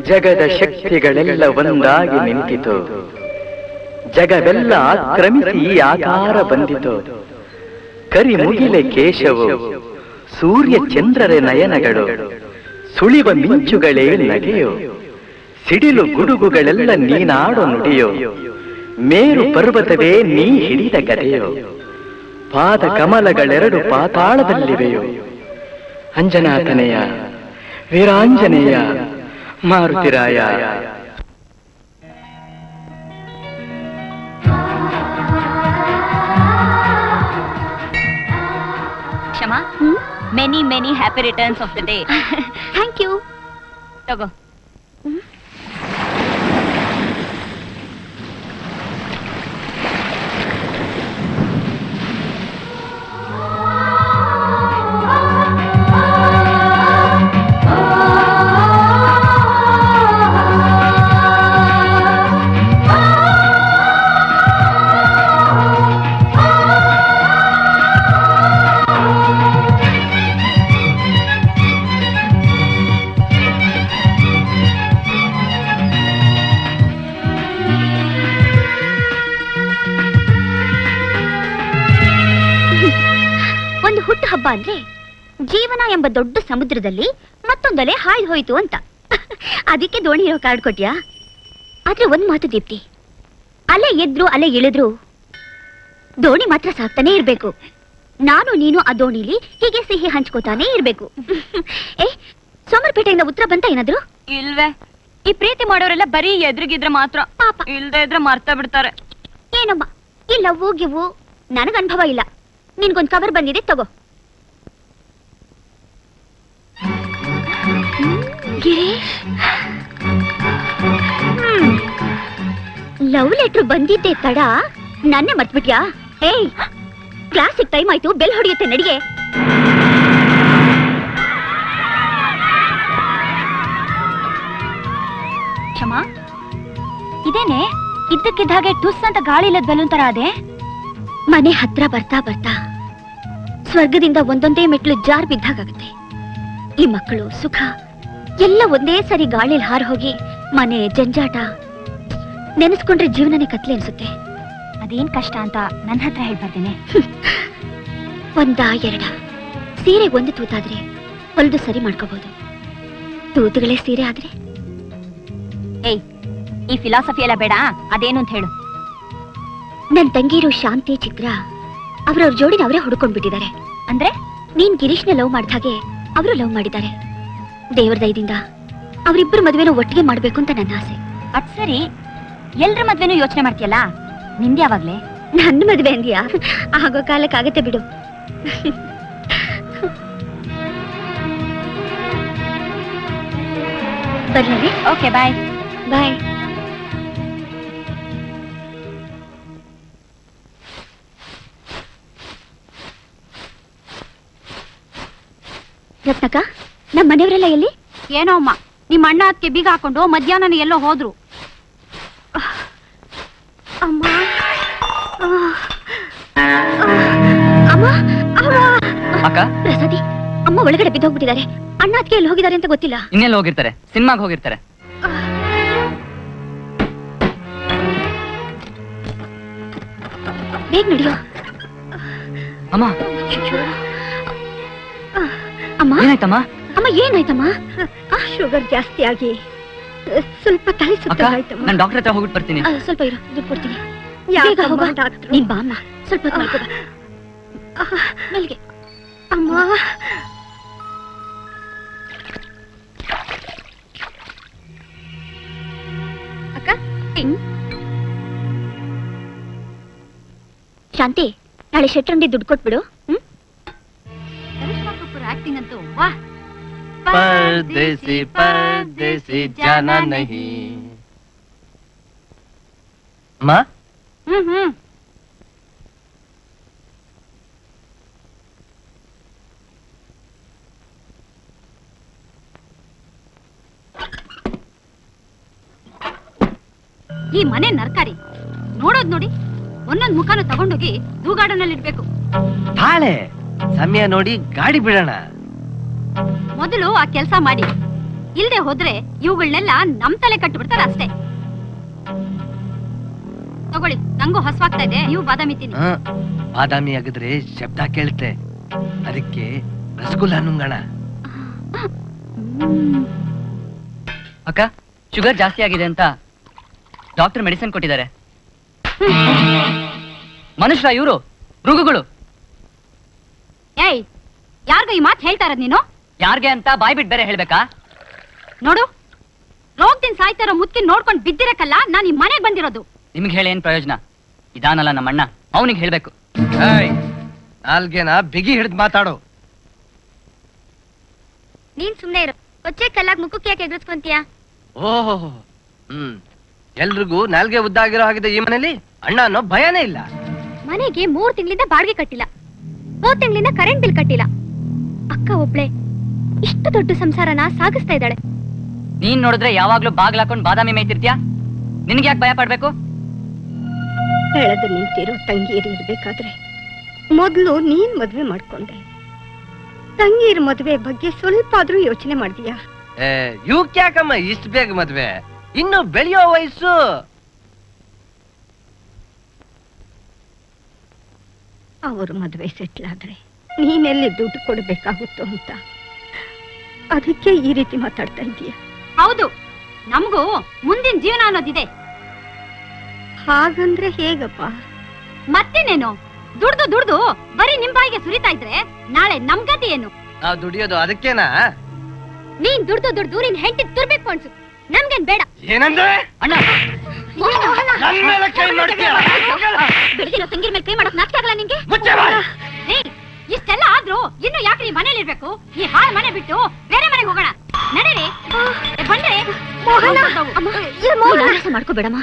ಜಗದ ಶಕ್ತಿಗಳೆಲ್ಲ ಒಂದಾಗಿ ನಿಂತಿತು ಜಗವೆಲ್ಲ ಆಕ್ರಮಿಸಿ ಆಕಾರ ಬಂದಿತು ಕರಿ ಮುಗಿಲೆ ಕೇಶವು ಸೂರ್ಯ ಚಂದ್ರರ ನಯನಗಳು ಸುಳಿವ ಮಿಂಚುಗಳೇ ನಗೆಯೋ ಸಿಡಿಲು ಗುಡುಗುಗಳೆಲ್ಲ ನೀನಾಡೋ ನುಡಿಯೋ ಮೇರು ಪರ್ವತವೇ ನೀ ಹಿಡಿದ ಗದೆಯೋ ಪಾದ ಕಮಲಗಳೆರಡು ಪಾತಾಳದಲ್ಲಿವೆಯೋ ಅಂಜನಾಥನೆಯ Veeranjaneya Marutiraya Kshama many many happy returns of the day thank you ತಗೋ ಒಂದು ಹುಟ್ಟು ಹಬ್ಬ ಅಂದ್ರೆ ಜೀವನ ಎಂಬ ದೊಡ್ಡ ಸಮುದ್ರದಲ್ಲಿ ಮತ್ತೊಂದಲೆ ಹಾಯ್ದು ಹೋಯ್ತು ಅಂತ ಅದಕ್ಕೆ ದೋಣಿ ಇರೋ ಕಾರ್ಡ್ ಕೊಟ್ಯಾ ಆದ್ರೆ ಒಂದ್ ಮಾತು ದೀಪ್ತಿ ಅಲೆ ಎದ್ರು ಅಲೆ ಇಳಿದ್ರು ದೋಣಿ ಮಾತ್ರ ಸಾಕ್ತಾನೆ ಇರ್ಬೇಕು ನಾನು ನೀನು ಆ ದೋಣಿಲಿ ಹೀಗೆ ಸಿಹಿ ಹಂಚ್ಕೋತಾನೆ ಇರ್ಬೇಕು ಏ ಸೋಮರ್ಪೇಟೆಯಿಂದ ಉತ್ತರ ಬಂತ ಏನಾದ್ರು ಇಲ್ವೇ ಈ ಪ್ರೀತಿ ಮಾಡೋರೆಲ್ಲ ಬರೀ ಎದುರಿಗಿದ್ರೆ ಮಾತ್ರ ಪಾಪ ಇಲ್ದೇ ಇದ್ರೆ ಮರ್ತಾ ಬಿಡ್ತಾರೆ ಏನಮ್ಮ ಈ ಲವ್ವು ಗಿವು ನನಗ್ ಅನುಭವ ಇಲ್ಲ ನಿನ್ಗೊಂದ್ ಕವರ್ ಬಂದಿದೆ ತಗೋ ಗಿರೀಶ್ ಲವ್ ಲೆಟ್ರ್ ಬಂದಿದ್ದೆ ತಡ ನನ್ನೇ ಮರ್ತ್ಬಿಟ್ಯಾ ಏಯ್ ಕ್ಲಾಸಿಗೆ ಟೈಮ್ ಆಯ್ತು ಬೆಲ್ ಹೊಡೆಯುತ್ತೆ ನಡಿಗೆ ಕ್ಷಮಾ ಇದೇನೆ ಇದ್ದಕ್ಕಿದ್ದ ಹಾಗೆ ಟುಸ್ ಅಂತ ಗಾಳಿ ಇಲ್ಲದ ಬಲೂನ್ ತರ ಅದೇ ಮನೆ ಹತ್ರ ಬರ್ತಾ ಬರ್ತಾ ಸ್ವರ್ಗದಿಂದ ಒಂದೊಂದೇ ಮೆಟ್ಲು ಜಾರ್ ಬಿದ್ದಾಗತ್ತೆ ಈ ಮಕ್ಕಳು ಸುಖ ಎಲ್ಲ ಒಂದೇ ಸರಿ ಗಾಳಿಲ್ ಹಾರ್ ಹೋಗಿ ಮನೆ ಜಂಜಾಟ ನೆನೆಸ್ಕೊಂಡ್ರೆ ಜೀವನನೇ ಕತ್ಲೆ ಅನ್ಸುತ್ತೆ ಅದೇನ್ ಕಷ್ಟ ಅಂತ ನನ್ನ ಹತ್ರ ಹೇಳ್ಬರ್ತೀನಿ ಒಂದ ಎರಡ ಸೀರೆ ಒಂದು ತೂತಾದ್ರೆ ಹೊಲ್ದು ಸರಿ ಮಾಡ್ಕೋಬಹುದು ತೂತುಗಳೇ ಸೀರೆ ಆದ್ರೆ ಏಯ್ ಈ ಫಿಲಾಸಫಿ ಎಲ್ಲ ಬೇಡ ಅದೇನು ಅಂತ ಹೇಳು ನನ್ ತಂಗಿರು ಶಾಂತಿ ಚಿತ್ರ ಅವ್ರವ್ರ ಜೋಡಿನ ಅವರೇ ಹುಡ್ಕೊಂಡ್ಬಿಟ್ಟಿದ್ದಾರೆ ಅಂದ್ರೆ ನೀನ್ ಗಿರೀಶ್ನ ಲವ್ ಮಾಡಿದ ಹಾಗೆ ಅವರು ಲವ್ ಮಾಡಿದ್ದಾರೆ ದೇವರ ದಯದಿಂದ ಅವರಿಬ್ಬರು ಮದುವೆನ ಒಟ್ಟಿಗೆ ಮಾಡ್ಬೇಕು ಅಂತ ನನ್ನ ಆಸೆ ಅದ್ ಸರಿ ಎಲ್ರ ಮದ್ವೆನೂ ಯೋಚನೆ ಮಾಡ್ತೀಯಲ್ಲ ನಿಂದ ಯಾವಾಗ್ಲೇ ನನ್ನ ಮದುವೆ ಅಂದ್ಯಾ ಆಗೋ ಕಾಲಕ್ಕಾಗತ್ತೆ ಬಿಡು ಬರ್ಲೇ ಓಕೆ ಬಾಯ್ ಬಾಯ್ ರತ್ನಕ್ಕ ನಮ್ಮ ಮನೆಯವರೆಲ್ಲ ಎಲ್ಲಿ ಏನೋ ಅಮ್ಮ ನಿಮ್ಮ ಅಣ್ಣ ಅದಕ್ಕೆ ಬೀಗ ಹಾಕೊಂಡು ಮಧ್ಯಾಹ್ನ ಎಲ್ಲೋ ಹೋದ್ರು ಅಮ್ಮ ಆ, ಆ, ಅಮ್ಮ ಅಮ್ಮ ಅಕ್ಕ ಪ್ರಸಾದಿ ಅಮ್ಮ ಒಳಗಡೆ ಬಿದ್ದೋಗ್ಬಿಟ್ಟಿದ್ದಾರೆ ಅಣ್ಣ ಅದಕ್ಕೆ ಎಲ್ಲಿ ಹೋಗಿದ್ದಾರೆ ಅಂತ ಗೊತ್ತಿಲ್ಲ ಇನ್ನೆಲ್ಲ ಹೋಗಿರ್ತಾರೆ ಸಿನಿಮಾಗ್ ಹೋಗಿರ್ತಾರೆ ಬೇಗ ನಡೆಯೋ ಅಮ್ಮ ಅಮ್ಮ ಏನಾಯ್ತಮ್ಮ ಅಮ್ಮ ಏನಾಯ್ತಮ್ಮ ಶುಗರ್ ಜಾಸ್ತಿ ಆಗಿ ಸ್ವಲ್ಪ ತಲೆ ಅಕ್ಕ ನಾನು ಡಾಕ್ಟರ್ ಹತ್ರ ಹೋಗ್ಬಿಟ್ಟು ಬರ್ತೀನಿ ಆ, ಸ್ವಲ್ಪ ಇರು ದುಡ್ಡು ಕೊಡ್ತೀನಿ ಬೇಗ ಹೋಗು ನೀನ್ ಬಾ ಅಮ್ಮ ಸ್ವಲ್ಪ ಹೊತ್ತು ಮಲ್ಕೋ ಬಾ. ಮೆಲ್ಗೆ ಅಮ್ಮ ಅಕ್ಕ ಟಿಂಗ್. ಶಾಂತಿ ನಾಳೆ ಶೆಟ್ರಂಡಿ ದುಡ್ಡು ಕೊಟ್ಬಿಡು ಹ್ಮ್ ಆಕ್ಟಿಂಗ್ ಅಂತೂ ವಾ परदेसी परदेसी जाना नहीं ಅಮ್ಮ ಹ್ಮ್ ಹ್ಮ್ ಈ ಮನೆ ನರ್ಕಾರಿ ನೋಡೋದ್ ನೋಡಿ ಒಂದೊಂದ್ ಮುಖಾನ ತಗೊಂಡೋಗಿ ನಲ್ಲಿ ಇಡ್ಬೇಕು ತಾಳೆ ಸಮಯ ನೋಡಿ ಗಾಡಿ ಬಿಡೋಣ ಮೊದಲು ಆ ಕೆಲಸ ಮಾಡಿ ಇಲ್ದೆ ಹೋದ್ರೆ ಇವುಗಳನ್ನೆಲ್ಲ ನಮ್ ತಲೆ ಕಟ್ಟು ಬಿಡ್ತಾರ ಅಷ್ಟೇ ತಗೊಳ್ಳಿ ನಂಗೂ ಹಸ್ವಾಗ್ತಾ ಇದೆ ನೀವು ಬಾದಾಮಿ ತಿನ್ನಿ ಹ, ಬಾದಾಮಿ ಆಗಿದ್ರೆ ಶಬ್ದ ಕೇಳುತ್ತೆ ಅದಕ್ಕೆ ರಸಗುಲ್ಲ ನುಂಗಣ ಅಕ್ಕ ಶುಗರ್ ಜಾಸ್ತಿ ಆಗಿದೆ ಅಂತ ಡಾಕ್ಟರ್ ಮೆಡಿಸಿನ್ ಕೊಟ್ಟಿದ್ದಾರೆ ಮನುಷ್ಯ ಇವರು ಮೃಗಗಳು ಏಯ್ ಯಾರ್ಗ ಈ ಮಾತು ಹೇಳ್ತಾ ಇರೋದ್ ನೀನು ಯಾರ್ಗೆ ಅಂತ ಬಾಯ್ ಬಿಟ್ ಬೇರೆ ಹೇಳ್ಬೇಕಾ ನೋಡು ರೋಗದಿಂದ ಸಾಯ್ತಾ ಇರೋ ಮುತ್ಕಿನ್ ನೋಡ್ಕೊಂಡ್ ಬಿದ್ದಿರಕ್ಕಲ್ಲ ನಾನ್ ಈ ಮನೆಗ್ ಬಂದಿರೋದು ನಿಮ್ಗೆ ಹೇಳಿ ಏನ್ ಪ್ರಯೋಜನ ಇದಾನಲ್ಲ ನಮ್ಮಣ್ಣ ಅವನಿಗೆ ಹೇಳ್ಬೇಕು ನಾಲ್ಗೆನ ಬಿಗಿ ಹಿಡಿದು ಮಾತಾಡು ನೀನ್ ಸುಮ್ನೆ ಇರು ಕೊಚ್ಚೆ ಕಲ್ಲಾಗ್ ಮುಖಕ್ಕೆ ಯಾಕೆ ಎದುರಿಸ್ಕೊಂತೀಯ ಓಹೋ ಹ್ಮ್ ಎಲ್ರಿಗೂ ನಾಲ್ಗೆ ಉದ್ದಾಗಿರೋ ಹಾಗಿದೆ ಈ ಮನೇಲಿ ಅಣ್ಣ ಅನ್ನೋ ಭಯನೇ ಇಲ್ಲ ಮನೆಗೆ ಮೂರ್ ತಿಂಗಳಿಂದ ಬಾಡಿಗೆ ಕಟ್ಟಿಲ್ಲ ಮೂರ್ ತಿಂಗಳಿಂದ ಕರೆಂಟ್ ಬಿಲ್ ಕಟ್ಟಿಲ್ಲ ಅಕ್ಕ ಒಬ್ಳೆ ಇಷ್ಟು ದೊಡ್ಡ ಸಂಸಾರನ ಸಾಗಿಸ್ತಾ ಇದ್ದಾಳೆ ನೀನ್ ನೋಡಿದ್ರೆ ಯಾವಾಗ್ಲೂ ಬಾಗ್ಲ ಹಾಕೊಂಡ್ ಬಾದಾಮಿ ಮೇಯ್ತಿರ್ತೀಯ ನಿನ್ಗೆ ಯಾಕೆ ಭಯ ಪಡ್ಬೇಕು ಬೆಳೆದು ನಿಂತಿರೋ ತಂಗೀರು ಇರ್ಬೇಕಾದ್ರೆ ಮೊದಲು ನೀನ್ ಮದ್ವೆ ಮಾಡ್ಕೊಂಡೆ ತಂಗೀರ್ ಮದ್ವೆ ಬಗ್ಗೆ ಸ್ವಲ್ಪ ಆದ್ರೂ ಯೋಚನೆ ಮಾಡ್ತೀಯಾ ಇವಕ್ ಯಾಕಮ್ಮ ಇಷ್ಟ ಬೇಗ ಮದ್ವೆ ಇನ್ನು ಬೆಳೆಯೋ ವಯಸ್ಸು ಅವ್ರ ಮದ್ವೆ ಸೆಟ್ಲ್ ಆದ್ರೆ ನೀನೆಲ್ಲಿ ದುಡ್ಡು ಕೊಡ್ಬೇಕಾಗುತ್ತೋ ಅಂತ ಅದಕ್ಕೆ ಈ ರೀತಿ ಮಾತಾಡ್ತಾ ಇದೀಯ ಹೌದು ನಮಗೂ ಮುಂದಿನ ಜೀವನ ಅನ್ನೋದಿದೆ ಹಾಗಂದ್ರೆ ಹೇಗಪ್ಪ ಮತ್ತೇನೇನು ದುಡ್ದು ದುಡ್ದು ಬರೀ ನಿಮ್ ಬಾಯಿಗೆ ಸುರಿತಾ ಇದ್ರೆ ನಾಳೆ ನಮ್ ಗತಿ ಏನು ನಾವ್ ದುಡಿಯೋದು ಅದಕ್ಕೇನಾ ನೀನ್ ದುಡ್ದು ದುಡ್ದು ನಿನ್ ಹೆಂಡತಿ ತುರ್ಬೇಕು ಅನ್ಸು ನಮ್ಗೇನ್ ಬೇಡ ಏನಂದ್ರೆ ಅಣ್ಣ ನನ್ ಮೇಲೆ ಕೈ ಮಾಡ್ತೀಯ ಬೆಳೆದಿರೋ ತಂಗಿರ ಮೇಲೆ ಕೈ ಮಾಡಕ್ ನಾಚಿಕೆ ಆಗಲ್ಲ ನಿಂಗೆ ಮುಚ್ಚೆ ಬಾಯ್. ರೀ ಇಷ್ಟೆಲ್ಲ ಆದ್ರೂ ಇನ್ನು ಯಾಕ್ರಿ ಮನೇಲಿ ಇರ್ಬೇಕು ಈ ಹಾಳ್ ಮನೆ ಬಿಟ್ಟು ಬೇರೆ ಮನೆಗೆ ಹೋಗೋಣ ನಡೀರಿ ಏ, ಬನ್ರಿ ಅಮ್ಮ ನೀನ್ ಆಯಾಸ ಮಾಡ್ಕೋಬೇಡಮ್ಮ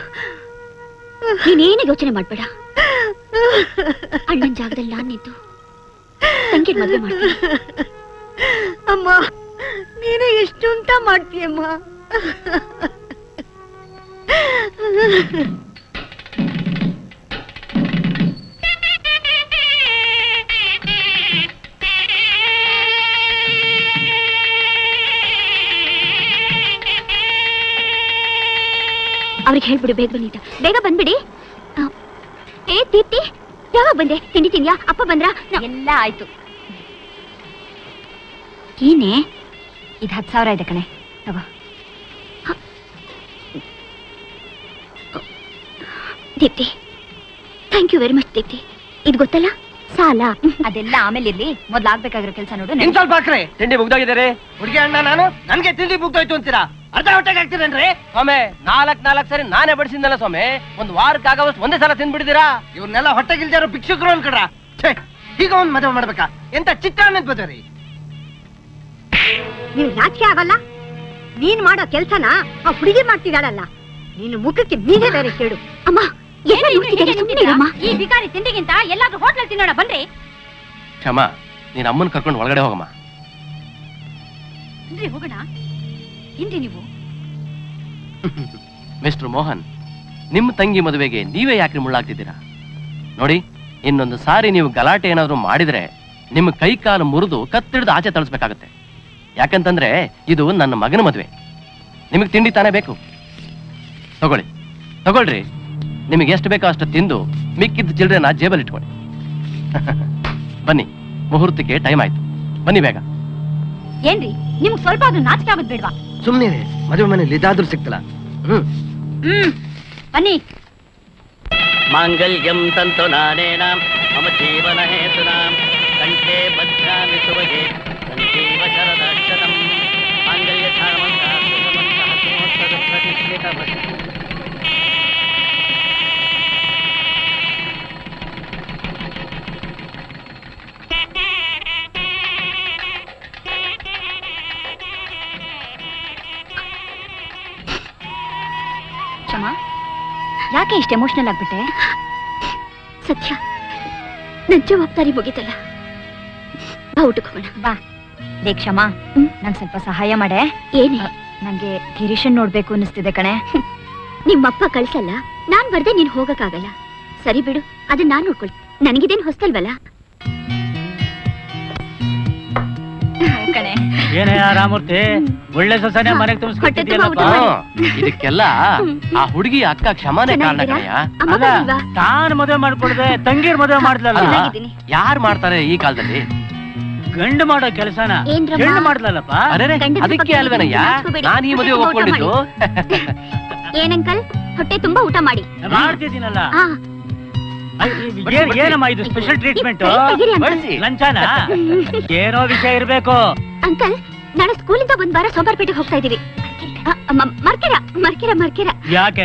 ನೀನೇನು ಯೋಚನೆ ಮಾಡ್ಬೇಡ ಅಣ್ಣನ್ ಜಾಗದಲ್ಲಿ ನಾನ್ ನಿಂತು ತಂಗಿರ್ ಮದ್ವೆ ಮಾಡ್ತೀನಿ ಅಮ್ಮ ನೀನು ಎಷ್ಟು ಅಂತ ಮಾಡ್ತೀಯಮ್ಮ ಅವ್ರಿಗೆ ಹೇಳ್ಬಿಡಿ ಬೇಗ ಬನ್ನಿ ಅಂತ. ಬೇಗ ಬಂದ್ಬಿಡಿ ಆ, ಏ ದೀಪ್ತಿ ಯಾವಾಗ ಬಂದೆ ತಿಂಡಿ ತಿಂದ್ಯಾ ಅಪ್ಪ ಬಂದ್ರ ಎಲ್ಲ ಆಯ್ತು ಏನೇ ಇದು ಹತ್ತು ಸಾವಿರ ಇದೆ ಕಣೆ ತಗೋ Deepti thank you very much Deepti ಇದು ಗೊತ್ತಲ್ಲ ಸಾಲ ಅದೆಲ್ಲ ಆಮೇಲೆ ಇರ್ಲಿ ಮೊದ್ಲು ಆಗ್ಬೇಕಾಗಿರೋ ಕೆಲಸ ನೋಡು ಇನ್ ಸ್ವಲ್ಪ ಹಾಕ್ರಿ ತಿಂಡಿ ಮುಗ್ದೋಗಿದ್ದಾರೆ ಹುಡುಗಿ ಅಣ್ಣ ನಾನು ನನ್ಗೆ ತಿಂಡಿ ಮುಗ್ದೋಯ್ತು ಅಂತೀರಾ ಅರ್ಧ ಹೊಟ್ಟೆಗೆ ಹಾಕ್ತೀರೇನ್ರಿ ಸ್ವಾಮಿ ನಾಲ್ಕ್ ನಾಲ್ಕ್ ಸರಿ ನಾನೇ ಬಡಿಸಿದ್ನಲ್ಲ ಸ್ವಾಮಿ ಒಂದ್ ವಾರಕ್ಕೆ ಆಗವಷ್ಟು ಒಂದೇ ಸಲ ತಿಂದ್ಬಿಟ್ಟಿದ್ದೀರಾ ಇವ್ರನ್ನೆಲ್ಲ ಹೊಟ್ಟೆಗಿಲ್ದಿರೋ ಭಿಕ್ಷುಕರು ಅನ್ಕಡ್ರ ಛೇ ಈಗ ಒಂದ್ ಮದುವೆ ಮಾಡ್ಬೇಕಾ ಎಂತ ಚಿತ್ರಾನ್ನದ ಮದುವೆ ರೀ ನೀನ್ ನಾಚಿಕೆ ಆಗಲ್ಲ ನೀನ್ ಮಾಡೋ ಕೆಲ್ಸನ ಆ ಹುಡುಗಿ ಮಾಡ್ತಿದ್ದಾಳಲ್ಲ ನೀನು ಮುಖಕ್ಕೆ ನೀನೇ ಬೇರೆ ಕೇಳು ಅಮ್ಮ ಎಲ್ಲ ನೋಡ್ತಿದ್ದಾರೆ ಸುಮ್ಮನೆ ಇರಮ್ಮ ಈ ಬಿಕಾರಿ ತಿಂಡಿಗಿಂತ ಎಲ್ಲಾದ್ರೂ ಹೋಟ್ಲಲ್ಲಿ ತಿನ್ನೋಣ ಬನ್ರಿ ಕ್ಷಮ ನೀನ್ ಅಮ್ಮನ್ ಕರ್ಕೊಂಡು ಒಳಗಡೆ ಹೋಗಮ್ಮ ಬನ್ರಿ ಹೋಗೋಣ ಹಿಂದಿ ನೀವು ಮಿಸ್ಟರ್ ಮೋಹನ್ ನಿಮ್ಮ ತಂಗಿ ಮದುವೆಗೆ ನೀವೇ ಯಾಕೆ ಮುಳ್ಳಾಗ್ತಿದ್ದೀರಾ ನೋಡಿ ಇನ್ನೊಂದು ಸಾರಿ ನೀವು ಗಲಾಟೆ ಏನಾದ್ರು ಮಾಡಿದ್ರೆ ನಿಮ್ಮ ಕೈ ಕಾಲು ಮುರಿದು ಕತ್ತಿಡ್ದು ಆಚೆ ತಳಿಸ್ಬೇಕಾಗತ್ತೆ ಯಾಕಂತಂದ್ರೆ ಇದು ನನ್ನ ಮಗನ ಮದುವೆ ನಿಮಗೆ ತಿಂಡಿ ತಾನೇ ಬೇಕು ತಗೊಳ್ಳಿ ತಗೊಳ್ರಿ ನಿಮಗೆ ಎಷ್ಟು ಬೇಕೋ ಅಷ್ಟು ತಿಂದು ಮಿಕ್ಕಿದ್ದ ಚಿಲ್ಡ್ರನ್ನ ಜೇಬಲ್ಲಿ ಇಟ್ಕೊಳ್ಳಿ ಬನ್ನಿ ಮುಹೂರ್ತಕ್ಕೆ ಟೈಮ್ ಆಯ್ತು ಬನ್ನಿ ಬೇಗ ಏನ್ರಿ ನಿಮ್ಗ್ ಸ್ವಲ್ಪ ಆದ್ರೂ ನಾಚಿಕೆ ಆಗೋದ್ ಬೇಡ್ವಾ ಸುಮ್ಮನೆ ಮದುವೆ ಮನೇಲಿ ಇದಾದ್ರೂ ಸಿಕ್ತಲ್ಲ ಹ್ಮ್ ಹ್ಮ್ ಬನ್ನಿ ಮಾಂಗಲ್ಯಂ ತಂತು ನಾನೇನ ಮಮ ಜೀವನ ಹೇತುನಾ ಕಂಠೆ ಬಧ್ನಾಮಿ ಸುಭಗೆ ಸಂಜೀವ ಶರದಾಕ್ಷತಂ ಮಾಂಗಲ್ಯ ಧಾರಮಂತಹ ಸುಗಮಂತಹ ಸುಮೋತ್ಸವ ಪ್ರತಿಷ್ಠಿತ ಕ್ಷಮ ಯಾಕೆ ಇಷ್ಟ ಎಮೋಷನಲ್ ಆಗ್ಬಿಟ್ಟೆ ಸತ್ಯ ನನ್ ಜವಾಬ್ದಾರಿ ಮುಗಿತಲ್ಲ ಬಾ ಊಟಕ್ಕೆ ಹೋಗೋಣ ಬಾ ಲೇ ಕ್ಷಮ ಹ್ಮ್? ನಂಗ್ ಸ್ವಲ್ಪ ಸಹಾಯ ಮಾಡೆ ಏನೇ ನಂಗೆ ಗಿರೀಶನ್ ನೋಡ್ಬೇಕು ಅನ್ನಿಸ್ತಿದೆ ಕಣೆ ನಿಮ್ಮಪ್ಪ ಕಳ್ಸಲ್ಲ ನಾನ್ ಬರ್ದೆ ನೀನ್ ಹೋಗಕ್ಕಾಗಲ್ಲ ಸರಿ ಬಿಡು ಅದನ್ನ ನಾನ್ ನೋಡ್ಕೊಳ್ ನನಗಿದೇನ್ ಹೊಸ್ತಲ್ವಲ್ಲ ಕಣೆ ಏನೇ ರಾಮೂರ್ತಿ ಒಳ್ಳೆ ಸೊಸನೆ ಮನೆಗೆ ಹೊಟ್ಟೆ ತುಂಬಿಸ್ಕೊಟ್ಟಿದ್ಯಲ್ಲಪ್ಪ ತುಂಬ ಊಟ ಹ್ಮ್. ಇದಕ್ಕೆಲ್ಲ ಆ ಹುಡುಗಿ ಅಕ್ಕ ಕ್ಷಮಾನೇ ಕಾರಣ ಚೆನ್ನಾಗಿದ್ದೀರಾ? ಕಣಯ್ಯ ಅಮ್ಮ ಅಲ್ಲ ಬಂದಿಲ್ವಾ? ತಾನ್ ಮದುವೆ ಮಾಡ್ಕೊಡದೆ ತಂಗಿರ್ ಮದುವೆ ಮಾಡ್ಲಲ್ಲ ಅಲ್ಲ, ಚೆನ್ನಾಗಿದ್ದೀನಿ. ಯಾರ್ ಮಾಡ್ತಾರೆ ಈ ಕಾಲದಲ್ಲಿ ಗಂಡು ಮಾಡೋ ಕೆಲಸನ ಏನ್ರಮ್ಮ? ಹೆಣ್ಣು ಮಾಡ್ಲಲ್ಲಪ್ಪ ಅರೆ ಗಂಡನ ಅದಕ್ಕೆ ಬಗ್ಗೆ ಅಲ್ವೇನಯ್ಯ ಮಾತಾಡ್ಸ್ಕೊಬೇಡಿ. ನಾನು ಈ ಮದುವೆ ಊಟ ಒಪ್ಕೊಂಡಿದ್ದು ಏನಂಕಲ್ ಹೊಟ್ಟೆ ತುಂಬಾ ಊಟ ಮಾಡಿ ಮಾಡ್ತಿದ್ದೀನಲ್ಲ ಆ, ಅಯ್ಯ್, ಇವ್ ಏನ್- ಏನಮ್ಮ ಇದು ಸ್ಪೆಷಲ್ ಟ್ರೀಟ್ಮೆಂಟ್ ಕೈ ತೆಗೀರಿ ಅಂಕಲ್. ಬಳಸಿ ಲಂಚಾನ ಏನೋ ವಿಷಯ ಇರ್ಬೇಕು ಅಂಕಲ್ ನಾಳೆ ಸ್ಕೂಲಿಂದ ಒಂದ್ ವಾರ ಸೋಮವಾರಪೇಟೆಗೆ ಹೋಗ್ತಾ ಇದೀವಿ ಆ, ಮ- ಮರ್ಕೆರ ಮರ್ಕೆರ ಮರ್ಕೆರ ಯಾಕೆ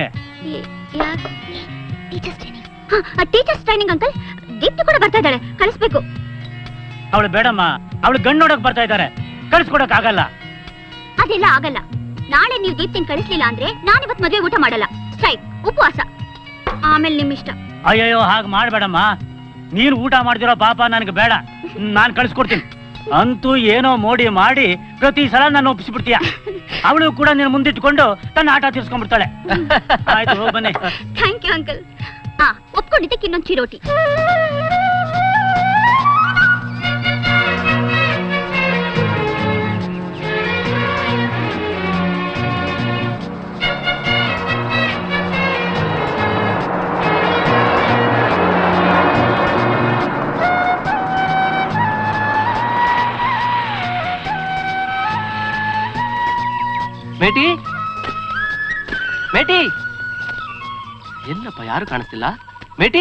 ಟೀಚರ್ಸ್ ಟ್ರೈನಿಂಗ್ ಅಂಕಲ್ ದೀಪ್ತಿ ಕೂಡ ಬರ್ತಾ ಇದ್ದಾಳೆ ಕಳಿಸ್ಬೇಕು ಅವಳು ಬೇಡಮ್ಮ ಅವಳು ಗಂಡು ನೋಡಕ್ ಬರ್ತಾ ಇದ್ದಾರೆ ಕಳ್ಸ್ಕೊಡಕ್ ಆಗಲ್ಲ ಅದೆಲ್ಲ ಆಗಲ್ಲ ನಾಳೆ ನೀವು ದೀಪ್ತಿನ ಕಳಿಸ್ಲಿಲ್ಲ ಅಂದ್ರೆ ನಾನಿವತ್ ಮದ್ವೆ ಊಟ ಮಾಡಲ್ಲ ಸ್ಟ್ರೈಕ್ ಉಪವಾಸ ಆಮೇಲೆ ನಿಮ್ ಇಷ್ಟ ಅಯ್ಯಯ್ಯೋ ಹಾಗೆ ಮಾಡ್ಬೇಡಮ್ಮ ನೀನ್ ಊಟ ಮಾಡ್ದಿರೋ ಪಾಪ ನನಗೆ ಬೇಡ ನಾನ್ ಕಳ್ಸ್ಕೊಡ್ತೀನಿ ಅಂತೂ ಏನೋ ಮೋಡಿ ಮಾಡಿ ಪ್ರತಿ ಸಲ ನಾನು ಒಪ್ಪಿಸ್ಬಿಡ್ತೀಯ ಅವಳು ಕೂಡ ನೀನು ಮುಂದಿಟ್ಕೊಂಡು ತನ್ನ ಆಟ ತೀರ್ಸ್ಕೊಂಡ್ಬಿಡ್ತಾಳೆ ಆಯ್ತು ಹೋಗ್ ಬನ್ನಿ ಥ್ಯಾಂಕ್ ಯು ಅಂಕಲ್ ಆ ಒಪ್ಕೊಂಡಿದ್ದಕ್ಕೆ ಇನ್ನೊಂದು ಚಿರೋಟಿ ಮೇಟಿ ಮೇಟಿ ಎಲ್ಲಪ್ಪ ಯಾರು ಕಾಣಿಸ್ತಿಲ್ಲ ಮೇಟಿ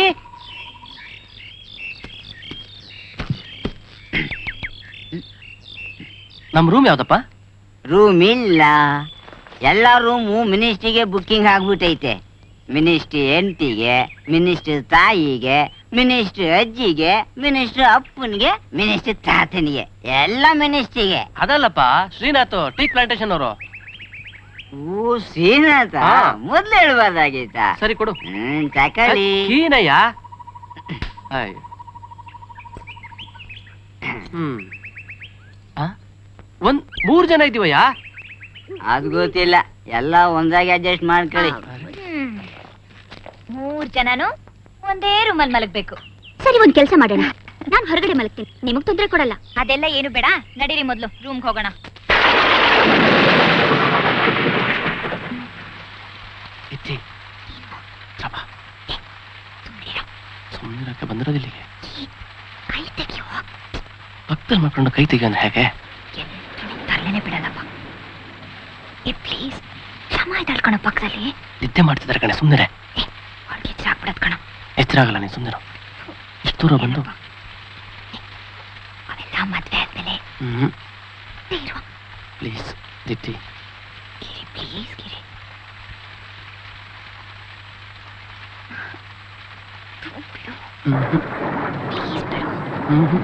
ನಮ್ ರೂಮ್ ಯಾವ್ದಪ್ಪ ರೂಮ್ ಇಲ್ಲ ಎಲ್ಲ ರೂಮು ಮಿನಿಸ್ಟ್ರಿಗೆ ಬುಕ್ಕಿಂಗ್ ಆಗ್ಬಿಟ್ಟೈತೆ ಮಿನಿಸ್ಟ್ರಿ ಹೆಂಡತಿಗೆ ಮಿನಿಸ್ಟ್ರ್ ತಾಯಿಗೆ ಮಿನಿಸ್ಟ್ರ್ ಅಜ್ಜಿಗೆ ಮಿನಿಸ್ಟ್ರ್ ಅಪ್ಪನಿಗೆ ಮಿನಿಸ್ಟ್ರ್ ತಾತನಿಗೆ ಎಲ್ಲ ಮಿನಿಸ್ಟ್ರಿಗೆ ಅದಲ್ಲಪ್ಪ ಶ್ರೀನಾಥ್ ಟೀ ಪ್ಲಾಂಟೇಶನ್ ಅವರು ಓ ಶ್ರೀನಾಥ ಹಾ. ಮೊದ್ಲು ಹೇಳ್ಬಾರ್ದಾಗಿತ್ತ ಸರಿ ಕೊಡು ಹ್ಮ್ ತಕಳಿ ಕೀನಯ್ಯ ಆಯ್. ಹ್ಮ್ ಆ? ಒಂದ್ ಮೂರ್ ಜನ ಇದೀವಯ್ಯ ಅದ್ ಗೊತ್ತಿಲ್ಲ ಎಲ್ಲ ಒಂದಾಗಿ ಅಡ್ಜಸ್ಟ್ ಮಾಡ್ಕೊಳ್ಳಿ ಮೂರ್ ಜನನು ಒಂದೇ ರೂಮಲ್ಲಿ ಮಲಗ್ಬೇಕು ಸರಿ ಒಂದ್ ಕೆಲಸ ಮಾಡೋಣ ನಾನ್ ಹೊರಗಡೆ ಮಲಗ್ತೀನಿ ನಿಮಗ್ ತೊಂದ್ರೆ ಕೊಡಲ್ಲ ಅದೆಲ್ಲ ಏನು ಬೇಡ ನಡೀರಿ ಮೊದ್ಲು ರೂಮ್ಗೆ ಹೋಗೋಣ ಇತ್ತಿ ಸ್ವಲ್ಪ ಸುಮ್ಮನಿರಕ್ಕೆ ಬಂದಿರೋದಿಲ್ಲಿಗೆ ಕೈ ತೆಗಿಯೋ ಭಕ್ತಲ್ ಮಾಡ್ಕೊಂಡು ಕೈ ತೆಗಿಯೋದು ಹೇಗೆ ತರಲೇನೆ ಬಿಡಲ್ಲಪ್ಪ ಏ ಪ್ಲೀಸ್ ಕ್ಷಮ ಇದ್ದಾಳ್ಕಣ ಪಕ್ಕದಲ್ಲಿ ನಿದ್ದೆ ಮಾಡ್ತಿದ್ದಾರೆ ಕಣೆ ಸುಮ್ಮನೆ ಅವ್ಳಿಗೆ ಎಚ್ಚರ ಆಗ್ಬಿಡತ್ ಕಣ ಎಚ್ಚರ ಆಗಲ್ಲ ನೀನು ಸುಮ್ಮನೆ ಇಷ್ಟು ದೂರ ಬಂದು ಅವೆಲ್ಲ ಮದ್ವೆ ಆದ್ಮೇಲೆ ಹ್ಮ್ ಇರುವ ಪ್ಲೀಸ್ ದಿತ್ತಿ ಗಿರಿ ಪ್ಲೀಸ್ ಗಿರಿ ಬಿಡು ಹ್ಮ್ ಪ್ಲೀಸ್ ಬಿಡು ಹ್ಮ್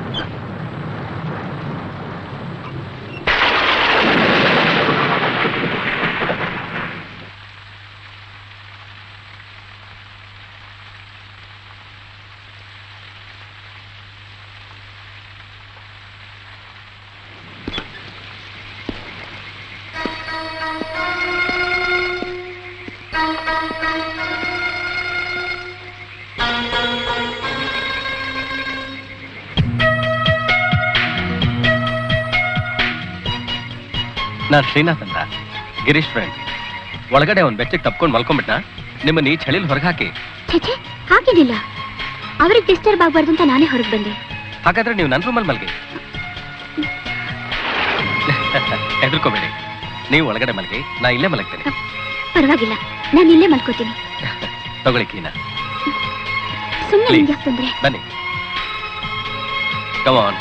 ನಾನ್ ಶ್ರೀನಾಥ್ ಅಂತ ಗಿರೀಶ್ ಫ್ರೆಂಡ್ ಒಳಗಡೆ ಅವ್ನ್ ಬೆಚ್ಚಗೆ ತಪ್ಕೊಂಡು ಮಲ್ಕೊಂಡ್ಬಿಟ್ಟ ನಿಮ್ಮನ್ನ ಈ ಚಳಿಲ್ ಹೊರಗೆ ಹಾಕಿ ಛೇ ಹಾಗೇನಿಲ್ಲ ಅವ್ರಿಗೆ ಡಿಸ್ಟರ್ಬ್ ಆಗ್ಬಾರ್ದು ಅಂತ ನಾನೇ ಹೊರಗೆ ಬಂದೆ ಹಾಗಾದ್ರೆ ನೀವು ನನ್ನ ರೂಮಲ್ಲಿ ಮಲ್ಗಿ ಹೆದರ್ಕೋಬೇಡಿ ನೀವು ಒಳಗಡೆ ಮಲ್ಗಿ ನಾ ಇಲ್ಲೇ ಮಲಗ್ತೇನೆ ಪರವಾಗಿಲ್ಲ ನಾನು ಇಲ್ಲೇ ಮಲ್ಕೋತೀನಿ ತಗೊಳ್ಳಿ ಕೀನಾ ಸುಮ್ಮನೆ Please. ನಿಮ್ಗೆ ಯಾಕೆ ತೊಂದ್ರೆ ಬನ್ನಿ ಕಮಾನ್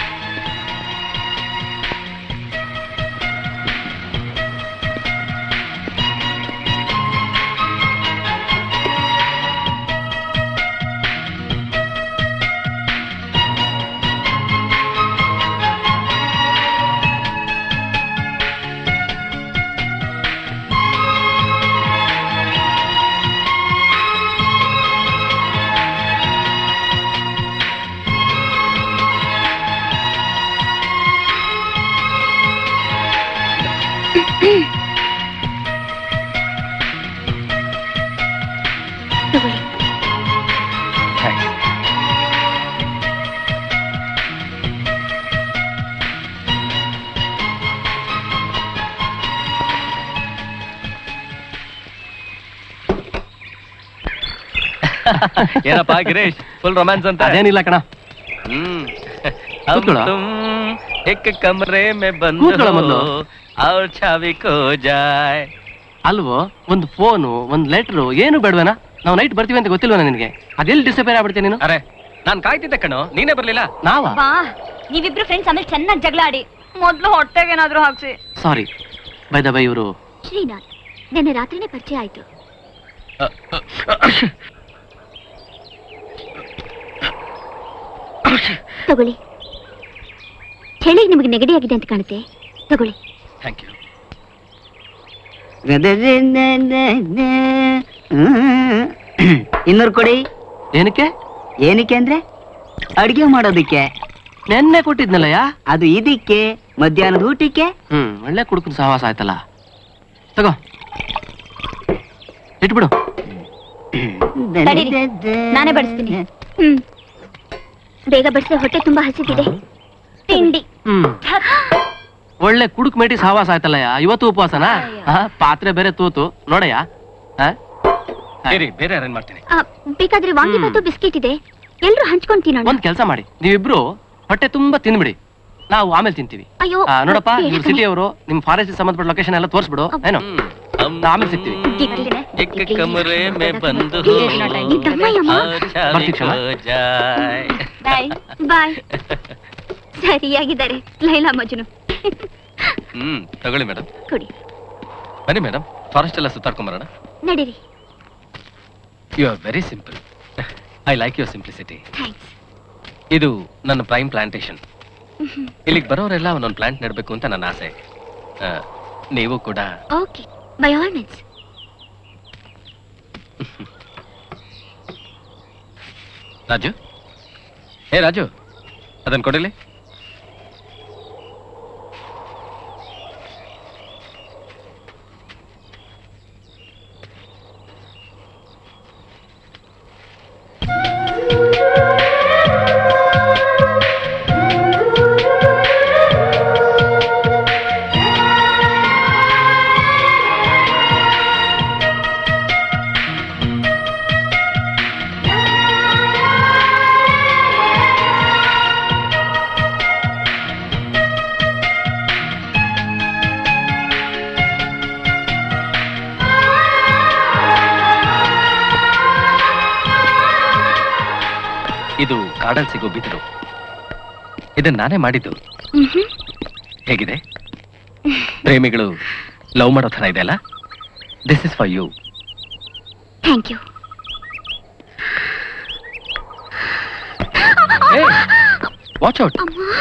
ಏನಪ್ಪ ಗಿರೀಶ್ ಫುಲ್ ರೊಮ್ಯಾನ್ಸ್ ಅಂತ ಅದೇನಿಲ್ಲ ಕಣ ಹ್ಮ್ ಕೂತ್ಕೊಳ್ಳೋ. हम तुम एक कमरे में बंद ಕೂತ್ಕೊಳ್ಳೋ ಮೊದ್ಲು. हो और चाबी खो जाए ಅಲ್ವೋ ಒಂದು ಫೋನು ಒಂದು ಲೆಟ್ರು ಏನು ಬೇಡವೇನಾ ನಾವು ನೈಟ್ ಬರ್ತೀವಿ ಅಂತ ಗೊತ್ತಿಲ್ವನ ನಿನಗೆ ಅದೆಲ್ಲಿ ಡಿಸಪೇರ್ ಆಗ್ಬಿಡ್ತೀನಿ ನೀನು ಅರೆ ನಾನ್ ಕಾಯ್ತಿದ್ದೆ ಕಣೋ ನೀನೇ ಬರ್ಲಿಲ್ಲ ನಾವಾ ಬಾ ನೀವಿಬ್ರು ಫ್ರೆಂಡ್ಸ್ ಆಮೇಲೆ ಚೆನ್ನಾಗಿ ಜಗಳ ಆಡಿ ಮೊದ್ಲು ಹೊಟ್ಟೆಗೇನಾದ್ರೂ ಹಾಕ್ಸಿ ಸಾರಿ ಬೈ ದ ಬೈ ಇವರು ಶ್ರೀನಾಥ್ ನಿನ್ನೆ ರಾತ್ರಿನೇ ಪರಿಚಯ ಆಯ್ತು ತಗೊಳ್ಳಿ ಚಳಿಗೆ ನಿಮಗೆ ನೆಗಡಿ ಆಗಿದೆ ಅಂತ ಕಾಣುತ್ತೆ ತಗೊಳ್ಳಿ ಥ್ಯಾಂಕ್ ಯು ಇನ್ನೂರು ಕೊಡಿ ಏನಕ್ಕೆ ಏನಕ್ಕೆ ಅಂದ್ರೆ ಅಡಿಗೆ ಮಾಡೋದಕ್ಕೆ ನೆನ್ನೆ ಕೊಟ್ಟಿದ್ನಲ್ಲಯ್ಯ ಅದು ಇದಕ್ಕೆ ಮಧ್ಯಾಹ್ನದ ಊಟಕ್ಕೆ ಹ್ಮ್ ಒಳ್ಳೆ ಕುಡುಕನ ಸಹವಾಸ ಆಯ್ತಲ್ಲ ತಗೋ ಇಟ್ಬಿಡು ತಡೀರಿ. ನಾನೇ ಬಡಿಸ್ತೀನಿ ಹ್ಮ್ ಬೇಗ ಬಡಿಸಿದ್ರೆ ಹೊಟ್ಟೆ ತುಂಬಾ ಹಸಿತಿದೆ ತಿಂಡಿ ಹ್ಮ್ ಒಳ್ಳೆ ಕುಡುಕ್ ಮೇಟಿ ಸಹವಾಸ ಆಯ್ತಲ್ಲಯ್ಯ ಇವತ್ತು ಉಪವಾಸನಾ ಆ, ಪಾತ್ರೆ ಬೇರೆ ತೂತು ನೋಡಯ್ಯ ಆ? ಬೇರೆ ಬೇರೆ ಅರೇಂಜ್ ಮಾಡ್ತೀನಿ ಆ, ಬೇಕಾದ್ರೆ ವಾಂಗಿಬಾತು ಬಿಸ್ಕೆಟ್ ಇದೆ ಎಲ್ರು ಹಂಚ್ಕೊಂಡ್ ತಿನ್ನೋಣ ಒಂದ್ ಕೆಲಸ ಮಾಡಿ ನೀವಿಬ್ರು ಹೊಟ್ಟೆ ತುಂಬಾ ತಿಂದ್ಬಿಡಿ ನಾವು ಆಮೇಲೆ ತಿಂತೀವಿ ಅಯ್ಯೋ ಆ, ನೋಡಪ್ಪ ಬೇಡ ಇವ್ರು ಕಣೆ. ಸಿಟಿ ಅವರು ನಿಮ್ ಫಾರೆಸ್ಟ್ ಸಂಬಂಧಪಟ್ಟ ಲೊಕೇಶನ್ ಎಲ್ಲ ತೋರಿಸ್ಬಿಡು ಏನು हम ಆಮೇಲೆ ಸಿಗ್ತೀವಿ ದಿಕ್ಕಿದೆ. एक कमरे में बंद ಈ हो ತಮ್ಮಯ್ಯಮ್ಮ. और चाबी ಬರ್ತೀವಿ ಕ್ಷಮ. खो जाए ಬಾಯ್ ಬಾಯ್ ಸರಿಯಾಗಿದ್ದಾರೆ ಲೈಲಾ ಮಜ್ನು ಹ್ಮ್ ತಗೊಳ್ಳಿ ಮೇಡಮ್ ಕೊಡಿ ಬನ್ನಿ ಮೇಡಮ್ ಫಾರೆಸ್ಟ್ ಎಲ್ಲ ಸುತ್ತಾಡ್ಕೊಂಡ್ ಬರೋಣ ನಡೀರಿ you are very simple I like your simplicity thanks ಇದು ನನ್ನ ಪ್ರೈಮ್ ಪ್ಲಾಂಟೇಶನ್ ಇಲ್ಲಿಗೆ ಬರೋರೆಲ್ಲ ಒಂದೊಂದು ಪ್ಲಾಂಟ್ ನೆಡಬೇಕು ಅಂತ ನನ್ನ ಆಸೆ ಆ, ನೀವು ಕೂಡ okay by all means Raju ಏ ರಾಜು ಅದನ್ನ ಕೊಡಿಲಿ ಇದು ಕಾಡಲ್ಲಿ ಸಿಗೋ ಬಿದಿರು ಇದನ್ನ ನಾನೇ ಮಾಡಿದ್ದು ಹೇಗಿದೆ ಪ್ರೇಮಿಗಳು ಲವ್ ಮಾಡೋ ಥರ ಇದೆ ಅಲ್ಲ this is for you thank you watch out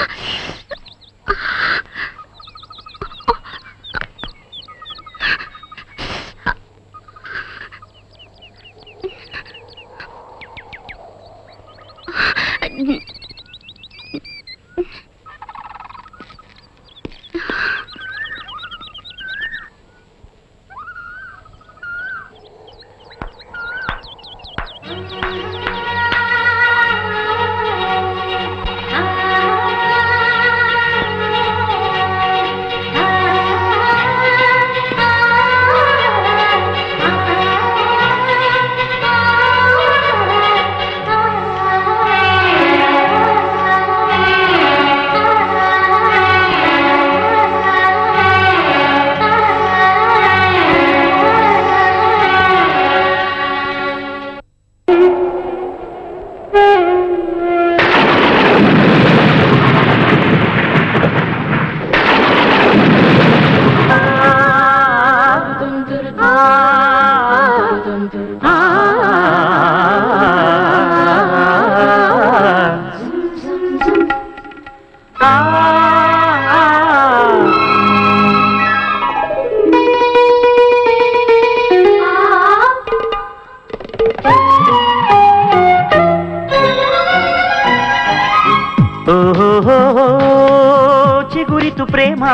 ಓಹೋ ಚಿಗುರಿತು ಪ್ರೇಮ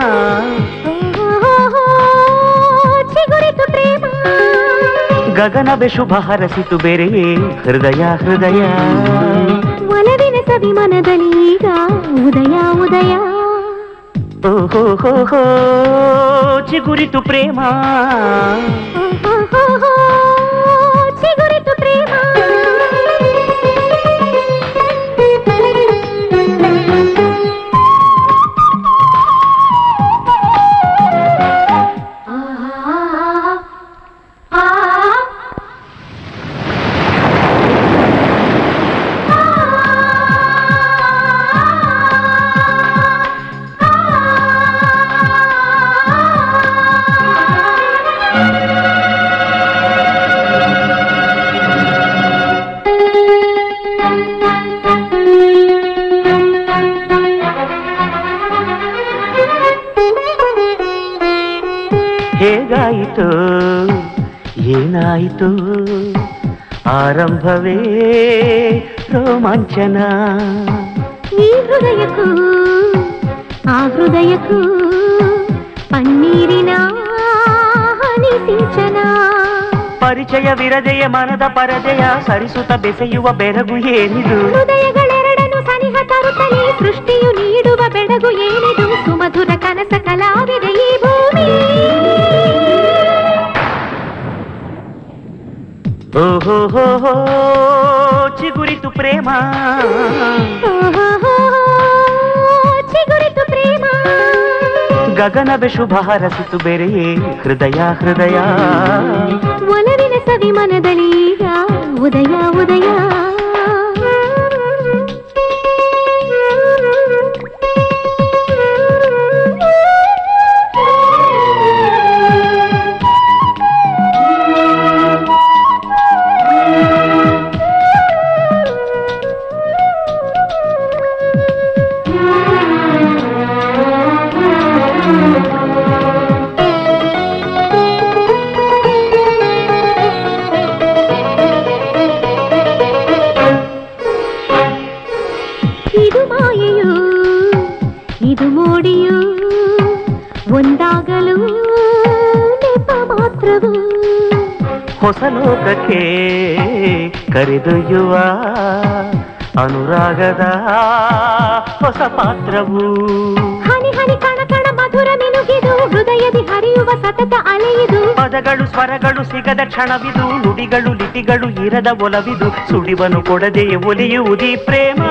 ಚಿಗುರಿತು ಪ್ರೇಮ ಗಗನವೇ ಶುಭ ಹರಸಿತು ಬೆರೆಯೇ ಹೃದಯ ಹೃದಯ ಒಲವಿನ ಸವಿ ಮನದಲ್ಲಿ ಈಗ ಉದಯ ಉದಯ ಓಹೋ ಚಿಗುರಿತು ಪ್ರೇಮ ಚಿಗುರಿತು ಪ್ರೇಮ ಏನಾಯಿತು ಏನಾಯಿತು ಆರಂಭವೇ ರೋಮಾಂಚನ ಈ ಹೃದಯಕ್ಕೂ ಆ ಹೃದಯಕ್ಕೂ ಪನ್ನೀರಿನ ಹನಿ ಸಿಂಚನ ಪರಿಚಯವಿರದೆಯ ಮನದ ಪರದೆಯ ಸರಿಸುತ್ತ ಬೆಸೆಯುವ ಬೆರಗು ಏನಿದು ಹೃದಯಗಳೆರಡನ್ನು ಸನಿಹ ತರುತ್ತಲೇ ಸೃಷ್ಟಿಯು ನೀಡುವ ಬೆಳಗು ಏನಿದು ಸುಮಧುರ ಕನಸ ಕಲಾವಿದೆ ಈ ಭೂಮಿ ಓಹೋ ಹೋ ಹೋ ಚಿಗುರಿತು ಪ್ರೇಮ ಓಹೋಹೋ, ಚಿಗುರಿತು ಪ್ರೇಮ ಗಗನವೇ ಶುಭ ಹರಸಿತು ಬೆರೆಯೇ ಹೃದಯ ಹೃದಯ ಒಲವಿನ ಸವಿ ಮನದಲ್ಲಿ ಈಗ ಉದಯ ಉದಯ ಇದು ಮಾಯೆಯು ಇದು ಮೋಡಿಯು ಒಂದಾಗಲು ನೆಪ ಮಾತ್ರವು ಹೊಸ ಲೋಕಕ್ಕೆ ಕರೆದೊಯ್ಯುವ ಅನುರಾಗದ ಹೊಸ ಪಾತ್ರವು ಹನಿ ಹನಿ ಕಣ ಕಣ ಮಧುರ ಮಿನುಗಿದು ಹೃದಯದಿ ಹರಿಯುವ ಸತತ ಅಲೆಯಿದು ಪದಗಳು ಸ್ವರಗಳು ಸಿಗದ ಕ್ಷಣವಿದು ನುಡಿಗಳು ಲಿಪಿಗಳು ಇರದ ಒಲವಿದು ಸುಳಿವನು ಕೊಡದೆಯೇ ಒಲಿಯುವುದೀ ಪ್ರೇಮ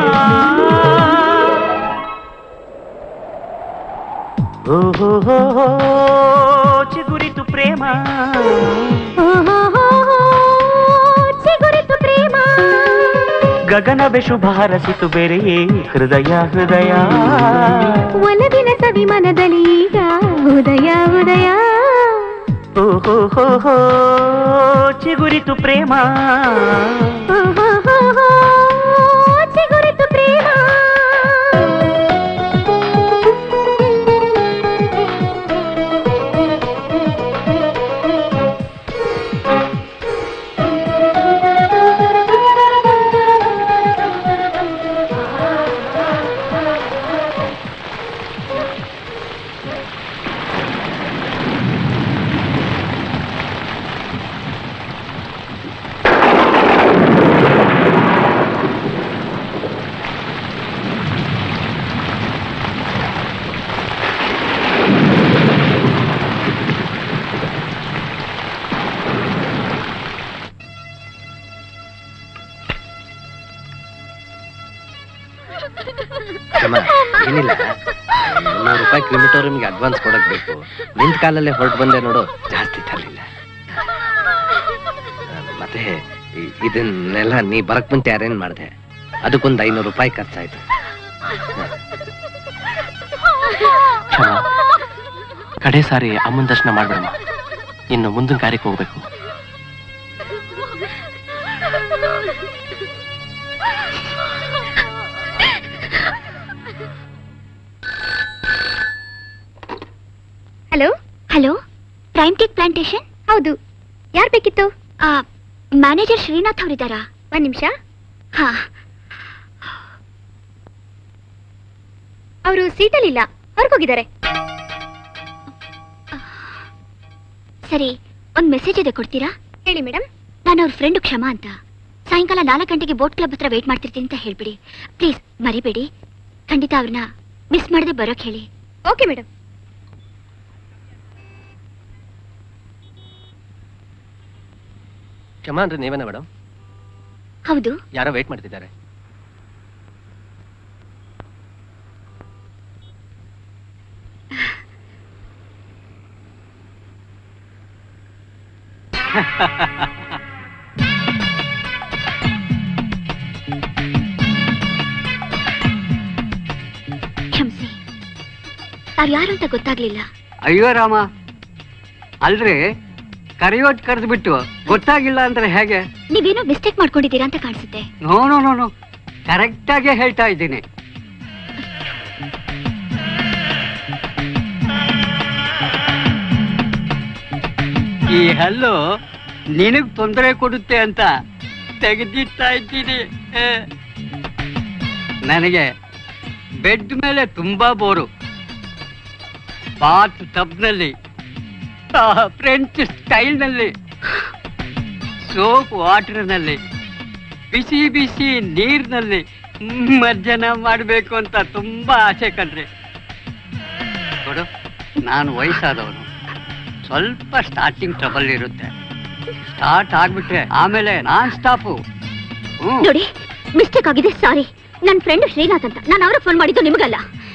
ಓಹೋ ಹೋ ಹೋ, ಚಿಗುರಿತು ಪ್ರೇಮ ಓಹೋಹೋ, ಚಿಗುರಿತು ಪ್ರೇಮ ಗಗನವೇ ಶುಭ ಹರಸಿತು ಬೆರೆಯೇ ಹೃದಯ ಹೃದಯ ಒಲವಿನ ಸವಿ ಮನದಲ್ಲಿ ಈಗ ಉದಯ ಉದಯ ಓಹೋ ಹೋ ಹೋ, ಚಿಗುರಿತು ಪ್ರೇಮ ಓಹೋಹೋ, ಚಿಗುರಿತು ಪ್ರೇಮ ಅಮ್ಮ, ಏನಿಲ್ಲ ನೂರು ರೂಪಾಯಿ ಕ್ರಿಮಿಟೋರಿಯಂಗೆ ಅಡ್ವಾನ್ಸ್ ಕೊಡಕ್ ಬೇಕು ನಿಂತ ಕಾಲಲ್ಲೇ ಹೊರಟು ಬಂದೆ ನೋಡು ಜಾಸ್ತಿ ತರಲಿಲ್ಲ ಮತ್ತೆ ಇ- ಇದನ್ನೆಲ್ಲ ನೀ ಬರಕ್ ಮುಂಚೆ ಅರೇಂಜ್ ಮಾಡಿದೆ ಅದಕ್ಕೊಂದು ಐನೂರು ರೂಪಾಯಿ ಖರ್ಚಾಯ್ತು ಕ್ಷಮ ಕಡೆ ಸಾರಿ ಅಮ್ಮನ ದರ್ಶನ ಮಾಡ್ಬಿಡಮ್ಮ ಇನ್ನು ಮುಂದಿನ ಕಾರ್ಯಕ್ಕೆ ಹೋಗ್ಬೇಕು hello hello prime take plantation ಹೌದು ಯಾರು ಬೇಕಿತ್ತು ಮ್ಯಾನೇಜರ್ ಶ್ರೀನಾಥ್ ಅವರಿದ್ದಾರಾ ಒಂದ್ ನಿಮಿಷ ಹಾ ಅವರು ಸೀಟಲ್ಲಿಲ್ಲ ಹೊರಗೋಗಿದ್ದಾರೆ ಸರಿ ಒಂದ್ ಮೆಸೇಜ್ ಇದೆ ಕೊಡ್ತೀರಾ ಹೇಳಿ ಮೇಡಮ್ ನಾನು ಅವ್ರ ಫ್ರೆಂಡ್ ಕ್ಷಮಾ ಅಂತ ಸಾಯಂಕಾಲ ನಾಲ್ಕು ಗಂಟೆಗೆ ಬೋಟ್ ಕ್ಲಬ್ ಹತ್ರ ವೇಟ್ ಮಾಡ್ತಿರ್ತೀನಿ ಅಂತ ಹೇಳ್ಬಿಡಿ ಪ್ಲೀಸ್ ಮರಿಬೇಡಿ ಖಂಡಿತ ಅವ್ರನ್ನ ಮಿಸ್ ಮಾಡದೆ ಬರೋಕ್ ಹೇಳಿ ಓಕೆ ಮೇಡಮ್ ಕ್ಷಮಾ ಅಂದ್ರೆ ನೀವೇನ ಮೇಡಮ್ ಹೌದು ಯಾರೋ ವೇಟ್ ಮಾಡ್ತಿದ್ದಾರೆ ಕ್ಷಮಿಸಿ ತಾವ್ ಯಾರು ಅಂತ ಗೊತ್ತಾಗ್ಲಿಲ್ಲ ಅಯ್ಯೋ ರಾಮ ಅಲ್ರಿ ಕರೆಯೋಟ್ ಕರೆದು ಬಿಟ್ಟು ಗೊತ್ತಾಗಿಲ್ಲ ಅಂದ್ರೆ ಹೇಗೆ ನೀವೇನೋ ಮಿಸ್ಟೇಕ್ ಮಾಡ್ಕೊಂಡಿದ್ದೀರಾ ಅಂತ ಕಾಣಿಸುತ್ತೆ ನೋ ನೋ ನೋ ನೋ ಕರೆಕ್ಟಾಗೆ ಹೇಳ್ತಾ ಇದ್ದೀನಿ ಈ ಹಲ್ಲು ನಿನಗ್ ತೊಂದರೆ ಕೊಡುತ್ತೆ ಅಂತ ತೆಗೆದಿಡ್ತಾ ಇದ್ದೀನಿ ಆ. ನನಗೆ ಬೆಡ್ ಮೇಲೆ ತುಂಬಾ ಬೋರು ಬಾತ್ ಟಬ್ನಲ್ಲಿ ಫ್ರೆಂಚ್ ಸ್ಟೈಲ್ನಲ್ಲಿ ಸೋಪ್ ವಾಟರ್ನಲ್ಲಿ ಬಿಸಿ ಬಿಸಿ ನೀರಿನಲ್ಲಿ ಮಜ್ಜನ ಮಾಡಬೇಕು ಅಂತ ತುಂಬಾ ಆಸೆ ಕಣ್ರಿ ನೋಡು ನಾನು ವಯಸ್ಸಾದವನು ಸ್ವಲ್ಪ ಸ್ಟಾರ್ಟಿಂಗ್ ಟ್ರಬಲ್ ಇರುತ್ತೆ ಸ್ಟಾರ್ಟ್ ಆಗ್ಬಿಟ್ರೆ ಆಮೇಲೆ ನಾನ್ ಸ್ಟಾಪು ನೋಡಿ ಮಿಸ್ಟೇಕ್ ಆಗಿದೆ ಸಾರಿ ನನ್ನ ಫ್ರೆಂಡ್ ಶ್ರೀನಾಥ್ ಅಂತ ನಾನು ಅವ್ರಿಗೆ ಫೋನ್ ಮಾಡಿದ್ದು ನಿಮಗಲ್ಲ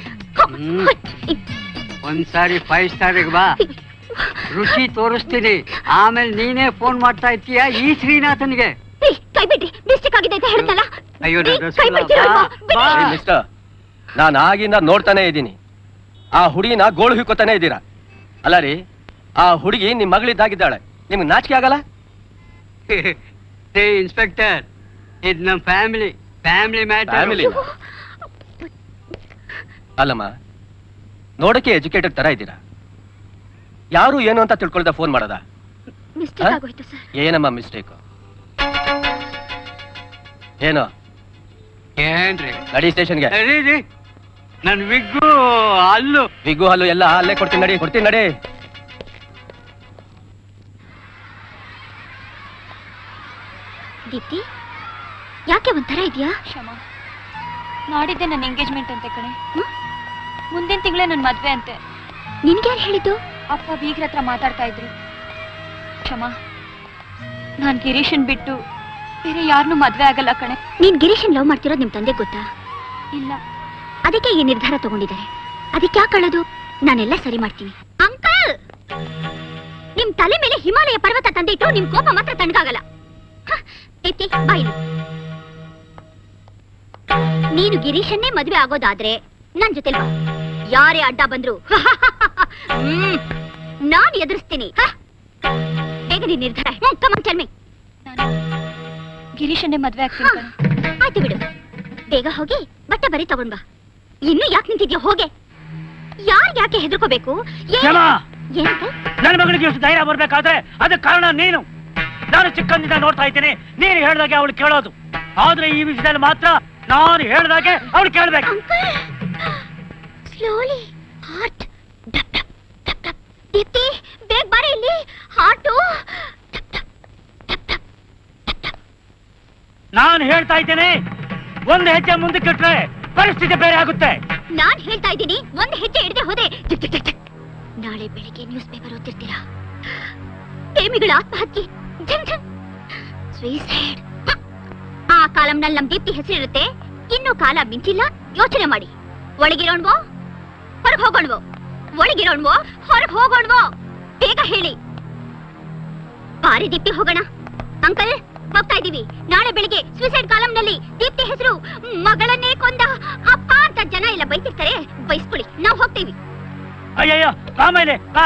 ಒಂದ್ಸಾರಿ ಫೈವ್ ಸ್ಟಾರಿಗೆ ಬಾ ರುಚಿ ತೋರಿಸ್ತೀನಿ ಆಮೇಲೆ ನೀನೇ ಫೋನ್ ಮಾಡ್ತಾ ಇರ್ತೀಯ ಈ ಶ್ರೀನಾಥನ್ಗೆ ಏ, ಕೈ ಬಿಡ್ರಿ ಮಿಸ್ಟೇಕ್ ಆಗಿದೆ ಅಂತ ಹೇಳ್ತಲ್ಲ ಅಯ್ಯೋ ಏ, ನನ್ನ ಕೈ ರಸಗುಲ್ಲ, ಬಿಡ್ತೀರಲ್ವಾ? ಬಾ, ಬಾ. ಮಿಸ್ಟರ್ ನಾನು ಆಗಿಂದ ನೋಡ್ತಾನೆ ಇದ್ದೀನಿ ಆ ಹುಡುಗಿನ ಗೋಳು ಹಿಕ್ಕೋತಾನೆ ಇದ್ದೀರಾ ಅಲ್ಲ ರೀ ಆ ಹುಡುಗಿ ನಿಮ್ ಮಗಳಿದ್ದಾಗಿದ್ದಾಳೆ ನಿಮ್ಗೆ ನಾಚಿಕೆ ಆಗಲ್ಲ ಹೇ ಇನ್ಸ್ಪೆಕ್ಟರ್ ಇದು ನಮ್ಮ ಫ್ಯಾಮಿಲಿ ಫ್ಯಾಮಿಲಿ ಮ್ಯಾಟರ್ Family ನಾ? ಅಲ್ಲಮ್ಮ ನೋಡಕ್ಕೆ ಎಜುಕೇಟೆಡ್ ತರ ಇದ್ದೀರಾ ಯಾರು ಏನು ಅಂತ ತಿಳ್ಕೊಳ್ದ ಫೋನ್ ಮಾಡದ ಮಿಸ್ಟೇಕ್ ಆಗೋಯ್ತು ಸರ್ ಏನಮ್ಮ ಮಿಸ್ಟೇಕು ಏನು ಏನ್ರಿ ನಡಿ ಸ್ಟೇಷನ್ಗೆ ರೀ ರೀ ನನ್ ವಿಗ್ಗು ಅಲ್ಲು ವಿಗ್ಗು ಹಲ್ಲು ಎಲ್ಲ ಅಲ್ಲೇ ಕೊಡ್ತೀನಿ ನಡಿ ಕೊಡ್ತೀನಿ ನಡಿ ದೀಪ್ತಿ ಯಾಕೆ ಒಂಥರ ಇದೆಯಾ ಕ್ಷಮ ನಾಡಿದ್ದೆ ನನ್ನ ಎಂಗೇಜ್ಮೆಂಟ್ ಅಂತೆ ಕಣೆ ಮುಂದಿನ ತಿಂಗಳೇ ನನ್ನ ಮದ್ವೆ ಅಂತೆ ನಿನ್ಗೆ ಯಾರು ಹೇಳಿದ್ದು ಅಪ್ಪ ಬೀಗ್ರ ಹತ್ರ ಮಾತಾಡ್ತಾ ಇದ್ರು ಕ್ಷಮ ನಾನ್ ಗಿರೀಶನ್ ಬಿಟ್ಟು ಬೇರೆ ಯಾರನ್ನೂ ಮದ್ವೆ ಆಗಲ್ಲ ಕಣೆ ನೀನ್ ಗಿರೀಶನ್ ಲವ್ ಮಾಡ್ತಿರೋದು ನಿಮ್ ತಂದೆ ಗೊತ್ತಾ ಇಲ್ಲ ಅದಕ್ಕೆ ಈ ನಿರ್ಧಾರ ತಗೊಂಡಿದ್ದಾರೆ ಅದಕ್ಕೆ ಯಾಕೆ ಅಳೋದು ನಾನೆಲ್ಲ ಸರಿ ಮಾಡ್ತೀನಿ ಅಂಕಲ್ ನಿಮ್ ತಲೆ ಮೇಲೆ ಹಿಮಾಲಯ ಪರ್ವತ ತಂದಿಟ್ಟು ನಿಮ್ ಕೋಪ ಮಾತ್ರ ತಣ್ಣಗಾಗಲ್ಲ ಹ, ದೀಪ್ತಿ ಬಾ ಇಲ್ಲಿ. ನೀನು ಗಿರೀಶನ್ನೇ ಮದ್ವೆ ಆಗೋದಾದ್ರೆ ನನ್ ಜೊತೆ ಬಾ ಯಾರೇ ಅಡ್ಡ ಬಂದ್ರು ಹ್ಮ್, ನಾನ್ ಎದುರಿಸ್ತೀನಿ ಹ. ಬೇಗ ನೀನ್ ನಿರ್ಧಾರ ಹ್ಮ್, come on, tell me. ಗಿರೀಶನ್ನೇ ಮದ್ವೆ ಆಗ್ತೀನಿ ಕಣೆ ಆಯ್ತು ಬಿಡು ಬೇಗ ಹೋಗಿ ಬಟ್ಟೆ ಬರಿ ತಗೊಂಡ್ ಬಾ ಇನ್ನು ಯಾಕೆ ನಿಂತಿದ್ಯಾ ಹೋಗೆ ಯಾರ್ಗ್ ಯಾಕೆ ಹೆದರ್ಕೋಬೇಕು ಕ್ಷಮ ಏನಂತ ನನ್ನ ಮಗಳಿಗೆ ಎಷ್ಟು ಧೈರ್ಯ ಬರ್ಬೇಕಾದ್ರೆ ಅದಕ್ಕೆ ಕಾರಣ ನೀನು ನಾನು ಚಿಕ್ಕಂದಿನ ನೋಡ್ತಾ ಇದ್ದೀನಿ ನೀನು ಹೇಳ್ದಾಗೆ ಅವಳು ಕೇಳೋದು ಆದ್ರೆ ಈ ವಿಷಯದಲ್ಲಿ ಮಾತ್ರ ನಾನು ಹೇಳ್ದಾಗೆ ಅವಳು ಕೇಳ್ಬೇಕು ಸ್ಲೋಲಿ ಹಾರ್ಟ್ ದೀಪ್ತಿ ಬೇಗ ಬಾರಿ ಇಲ್ಲಿ ಹಾರ್ಟು ನಾನು ಹೇಳ್ತಾ ಇದ್ದೇನೆ ಒಂದು ಹೆಜ್ಜೆ ಮುಂದಕ್ಕೆ ಇಟ್ರೆ ಪರಿಸ್ಥಿತಿ ಬೇರೆ ಆಗುತ್ತೆ ನಾನ್ ಹೇಳ್ತಾ ಇದ್ದೀನಿ ಒಂದ್ ಹೆಜ್ಜೆ ಹಿಡ್ದೆ ಹೋದೆ ಟಿಕ್ ಟಿಕ್ ಟಿಕ್ ಟಿಕ್. ನಾಳೆ ಬೆಳಿಗ್ಗೆ ನ್ಯೂಸ್ ಪೇಪರ್ ಓದ್ತಿರ್ತೀರಾ ಪ್ರೇಮಿಗಳ ಆತ್ಮಹತ್ಯೆ ಝನ್ ಝನ್ ಸುಯಿಸೈಡ್ ಆ ಕಾಲಂನಲ್ಲಿ ನಮ್ ದೀಪ್ತಿ ಹೆಸರಿರುತ್ತೆ ಇನ್ನು ಕಾಲ ಮಿಂಚಿಲ್ಲ ಯೋಚನೆ ಮಾಡಿ ಒಳಗಿರೋಣ್ವೋ ಹೊರಗೆ ಹೋಗೋಣ್ವೋ ಒಳಗಿರೋಣ್ವೋ ಹೊರಗೆ ಹೋಗೋಣ್ವೋ ಬೇಗ ಹೇಳಿ ಬಾರಿ ದೀಪ್ತಿ ಹೋಗೋಣ ಅಂಕಲ್ ಹೋಗ್ತಾ ಇದೀವಿ ನಾಳೆ ಬೆಳಿಗ್ಗೆ ಸೂಸೈಡ್ ಕಾಲಂನಲ್ಲಿ ದೀಪ್ತಿ ಹೆಸರು ಮಗಳನ್ನೇ ಕೊಂದ ಅಪ್ಪ ಅಂತ ಜನ ಎಲ್ಲ ಬೈತಿರ್ತಾರೆ ಬೈಸ್ಕೊಳ್ಳಿ ನಾವು ಹೋಗ್ತೀವಿ ಅಯ್ಯಯ್ಯೋ ಆಮೇಲೆ ಬಾ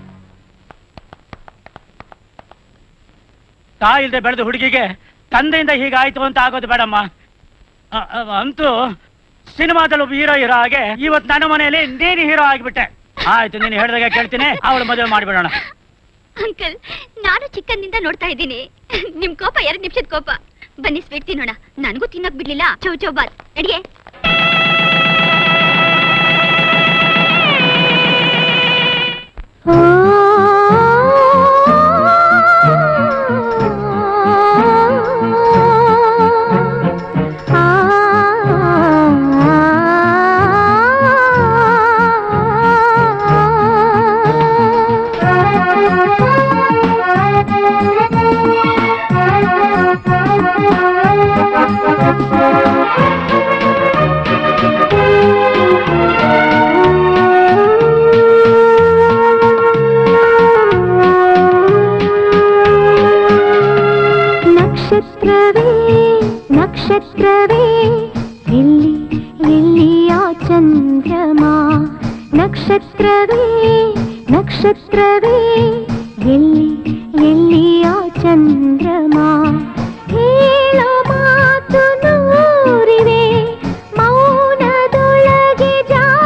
ತಾಯಿಲ್ದೆ ಬೆಳೆದ ಹುಡುಗಿಗೆ ತಂದೆಯಿಂದ ಹೀಗಾಯ್ತು ಅಂತ ಆಗೋದು ಬೇಡಮ್ಮ ಅ- ಅ- ಅಂತೂ ಸಿನಿಮಾದಲ್ಲಿ ಒಬ್ಬ ಹೀರೋ ಹೀರೋ ಹಾಗೆ ಇವತ್ತು ನನ್ನ ಮನೆಯಲ್ಲಿ ನೀನು ಹೀರೋ ಆಗಿಬಿಟ್ಟೆ ಆಯ್ತು ನೀನು ಹೇಳ್ದಾಗ ಕೇಳ್ತೀನಿ ಅವಳು ಮದುವೆ ಮಾಡಿಬಿಡೋಣ ಅಂಕಲ್ ನಾನು ಚಿಕ್ಕಂದಿಂದ ನೋಡ್ತಾ ಇದ್ದೀನಿ ನಿಮ್ ಕೋಪ ಎರಡ್ ನಿಮಿಷದ ಕೋಪ ಬನ್ನಿ ಸ್ವೀಟ್ ತಿನ್ನೋಣ ನನಗೂ ತಿನ್ನಕ್ ಬಿಡ್ಲಿಲ್ಲ ಚೌ ಚೌ ಬಾತ್ ಅಡಿಗೆ ನಕ್ಷತ್ರವೇ ನಕ್ಷತ್ರವೇ ಎಲ್ಲಿ ಎಲ್ಲಿಯ ಚಂದ್ರಮ ನಕ್ಷತ್ರವೇ ನಕ್ಷತ್ರವೇ ಎಲ್ಲಿ ಎಲ್ಲಿಯ ಚಂದ್ರಮ ಹೇಳೋ ಮಾತು ನೂರಿವೆ ಮೌನದೊಳಗೆ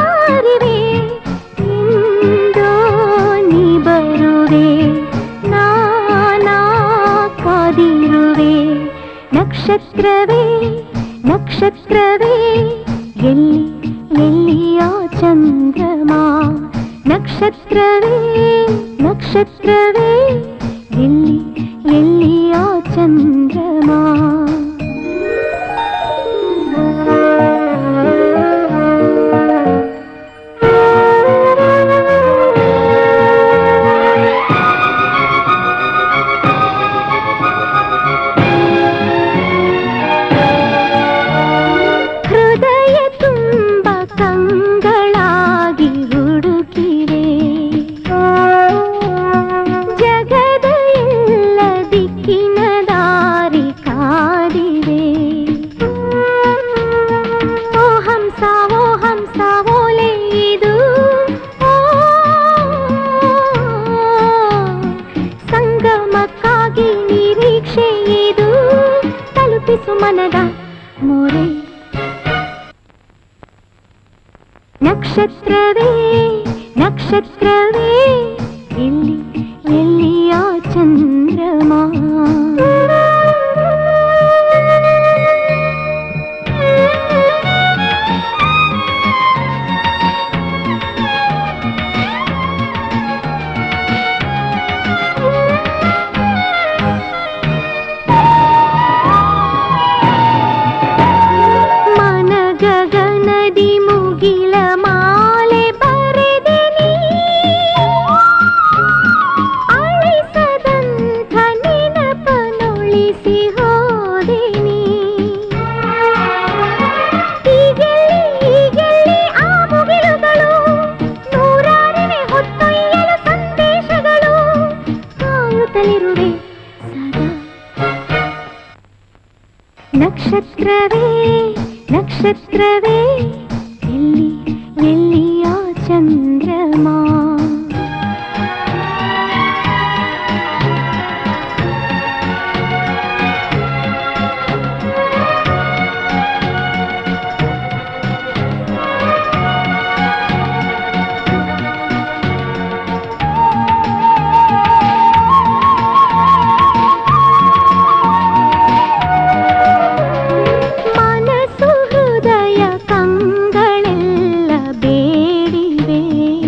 ಜಾರಿವೆ ಇಂದೋ ನೀ ಬರುವೆ ನಾ ಬರುವೆ ನಕ್ಷತ್ರವೇ ನಕ್ಷತ್ರವೇ ಎಲ್ಲಿ ಎಲ್ಲಿಯ ಚಂದ್ರಮ ನಕ್ಷತ್ರವೇ ನಕ್ಷತ್ರವೇ ಎಲ್ಲಿ ಎಲ್ಲಿಯ ಚಂದ್ರಮ ಹೃದಯ ತುಂಬ ಕಂಗಳಾಗಿ ಹುಡುಕಿರೆ ಜಗದ ಎಲ್ಲ ದಿಕ್ಕಿನ ದಾರಿ ಕಾದಿರೆ ಓ ಹಂಸ ಓ ಹಂಸ ಓಲೆ ಇದು ಓ, ಸಂಗಮಕ್ಕಾಗಿ ನಿರೀಕ್ಷೆ ಇದು ತಲುಪಿಸು ಮನದ ಮೊರೆ ನಕ್ಷತ್ರವೇ ನಕ್ಷತ್ರವೇ ಎಲ್ಲಿ ಎಲ್ಲಿಯ ಚಂದ್ರಮ ಮನ ಗಗನದಿ ಮುಗಿಲ ಮಾಲೆ ಬರೆದೆ ನೀ ಅಳಿಸದಂಥ ನೆನಪನೊಳಿಸಿ ಹೋದೆ ನೀ ಹೀಗೆಲ್ಲಿ ಹೀಗೆಲ್ಲಿ ಆ ಮುಗಿಲುಗಳು ನೂರಾರಿವೆ ಹೊತ್ತೊಯ್ಯಲು ಸಂದೇಶಗಳು ಕಾಯುತ್ತಲಿರುವೆ ಸದಾ ನಕ್ಷತ್ರವೇ ನಕ್ಷತ್ರವೇ ಎಲ್ಲಿ ಎಲ್ಲಿಯ ಚಂದ್ರಮ ಮನಸ್ಸು ಹೃದಯ ಕಂಗಳೆಲ್ಲ ಬೇಡಿವೆ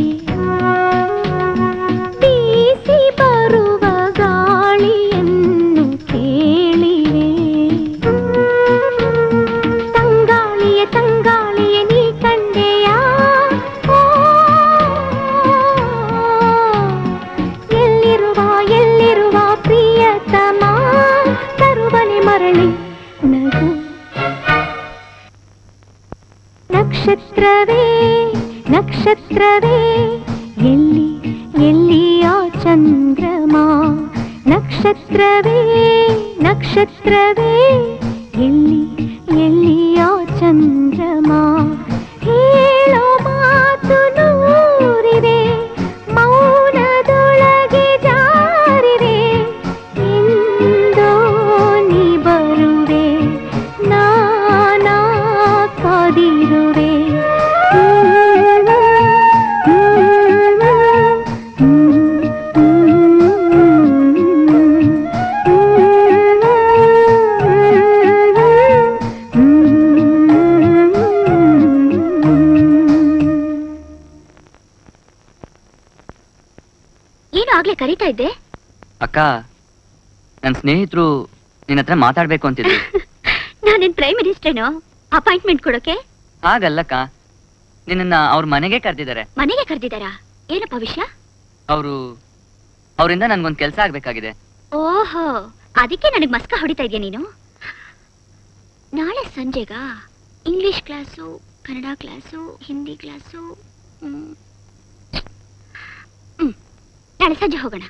ಬೀಸಿ ಬರುವ ಗಾಳಿಯನ್ನು ಕೇಳಿವೆ ತಂಗಾಳಿಯ ತಂಗಾಳಿಯ ನೀ ಕಂಡೆಯ ಎಲ್ಲಿರುವ ಎಲ್ಲಿರುವ ಪ್ರಿಯತಮ ತರುವನೆ ಮರಳಿ ನಗು ನಕ್ಷತ್ರವೇ ನಕ್ಷತ್ರವೇ ಎಲ್ಲಿ ಎಲ್ಲಿಯ ಚಂದ್ರಮ ನಕ್ಷತ್ರವೇ ನಕ್ಷತ್ರವೇ ಎಲ್ಲಿ ಎಲ್ಲಿಯ ಚಂದ್ರಮ ಹೇಳೋ ಮಾತು ನೂರಿವೆ ಮೌನದೊಳಗೆ ಜಾರಿವೆ ಎಂದೋ ನೀ ಬರುವೆ ನಾನಾ ಕಾದಿರುವೆ ಏನು ಆಗ್ಲೇ ಕರೀತಾ ಇದ್ದೆ ಅಕ್ಕ ನನ್ನ ಸ್ನೇಹಿತರು ನಿನ್ನ ಹತ್ರ ಮಾತಾಡ್ಬೇಕು ಅಂತಿದ್ರು ನಾನೇನ್ ಪ್ರೈಮ್ ಮಿನಿಸ್ಟ್ರೇನೋ ಅಪಾಯಿಂಟ್ಮೆಂಟ್ ಕೊಡೋಕೆ ಹಾಗಲ್ಲಕ್ಕ ನಿನ್ನ ಅವ್ರ ಮನೆಗೆ ಕರೆದಿದ್ದಾರೆ ಮನೆಗೆ ಕರೆದಿದ್ದಾರಾ ಏನಪ್ಪ ವಿಷಯ ಅವರು ಅವರಿಂದ ನನ್ಗೊಂದು ಕೆಲಸ ಆಗ್ಬೇಕಾಗಿದೆ ಓಹೋ ಅದಕ್ಕೆ ನನಗೆ ಮಸ್ಕ ಹೊಡಿತಾ ಇದೆಯಾ ನೀನು ನಾಳೆ ಸಂಜೆಗಾ English class Kannada class Hindi class ಹ್ಮ್. ಹ್ಮ್. ನಾಳೆ ಸಂಜೆ ಹೋಗೋಣ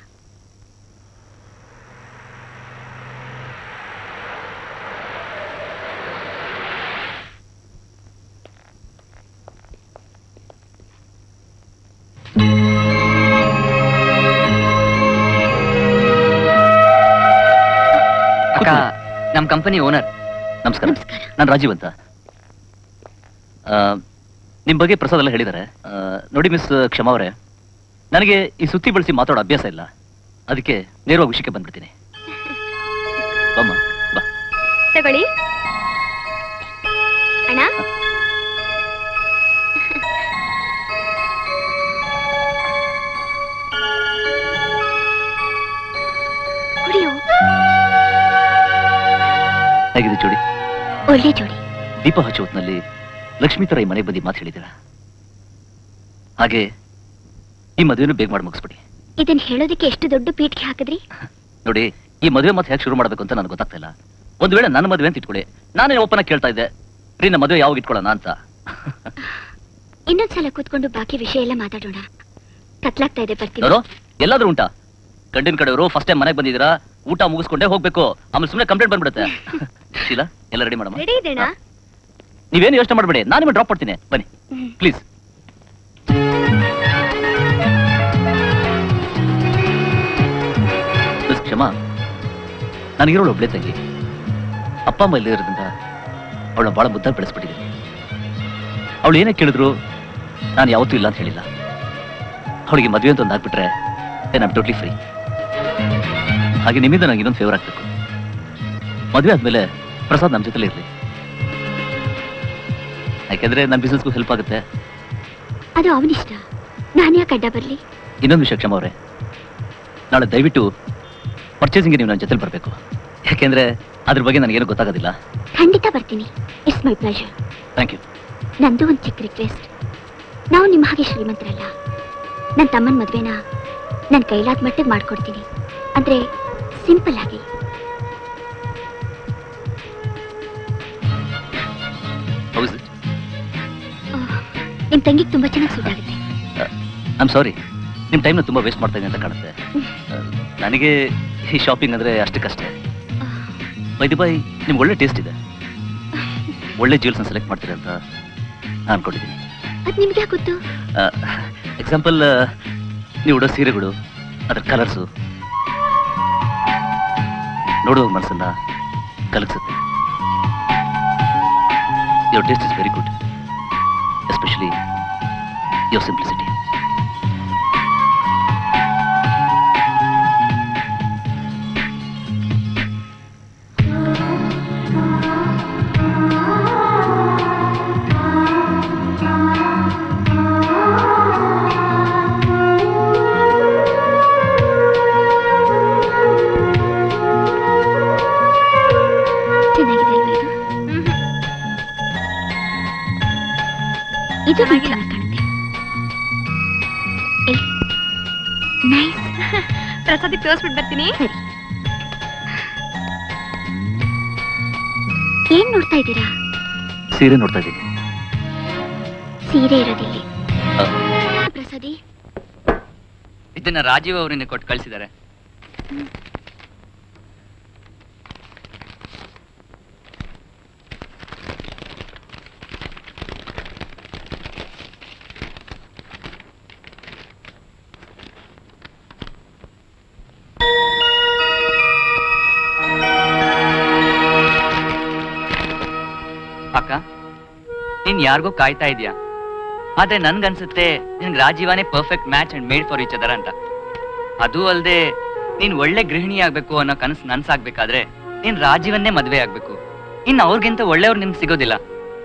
ಅಕ್ಕ ನಮ್ ಕಂಪನಿ ಓನರ್ ನಮಸ್ಕಾರ ನಾನು ರಾಜೀವ್ ಅಂತ ಆ, ನಿಮ್ ಬಗ್ಗೆ ಪ್ರಸಾದ್ ಎಲ್ಲ ಹೇಳಿದ್ದಾರೆ ಆ, ನೋಡಿ ಮಿಸ್ ಕ್ಷಮಾ ಅವರೇ ನನಗೆ ಈ ಸುತ್ತಿ ಬಳಸಿ ಮಾತಾಡೋ ಅಭ್ಯಾಸ ಇಲ್ಲ ಅದಕ್ಕೆ ನೇರವಾಗಿ ವಿಷಯಕ್ಕೆ ಬಂದ್ಬಿಡ್ತೀನಿ ಬಮ್ಮ ತಗೊಳ್ಳಿ ಅಣ್ಣ ಕುಡಿಯು ಹೇಗಿದೆ ಜೋಡಿ ಒಳ್ಳೆ ಜೋಡಿ ದೀಪ ಹಚ್ಚೋ ಹೊತ್ನಲ್ಲಿ ಲಕ್ಷ್ಮೀ ತರ ಈ ಮನೆಗೆ ಬಂದು ಮಾತು ಹೇಳಿದ್ದೀರಾ ಹಾಗೆ ಈ ಮದುವೆನೂ ಬೇಗ ಮಾಡಿ ಮುಗಿಸ್ಬಿಡಿ ಇದನ್ ಹೇಳೋದಕ್ಕೆ ಎಷ್ಟು ದೊಡ್ಡ ಪೀಠಿಗೆ ಹಾಕಿದ್ರಿ ನೋಡಿ ಈ ಮದುವೆ ಮತ್ತೆ ಹೇಗೆ ಶುರು ಮಾಡಬೇಕು ಅಂತ ನನಗೆ ಗೊತ್ತಾಗ್ತಾ ಇಲ್ಲ ಒಂದು ವೇಳೆ ನನ್ನ ಮದುವೆ ಅಂತ ಇಟ್ಕೊಳ್ಳಿ ನಾನೇ ಒಪ್ಪನ ಕೇಳ್ತಾ ಇದ್ದೆ ರೀ ನಮ್ಮ ಮದುವೆ ಯಾವಾಗ ಇಟ್ಕೊಳ್ಳೋಣ ಅಂತ ಇನ್ನೊಂದ್ಸಲ ಕೂತ್ಕೊಂಡು ಬಾಕಿ ವಿಷಯ ಎಲ್ಲ ಮಾತಾಡೋಣ ಕತ್ಲಾಗ್ತಾ ಇದೆ ಬರ್ತೀನಿ ನೋಡು ಎಲ್ಲಾದ್ರೂ ಉಂಟಾ ಗಂಡಿನ ಕಡೆಯವರು ಫಸ್ಟ್ ಟೈಮ್ ಮನೆಗೆ ಬಂದಿದ್ದೀರಾ ಊಟ ಮುಗಿಸ್ಕೊಂಡೇ ಹೋಗ್ಬೇಕು ಆಮೇಲೆ ಸುಮ್ಮನೆ ಕಂಪ್ಲೇಂಟ್ ಬಂದ್ಬಿಡುತ್ತೆ ಶೀಲಾ ಎಲ್ಲ ರೆಡಿ ಮಾಡಮ್ಮ ರೆಡಿ ಇದೆನಾ ನೀವೇನು ಯೋಚನೆ ಮಾಡಬೇಡಿ ನಾನು ನಿಮಗೆ ಡ್ರಾಪ್ ಮಾಡ್ತೀನಿ ಬನ್ನಿ ಪ್ಲೀಸ್ ಮಿಸ್ ಕ್ಷಮಾ ನನಗಿರೋಳು ಒಬ್ಳೆ ತಂಗಿ ಅಪ್ಪ ಅಮ್ಮ ಇಲ್ಲದಿರೋದ್ರಿಂದ ಅವಳ ಬಹಳ ಮುದ್ದಾಗಿ ಬೆಳೆಸ್ಬಿಟ್ಟಿದ್ದೀನಿ ಅವಳು ಏನೇ ಕೇಳಿದ್ರು ನಾನು ಯಾವತ್ತೂ ಇಲ್ಲ ಅಂತ ಹೇಳಿಲ್ಲ ಅವಳಿಗೆ ಮದುವೆ ಅಂತ ಒಂದು ಹಾಕ್ಬಿಟ್ರೆ ನಾನು ಟೋಟ್ಲಿ ಫ್ರೀ ಹಾಗೆ ನಿಮ್ಮಿಂದ ನನಗೆ ಇನ್ನೊಂದು ಫೇವರ್ ಆಗ್ಬೇಕು ಮದುವೆ ಆದ್ಮೇಲೆ ಪ್ರಸಾದ್ ನಮ್ಮ ಜೊತೆಲೇ ಇರಲಿ ಯಾಕೆಂದ್ರೆ ನನ್ನ ಬಿಸ್ನೆಸ್ಗೂ ಹೆಲ್ಪ್ ಆಗುತ್ತೆ ಅದು ಅವನಿಷ್ಟ ನಾನು ಯಾಕೆ ಅಡ್ಡ ಬರ್ಲಿ ಇನ್ನೊಂದು ವಿಷಯ ಕ್ಷಮ ಅವರೇ ನಾಳೆ ದಯವಿಟ್ಟು ಪರ್ಚೇಸಿಂಗ್ಗೆ ನೀವು ನನ್ನ ಜೊತೆಲಿ ಬರಬೇಕು ಯಾಕೆಂದ್ರೆ ಅದ್ರ ಬಗ್ಗೆ ನನಗೇನು ಗೊತ್ತಾಗೋದಿಲ್ಲ ಖಂಡಿತ ಬರ್ತೀನಿ it's my pleasure thank you ನಂದು ಒಂದು ಚಿಕ್ಕ ರಿಕ್ವೆಸ್ಟ್ ನಾವು ನಿಮ್ಮ ಹಾಗೆ ಶ್ರೀಮಂತರಲ್ಲ ನನ್ನ ತಮ್ಮನ ಮದ್ವೆನ ನನ್ನ ಕೈಲಾದ ಮಟ್ಟಿಗೆ ಮಾಡ್ಕೊಡ್ತೀನಿ ಅಂದ್ರೆ ಸಿಂಪಲ್ ಆಗಿ ಹೌಸ್ ಇಟ್ ನಿಮ್ ತಂಗಿಗೆ ತುಂಬಾ ಚೆನ್ನಾಗಿ ಸೂಟ್ ಆಗುತ್ತೆ ಐಮ್ ಸಾರಿ ನಿಮ್ಮ ಟೈಮ್ನ ತುಂಬ ವೇಸ್ಟ್ ಮಾಡ್ತಾ ಇದ್ದೀನಿ ಅಂತ ಕಾಣುತ್ತೆ ಆ, ನನಗೆ ಈ ಶಾಪಿಂಗ್ ಅಂದರೆ ಅಷ್ಟಕ್ಕಷ್ಟೇ ಬೈದಿ ಬೈ ನಿಮ್ಗೆ ಒಳ್ಳೆ ಟೇಸ್ಟ್ ಇದೆ ಒಳ್ಳೆ ಜ್ಯೂಲ್ಸ್ನ ಸೆಲೆಕ್ಟ್ ಮಾಡ್ತೀರಿ ಅಂತ ನಾನು ಅನ್ಕೊಂಡಿದ್ದೀನಿ ಅದ್ ನಿಮ್ಗೆ ಯಾಕೆ ಗೊತ್ತು ಎಕ್ಸಾಂಪಲ್ ನೀವು ಉಡೋ ಸೀರೆಗಳು ಅದರ ಕಲರ್ಸು ನೋಡುವ ಮನಸ್ಸನ್ನ ಕಲಗಿಸುತ್ತೆ your taste is very good especially your simplicity ಚೆನ್ನಾಗಿದೆ ಅಲ್ವಾ ಇದು ಇದು ಚೆನ್ನಾಗಿ ಕಾಣುತ್ತೆ ನೈಸ್ ಪ್ರಸಾದಿಗೆ ತೋರಿಸ್ಬಿಟ್ಟು ಬರ್ತೀನಿ ಸರಿ ಏನ್ ನೋಡ್ತಾ ಇದ್ದೀರಾ ಸೀರೆ ನೋಡ್ತಾ ಇದ್ದೀನಿ ಸೀರೆ ಇರೋದಿಲ್ಲಿ ಆ, ಪ್ರಸಾದಿ ಇದನ್ನ ರಾಜೀವ್ ಅವರಿಂದ ಕೊಟ್ಟು ಕಳಿಸಿದ್ದಾರೆ ಅಕ್ಕ ನೀನ್ ಯಾರಿಗೋ ಕಾಯ್ತಾ ಇದೀಯಾ ಆದ್ರೆ ನನ್ಗನ್ಸುತ್ತೆ ನಿನ್ಗೆ ರಾಜೀವನೇ perfect match and made for each other ಅಂತ ಅದು ಅಲ್ಲದೆ ನೀನ್ ಒಳ್ಳೆ ಗೃಹಿಣಿ ಆಗ್ಬೇಕು ಅನ್ನೋ ಕನಸು ನನ್ಸಾಗ್ಬೇಕಾದ್ರೆ ನೀನ್ ರಾಜೀವನ್ನೇ ಮದ್ವೆ ಆಗ್ಬೇಕು ಇನ್ನು ಅವ್ರಿಗಿಂತ ಒಳ್ಳೆಯವ್ರು ನಿಮ್ಗೆ ಸಿಗೋದಿಲ್ಲ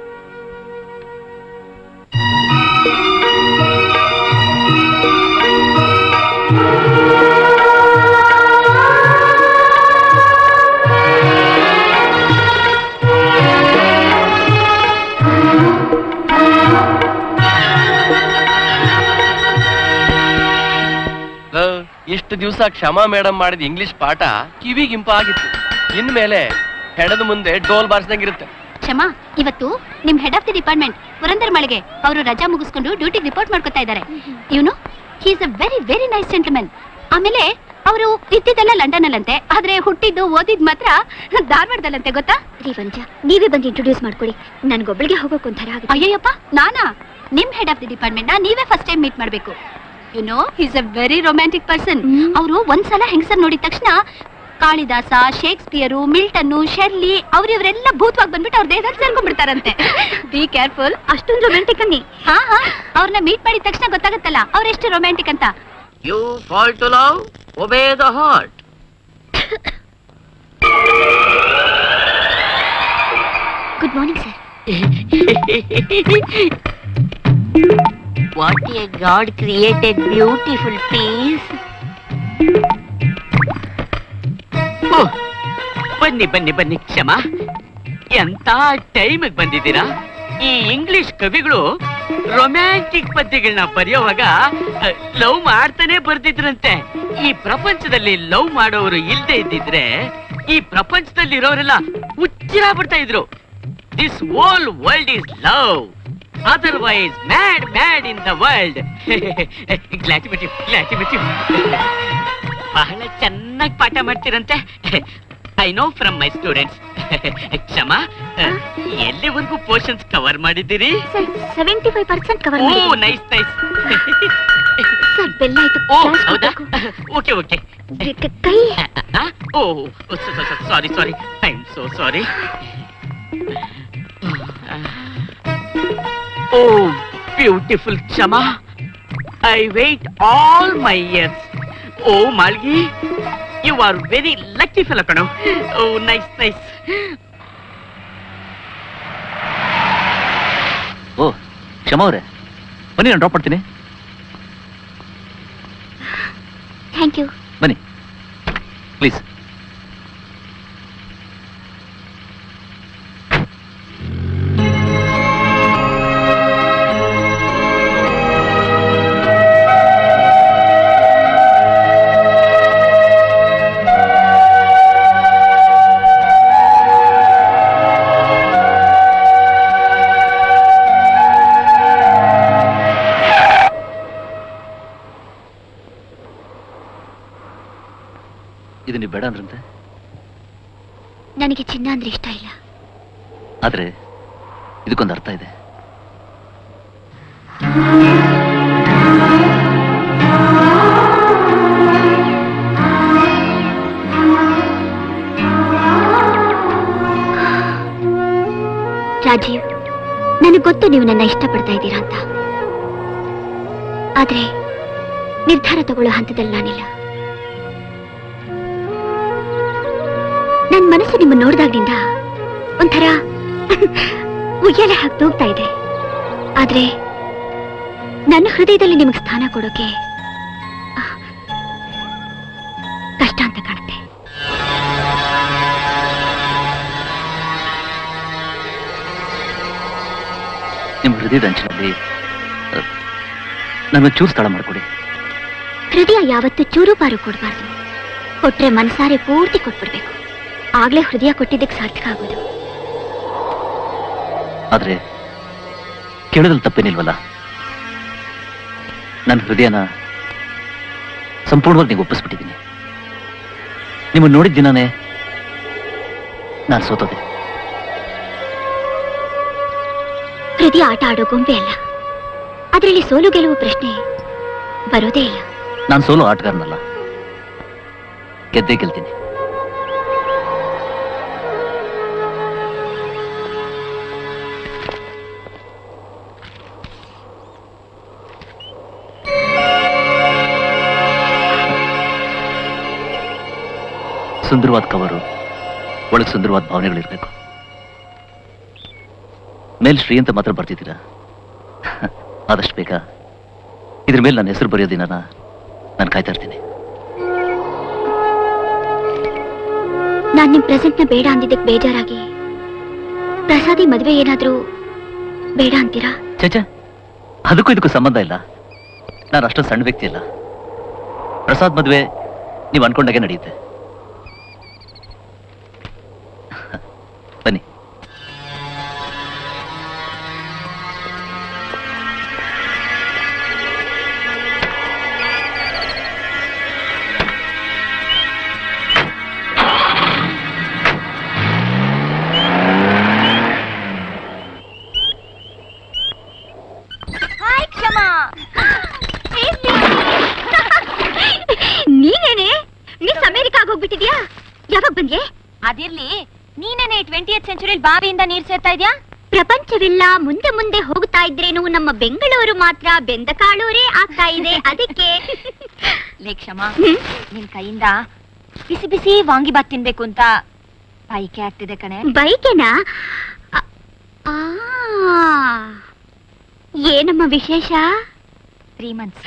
ಇಷ್ಟು ದಿವಸ ಕ್ಷಮಾ ಮೇಡಮ್ ಮಾಡಿದ ಇಂಗ್ಲಿಷ್ ಪಾಠ ಕಿವಿಗೆ ಇಂಪಾಗಿತ್ತು ಇನ್ಮೇಲೆ ಹೆಣದ ಮುಂದೆ ಡೋಲ್ ಬಾರಿಸ್ದಂಗಿರುತ್ತೆ ಕ್ಷಮಾ ಇವತ್ತು ನಿಮ್ head of the department Purandar ಮಳಿಗೆ ಅವರು ರಜಾ ಮುಗಿಸ್ಕೊಂಡು ಡ್ಯೂಟಿಗೆ ರಿಪೋರ್ಟ್ ಮಾಡ್ಕೊತಾ ಇದ್ದಾರೆ ಇವನು is a very very nice gentleman ಆಮೇಲೆ ಅವರು ಇದ್ದಿದ್ದೆಲ್ಲ ಲಂಡನ್ ಅಲ್ಲಂತೆ ಆದ್ರೆ ಹುಟ್ಟಿದ್ದು ಓದಿದ್ ಮಾತ್ರ ಧಾರವಾಡದಲ್ಲಂತೆ ಗೊತ್ತಾ ರೀ ವಂಜ ನೀವೇ ಬಂದು ಇಂಟ್ರೊಡ್ಯೂಸ್ ಮಾಡ್ಕೊಳ್ಳಿ ನನ್ಗೊಬ್ಳಿಗೆ ಹೋಗೋಕ್ ಒಂಥರ ಆಗುತ್ತೆ ಅಯ್ಯಯ್ಯಪ್ಪ ನಾನಾ ನಿಮ್ ಹೆಡ್ ಆಫ್ ದಿ ಡಿಪಾರ್ಟ್ಮೆಂಟ್ ನ ನೀವೇ ಫಸ್ಟ್ ಟೈಮ್ ಮೀಟ್ ಮಾಡ್ಬೇಕು you know is a very romantic person ಅವರು ಒಂದ್ಸಲ ಹೆಂಗಸರ್ ನೋಡಿದ ತಕ್ಷಣ ಕಾಳಿದಾಸ ಶೇಕ್ಸ್ಪಿಯರು ಮಿಲ್ಟನ್ನು ಶೆರ್ಲಿ ಅವ್ರಿವ್ರೆಲ್ಲ ಭೂತವಾಗಿ ಬಂದ್ಬಿಟ್ಟು ಅವ್ರ ದೇಹದಲ್ಲಿ ಸೇರ್ಕೊಂಡ್ಬಿಡ್ತಾರಂತೆ ಬಿ ಕೇರ್ಫುಲ್ ಅಷ್ಟೊಂದು ರೊಮ್ಯಾಂಟಿಕ್ ಅನ್ನಿ ಹಾ ಹಾ ಅವ್ರನ್ನ ಮೀಟ್ ಮಾಡಿದ ತಕ್ಷಣ ಗೊತ್ತಾಗುತ್ತಲ್ಲ ಅವ್ರೆಷ್ಟು ರೊಮ್ಯಾಂಟಿಕ್ ಅಂತ You fall to love, obey the heart. What a God created beautiful piece. ಓ, ಬನ್ನಿ ಬನ್ನಿ ಬನ್ನಿ ಕ್ಷಮ ಎಂತ ಟೈಮಿಗೆ ಬಂದಿದ್ದೀರಾ ಈ ಇಂಗ್ಲಿಷ್ ಕವಿಗಳು ರೊಮ್ಯಾಂಟಿಕ್ ಪದ್ಯಗಳನ್ನ ಬರೆಯೋವಾಗ ಲವ್ ಮಾಡ್ತಾನೆ ಬರ್ತಿದ್ರಂತೆ ಈ ಪ್ರಪಂಚದಲ್ಲಿ ಲವ್ ಮಾಡೋರು ಇಲ್ಲದೆ ಇದ್ದಿದ್ರೆ ಈ ಪ್ರಪಂಚದಲ್ಲಿ ಇರೋರೆಲ್ಲ ಹುಚ್ಚಿರ ಬಿಡ್ತಾ ಇದ್ರು this whole world is love otherwise mad mad in the world ಗ್ಲಾಟಿಮೆಟಿವ್ ಗ್ಲಾಟಿಮೆಟಿವ್ ಬಹಳ ಚೆನ್ನಾಗಿ ಪಾಠ ಮಾಡ್ತೀರಂತೆ I know from my students Kshama ಎಲ್ಲಿವರೆಗೂ ಪೋರ್ಷನ್ಸ್ ಕವರ್ ಮಾಡಿದ್ದೀರಿ ಸೆವೆಂಟಿ ಫೈವ್ ಪರ್ಸೆಂಟ್ ಕವರ್ ಓ ಮಾಡಿದ್ದೀನಿ ನೈಸ್ ನೈಸ್ ಸರ್ ಬೆಲ್ಲ ಆಯ್ತು ಓ ಕ್ಲಾಸ್ ಹೌದಾ ಕೊಡ್ಬೇಕು. ಓಕೆ ಓಕೆ ಕ- ಕೈ oh sorry sorry I am so sorry oh beautiful Kshama I wait all my years oh ಮಾಲ್ಗಿ you are very lucky fellow ಕಣೋ ಓ ನೈಸ್ ನೈಸ್ ಓ ಕ್ಷಮಾ ಅವರೇ ಬನ್ನಿ ನಾನು ಡ್ರಾಪ್ ಮಾಡ್ತೀನಿ ಥ್ಯಾಂಕ್ ಯು ಬನ್ನಿ ಪ್ಲೀಸ್ ಇದು ನೀವು ಬೇಡ ಅಂದ್ರಂತೆ ನನಗೆ ಚಿನ್ನ ಅಂದ್ರೆ ಇಷ್ಟ ಇಲ್ಲ ಆದ್ರೆ ಇದಕ್ಕೊಂದು ಅರ್ಥ ಇದೆ ರಾಜೀವ್ ನನಗೆ ಗೊತ್ತು ನೀವು ನನ್ನ ಇಷ್ಟಪಡ್ತಾ ಇದ್ದೀರಾ ಅಂತ ಆದ್ರೆ ನಿರ್ಧಾರ ತಗೊಳ್ಳೋ ಹಂತದಲ್ಲಿ ನಾನಿಲ್ಲ ನನ್ನ ಮನಸ್ಸು ನಿಮ್ಮ ನೋಡಿದಾಗಿನಿಂದ ಒಂಥರ ಉಯ್ಯಾಲೆ ಹಾಕಿ ಹೋಗ್ತಾ ಇದೆ ಆದ್ರೆ ನನ್ನ ಹೃದಯದಲ್ಲಿ ನಿಮಗೆ ಸ್ಥಾನ ಕೊಡೋಕೆ ಆ, ಕಷ್ಟ ಅಂತ ಕಾಣುತ್ತೆ ನಿಮ್ಮ ಹೃದಯದ ಅಂಚಿನಲ್ಲಿ ನನ್ನ ಚೂರು ಸ್ಥಳ ಮಾಡಿಕೊಡಿ ಹೃದಯ ಯಾವತ್ತೂ ಚೂರು ಪಾರು ಕೊಡಬಾರ್ದು ಕೊಟ್ರೆ ಮನಸಾರೆ ಪೂರ್ತಿ ಕೊಟ್ಬಿಡ್ಬೇಕು ಆಗ್ಲೇ ಹೃದಯ ಕೊಟ್ಟಿದ್ದಕ್ಕೆ ಸಾರ್ಥಕ ಆಗೋದು ಆದ್ರೆ ಕೇಳೋದ್ರಲ್ಲಿ ತಪ್ಪೇನಿಲ್ವಲ್ಲ ನನ್ನ ಹೃದಯನ ಸಂಪೂರ್ಣವಾಗಿ ನೀವು ಒಪ್ಪಿಸ್ಬಿಟ್ಟಿದ್ದೀನಿ ನಿಮ್ಮನ್ನು ನೋಡಿದ ದಿನಾನೇ ನಾನು ಸೋತೋದೆ ಹೃದಯ ಆಟ ಆಡೋ ಗೊಂಬೆ ಅಲ್ಲ ಅದರಲ್ಲಿ ಸೋಲು ಗೆಲುವು ಪ್ರಶ್ನೆ ಬರೋದೇ ಇಲ್ಲ ನಾನು ಸೋಲೋ ಆಟಗಾರನಲ್ಲ ಗೆದ್ದೇ ಗೆಲ್ತೀನಿ ಸುಂದರವಾದ ಕವರು ಒಳಗೆ ಸುಂದರವಾದ ಭಾವನೆಗಳಿರ್ಬೇಕು ಮೇಲ್ ಶ್ರೀ ಅಂತ ಮಾತ್ರ ಬರ್ತಿದ್ದೀರಾ ಆದಷ್ಟು ಬೇಗ ಇದ್ರ ಮೇಲೆ ನನ್ನ ಹೆಸರು ಬರೆಯೋ ದಿನನ ನಾನು ಕಾಯ್ತಾ ಇರ್ತೀನಿ ನಾನ್ ನಿಮ್ ಪ್ರೆಸೆಂಟ್ನ ಬೇಡ ಅಂದಿದ್ದಕ್ಕೆ ಬೇಜಾರಾಗಿ ಪ್ರಸಾದಿ ಮದ್ವೆ ಏನಾದ್ರೂ ಬೇಡ ಅಂತೀರಾ ಚಚ ಅದಕ್ಕೂ ಇದಕ್ಕೂ ಸಂಬಂಧ ಇಲ್ಲ ನಾನು ಅಷ್ಟೊಂದು ಸಣ್ಣ ವ್ಯಕ್ತಿ ಅಲ್ಲ ಪ್ರಸಾದ್ ಮದುವೆ ನೀವು ಅನ್ಕೊಂಡಾಗೆ ನಡೆಯುತ್ತೆ ಬನ್ನಿ ಹಾಯ್ ಕ್ಷಮಾ ನೀನೇನೆ ಮಿಸ್ ಅಮೆರಿಕಾಗ್ ಹೋಗ್ಬಿಟ್ಟಿದ್ಯಾ ಯಾವಾಗ ಬಂದ್ಯೆ ಅದಿರ್ಲಿ ನೀನೇನೆ ಟ್ವೆಂಟಿ ಸೆಂಚುರಿಲಿ ಬಾವಿಯಿಂದ ನೀರ್ ಸೇರ್ತಾ ಇದ್ಯಾ ಪ್ರಪಂಚವಿಲ್ಲ ಮುಂದೆ ಮುಂದೆ ಹೋಗ್ತಾ ಇದ್ರೇನು ನಮ್ಮ ಬೆಂಗಳೂರು ಮಾತ್ರ ಬೆಂದ ಕಾಳೂರೇ ಆಗ್ತಾ ಇದೆ ಅದಕ್ಕೆ ಲೇ ಕ್ಷಮ ನಿನ್ ಕೈಯಿಂದ ಬಿಸಿ ಬಿಸಿ ವಾಂಗಿಬಾತ್ ತಿನ್ಬೇಕು ಅಂತ ಬೈಕೆ ಆಗ್ತಿದೆ ಕಣೆ ಬೈಕೆನಾ ಆ- ಆ ಏನಮ್ಮ ವಿಶೇಷ ತ್ರೀ ಮಂತ್ಸ್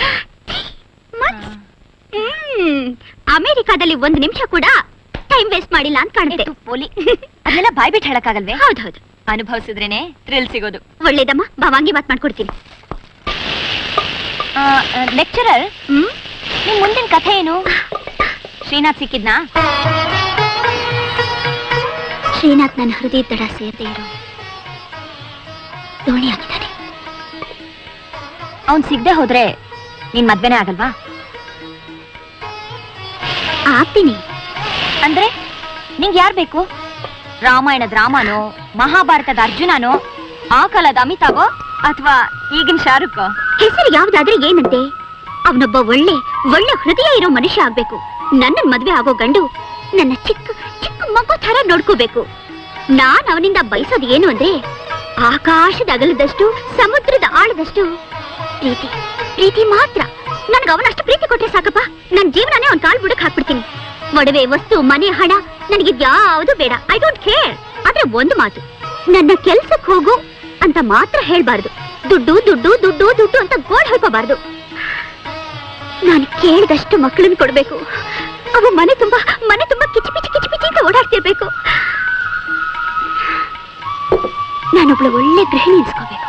ಹ್ಮ್ ಅಮೆರಿಕಾದಲ್ಲಿ ಒಂದು ನಿಮಿಷ ಕೂಡ ಟೈಮ್ ವೇಸ್ಟ್ ಮಾಡಿಲ್ಲ ಅಂತ ಕಾಣುತ್ತೆ ಪೋಲಿ ಅದೆಲ್ಲ ಬಾಯ್ ಬಿಟ್ಟು ಹೇಳಕ್ಕಾಗಲ್ವೇ ಹೌದೌದು ಅನುಭವಿಸಿದ್ರೇನೆ ಥ್ರಿಲ್ ಸಿಗೋದು ಒಳ್ಳೇದಮ್ಮ ಭವಾಂಗಿ ಮಾತ್ ಮಾಡ್ಕೊಡ್ತೀನಿ ಲೆಕ್ಚರರ್ ನಿಮ್ ಮುಂದಿನ ಕಥೆ ಏನು ಶ್ರೀನಾಥ್ ಸಿಕ್ಕಿದ್ನಾ ಶ್ರೀನಾಥ್ ನನ್ನ ಹೃದಯ ದಡ ಸೇರದೆ ಇರೋ ದೋಣಿ ಆಗಿದ್ದಾನೆ ಅವ್ನ್ ಸಿಗದೆ ಹೋದ್ರೆ ನಿನ್ ಮದ್ವೆನೇ ಆಗಲ್ವಾ ಆಗ್ತೀನಿ ಅಂದ್ರೆ ನಿಂಗೆ ಯಾರ್ ಬೇಕು ರಾಮಾಯಣದ ರಾಮನೋ ಮಹಾಭಾರತದ ಅರ್ಜುನನೋ ಆ ಕಾಲದ ಅಮಿತಾಭೋ ಅಥವಾ ಈಗಿನ ಶಾರುಖ್ ಹೆಸರು ಯಾವ್ದಾದ್ರೆ ಏನಂತೆ ಅವನೊಬ್ಬ ಒಳ್ಳೆ ಒಳ್ಳೆ ಹೃದಯ ಇರೋ ಮನುಷ್ಯ ಆಗ್ಬೇಕು ನನ್ನ ಮದ್ವೆ ಆಗೋ ಗಂಡು ನನ್ನ ಚಿಕ್ಕ ಚಿಕ್ಕ ಮಗು ತರ ನೋಡ್ಕೋಬೇಕು ನಾನ್ ಅವನಿಂದ ಬಯಸೋದು ಏನು ಅಂದ್ರೆ ಆಕಾಶದ ಅಗಲದಷ್ಟು ಸಮುದ್ರದ ಆಳದಷ್ಟು ಪ್ರೀತಿ ಪ್ರೀತಿ ಮಾತ್ರ ನನ್ಗೆ ಅವನಷ್ಟು ಪ್ರೀತಿ ಕೊಟ್ರೆ ಸಾಕಪ್ಪ ನನ್ ಜೀವನನೇ ಅವ್ನ ಕಾಲ್ ಬುಡಕ್ ಹಾಕ್ಬಿಡ್ತೀನಿ ಒಡವೆ ವಸ್ತು ಮನೆ ಹಣ ನನಗಿದ್ಯಾವುದು ಬೇಡ ಐ ಡೋಂಟ್ ಕೇರ್ ಆದ್ರೆ ಒಂದು ಮಾತು ನನ್ನ ಕೆಲ್ಸಕ್ಕೆ ಹೋಗು ಅಂತ ಮಾತ್ರ ಹೇಳ್ಬಾರ್ದು ದುಡ್ಡು ದುಡ್ಡು ದುಡ್ಡು ದುಡ್ಡು ಅಂತ ಗೋಡ್ ಹೇಳ್ಕೋಬಾರ್ದು ನಾನು ಕೇಳಿದಷ್ಟು ಮಕ್ಕಳನ್ನ ಕೊಡ್ಬೇಕು ಅವು ಮನೆ ತುಂಬಾ ಮನೆ ತುಂಬಾ ಕಿಚಿ ಪಿಚಿ ಕಿಚಿ ಪಿಚಿ ಅಂತ ಓಡಾಡ್ತಿರ್ಬೇಕು ನಾನೊಬ್ಳು ಒಳ್ಳೆ ಗೃಹಿಣಿ ಇನ್ಸ್ಕೋಬೇಕು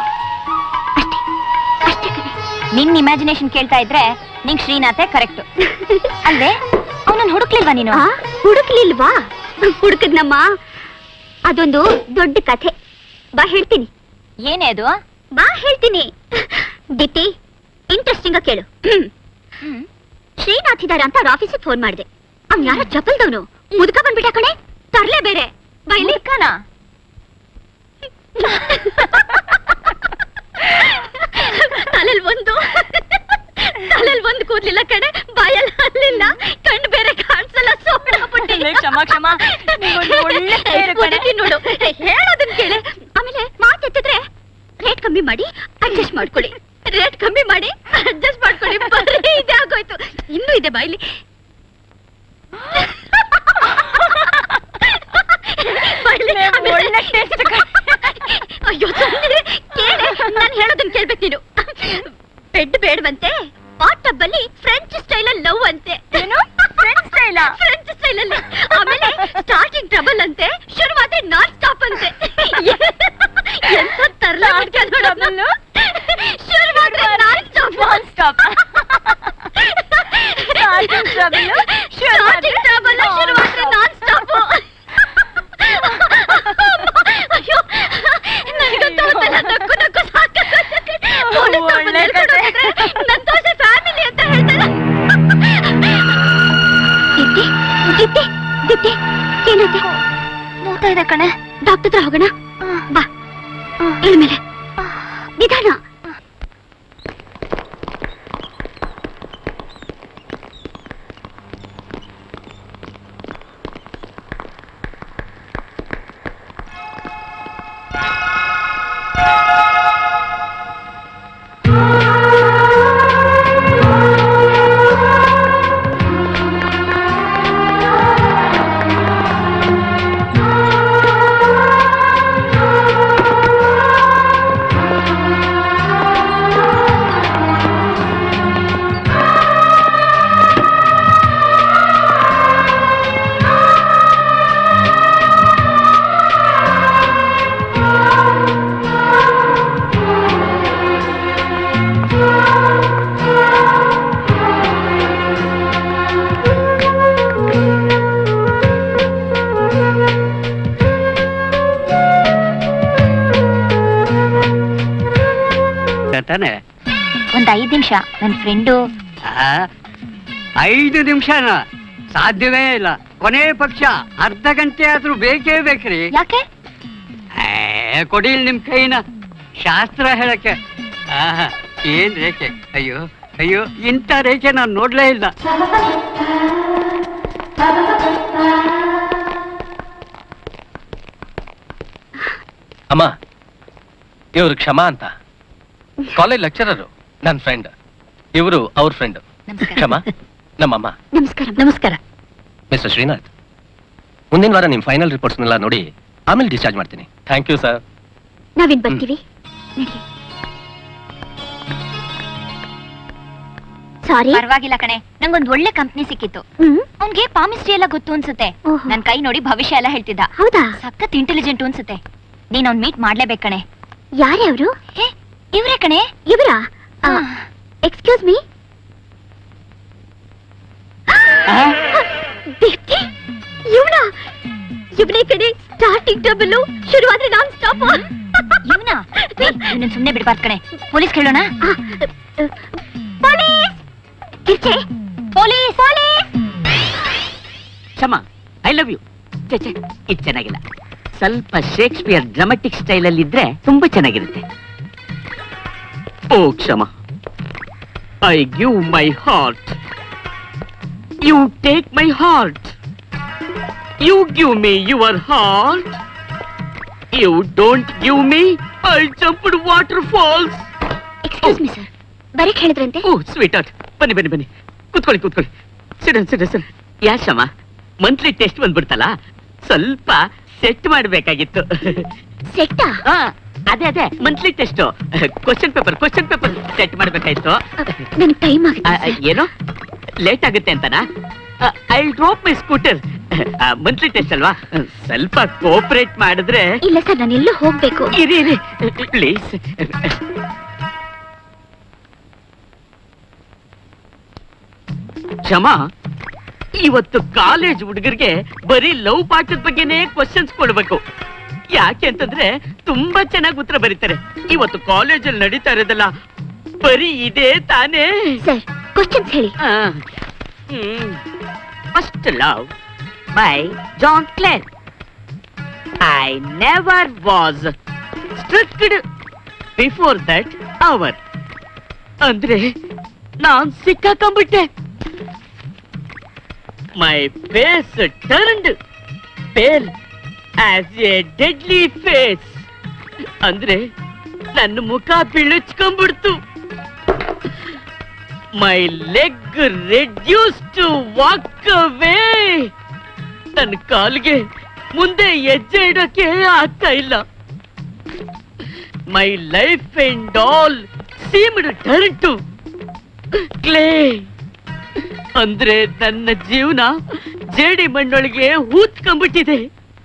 ನಿನ್ ಇಮ್ಯಾಜಿನೇಷನ್ ಕೇಳ್ತಾ ಇದ್ರೆ ನಿಂಗ್ ಶ್ರೀನಾಥೇ ಕರೆಕ್ಟ್ ಅಲ್ವೇ ಅವನನ್ನ ಹುಡುಕ್ಲಿಲ್ವಾ ನೀನು ಆ, ಹುಡುಕ್ಲಿಲ್ವಾ ಹುಡುಕದ್ನಮ್ಮ ಅದೊಂದು ದೊಡ್ಡ ಕಥೆ ಬಾ ಹೇಳ್ತೀನಿ ಏನೇ ಅದು ಬಾ ಹೇಳ್ತೀನಿ ದಿಟ್ಟಿ ಇಂಟ್ರೆಸ್ಟಿಂಗ್ ಕೇಳು ಶ್ರೀನಾಥ್ ಇದಾರೆ ಅಂತ ಅವ್ರ ಆಫೀಸಿಗೆ ಫೋನ್ ಮಾಡಿದೆ ಅವ್ನ್ ಯಾರೋ ಚಪಲ್ದವನು ಮುದುಕ ಬಂದ್ಬಿಟ್ಟ ಕಣೆ ತರ್ಲೇ ಬೇರೆ ಬೈಲಿ ಕಣ ತಲೆಲ್ ಒಂದು ತಲೆಲ್ ಒಂದು ಕೂದ್ಲಿಲ್ಲ ಕಣೆ ಬಾಯಲ್ಲಿ ಅಲ್ಲಿಲ್ಲ ಕಣ್ಣು ಬೇರೆ ಕಾಣಿಸಲ್ಲ ಸೋಡ ಕ್ಷಮ, ಕ್ಷಮ. ನಿಂಗೊಂದು ಒಳ್ಳೆ ಪೇರು ಕಣೆ. ನೋಡು ಹೇಳೋದನ್ನ ಕೇಳಿ ಆಮೇಲೆ ಮಾತೆತ್ತಿದ್ರೆ ರೇಟ್ ಕಮ್ಮಿ ಮಾಡಿ ಅಡ್ಜಸ್ಟ್ ಮಾಡ್ಕೊಳ್ಳಿ ರೇಟ್ ಕಮ್ಮಿ ಮಾಡಿ ಅಡ್ಜಸ್ಟ್ ಮಾಡ್ಕೊಳ್ಳಿ ಬರೀ ಇದೆ ಆಗೋಯ್ತು ಇನ್ನೂ ಇದೆ ಬಾಯ್ಲಿ ಬಾಯ್ಲಿ, ಆಮೇಲೆ- ಒಳ್ಳೆ taste ಅಯ್ಯೋ ಸುಮ್ನಿರೆ, ಕೇಳೆ ನಾನು ಹೇಳೋದನ್ನ ಕೇಳ್ಬೇಕು ನೀನು ಬೆಡ್ ಬೇಡವಂತೆ ಬಾತ್ ಟಬ್ ಅಲ್ಲಿ ಫ್ರೆಂಚ್ ಸ್ಟೈಲ್ ಅಲ್ಲಿ ಲವ್ ಅಂತೆ ಏನು ಫ್ರೆಂಚ್ ಸ್ಟೈಲ್ ಫ್ರೆಂಚ್ ಸ್ಟೈಲ್ ಅಲ್ಲಿ ಆಮೇಲೆ ಸ್ಟಾರ್ಟಿಂಗ್ ಟ್ರಬಲ್ ಅಂತೆ ಶುರುವಾದ್ರೆ ನಾನ್ ಸ್ಟಾಪ್ ಅಂತೆ ಎಂತ ತರ್ಲ ಶುರುವಾದ್ರೆ non stop non stop starting trouble starting trouble ಶುರುವಾದ್ರೆ ನಾನ್ ಸ್ಟಾಪ್ ಅಯ್ಯೋ ನನಗಂತೂ ಗೊತ್ತಿಲ್ಲ ನಕ್ಕು ನಕ್ಕು ಸಾಕಾಗುತ್ತೆ ಪೊಲೀಸ್ ಅವ್ರು ಬಂದು ಎಳ್ಕೊಂಡು ಹೋಗಿದ್ರೆ ನನ್ ದೋಸೆ ಫ್ಯಾಮಿಲಿ ಅಂತ ಹೇಳ್ತಾಳೆ ದಿಟ್ಟಿ ದಿಟ್ಟಿ ದಿಟ್ಟಿ ಏನಾಯ್ತು ನೋಡ್ತಾ ಇದೆ ಕಣೆ ಡಾಕ್ಟರ್ ಹತ್ರ ಹೋಗೋಣ ಬಾ ಇಳ್ಮೇಲೆ ನಿಧಾನ ತಾನೆ ಒಂದ್ ಐದ್ ನಿಮಿಷ ನನ್ ಫ್ರೆಂಡು ಆ, ಐದು ನಿಮಿಷನ ಸಾಧ್ಯವೇ ಇಲ್ಲ ಕೊನೆ ಪಕ್ಷ ಅರ್ಧ ಗಂಟೆ ಆದ್ರೂ ಬೇಕೇ ಬೇಕ್ರಿ ಯಾಕೆ ಏ, ಕೊಡಿಲ್ ನಿಮ್ ಕೈನ ಶಾಸ್ತ್ರ ಹೇಳಕ್ಕೆ ಆಹಾ ಏನ್ ರೇಖೆ ಅಯ್ಯೋ ಅಯ್ಯೋ ಇಂಥ ರೇಖೆ ನಾನು ನೋಡ್ಲೇ ಇಲ್ಲ ಅಮ್ಮ ಇವರು ಕ್ಷಮಾ ಅಂತ ಕಾಲೇಜ್ ಲೆಕ್ಚರರು ನನ್ನ ಫ್ರೆಂಡ್ ಇವರು ಅವ್ರ ಫ್ರೆಂಡ್ ಕ್ಷಮಾ ನಮ್ಮಮ್ಮ ನಮಸ್ಕಾರ ನಮಸ್ಕಾರ ಮಿಸ್ಟರ್ ಶ್ರೀನಾಥ್ ಮುಂದಿನ ವಾರ ನಿಮ್ಮ ಫೈನಲ್ ರಿಪೋರ್ಟ್ಸ್ನೆಲ್ಲ ನೋಡಿ ಆಮೇಲೆ ಡಿಸ್ಚಾರ್ಜ್ ಮಾಡ್ತೀನಿ ಥ್ಯಾಂಕ್ ಯು ಸರ್ ನಾವಿನ್ ಬರ್ತೀವಿ ನಡಿ ಸಾರಿ ಪರವಾಗಿಲ್ಲ ಕಣೆ ನಂಗೊಂದ್ ಒಳ್ಳೆ ಕಂಪ್ನಿ ಸಿಕ್ಕಿತ್ತು ಹ್ಮ್ ಅವ್ನ್ಗೆ ಪಾಮಿಸ್ಟ್ರಿ ಎಲ್ಲ ಗೊತ್ತು ಅನ್ಸುತ್ತೆ ಓಹೋ. ನನ್ ಕೈ ನೋಡಿ ಭವಿಷ್ಯ ಎಲ್ಲ ಹೇಳ್ತಿದ್ದ ಹೌದಾ ಸಖತ್ ಇಂಟೆಲಿಜೆಂಟ್ ಅನ್ಸುತ್ತೆ ನೀನ್ ಅವ್ನ್ ಮೀಟ್ ಮಾಡ್ಲೇಬೇಕು ಕಣೆ ಯಾರೇ ಅವರು ಹೇ ಇವ್ರೇ ಕಣೆ ಇವರಾ ಎಕ್ಸ್ಕ್ಯೂಸ್ ಮೀ ದೀಪ್ತಿ ಇವನ ಇವನೇ ಕಡೆ ಸ್ಟಾರ್ಟಿಂಗ್ ಡಬಲ್ ಶುರುವಾದ್ರೆ ನಾನ್ ಸ್ಟಾಪ್ ಇವ್ನಾ ಇವನ ಸುಮ್ನೆ ಬಿಡ್ಬಾರ್ದು ಕಣೆ ಪೊಲೀಸ್ ಕೇಳೋಣ ಪೊಲೀಸ್ ಕಿರ್ಚೆ police police Kshama I love you ಛೆ ಛೆ, ಇದು ಚೆನ್ನಾಗಿಲ್ಲ ಸ್ವಲ್ಪ ಶೇಕ್ಸ್ಪಿಯರ್ ಡ್ರಾಮಾಟಿಕ್ ಸ್ಟೈಲ್ ಅಲ್ಲಿ ಇದ್ರೆ ತುಂಬಾ ಚೆನ್ನಾಗಿರುತ್ತೆ ಓ Kshama I give my heart you take my heart you give me your heart you don't give me I jumped waterfalls excuse me sir ಬರೀಕ್ ಹೇಳಿದ್ರಂತೆ ಓ ಸ್ವೀಟ್ ಆರ್ಟ್ ಬನ್ನಿ ಬನ್ನಿ ಬನ್ನಿ ಕೂತ್ಕೊಳ್ಳಿ ಕೂತ್ಕೊಳ್ಳಿ ಸಿಡ ಸಿಡ ಸರ್ ಯಾ ಶ್ರಮ ಮಂತ್ಲಿ ಟೆಸ್ಟ್ ಬಂದ್ಬಿಡ್ತಲ್ಲ ಸ್ವಲ್ಪ ಸೆಟ್ ಮಾಡಬೇಕಾಗಿತ್ತು ಸೆಟ್ಟಾ ಆ, ಅದೇ ಅದೇ monthly test question paper question paper set ಮಾಡ್ಬೇಕಾಯ್ತು ನನ್ಗೆ ಟೈಮ್ ಆ, ಆಗುತ್ತೆ ಆ, ಏನು ಲೇಟ್ ಆಗುತ್ತೆ ಅಂತನಾ I drop my scooter monthly test ಅಲ್ವಾ ಸ್ವಲ್ಪ ಕೋಪರೇಟ್ ಮಾಡಿದ್ರೆ ಇಲ್ಲ ಸರ್ ನಾನು ಎಲ್ಲೂ ಹೋಗ್ಬೇಕು ಇರಿ ಇರಿ ಪ್ಲೀಸ್ ಕ್ಷಮಾ ಇವತ್ತು ಕಾಲೇಜ್ ಹುಡುಗರಿಗೆ ಬರೀ ಲವ್ ಪಾಠದ ಬಗ್ಗೆನೇ ಕ್ವಶನ್ಸ್ ಕೊಡ್ಬೇಕು ಯಾಕೆ ಅಂತಂದ್ರೆ ತುಂಬಾ ಚೆನ್ನಾಗಿ ಉತ್ತರ ಬರೀತಾರೆ ಇವತ್ತು ಕಾಲೇಜಲ್ಲಿ ನಡೀತಾ ಇರೋದಲ್ಲ ಬರೀ ಇದೇ ತಾನೇ ಸರ್ ಕ್ವಶನ್ಸ್ ಹೇಳಿ first love by John Clare I never was struck before that hour ಅಂದ್ರೆ ನಾನ್ ಸಿಕ್ಕಾಕೊಂಡ್ಬಿಟ್ಟೆ my face turned pale as a deadly face ಅಂದ್ರೆ ನನ್ನ ಮುಖ ಬಿಳಿಚ್ಕೊಂಡ್ಬಿಡ್ತು my leg reduce to walk away ನನ್ನ ಕಾಲ್ಗೆ ಮುಂದೆ ಹೆಜ್ಜೆ ಇಡೋಕೆ ಆಗ್ತಾ ಇಲ್ಲ my life and all seemed turn to clay ಅಂದ್ರೆ ನನ್ನ ಜೀವನ ಜೇಡಿ ಮಣ್ಣೊಳಗೆ ಹೂತ್ಕೊಂಡ್ಬಿಟ್ಟಿದೆ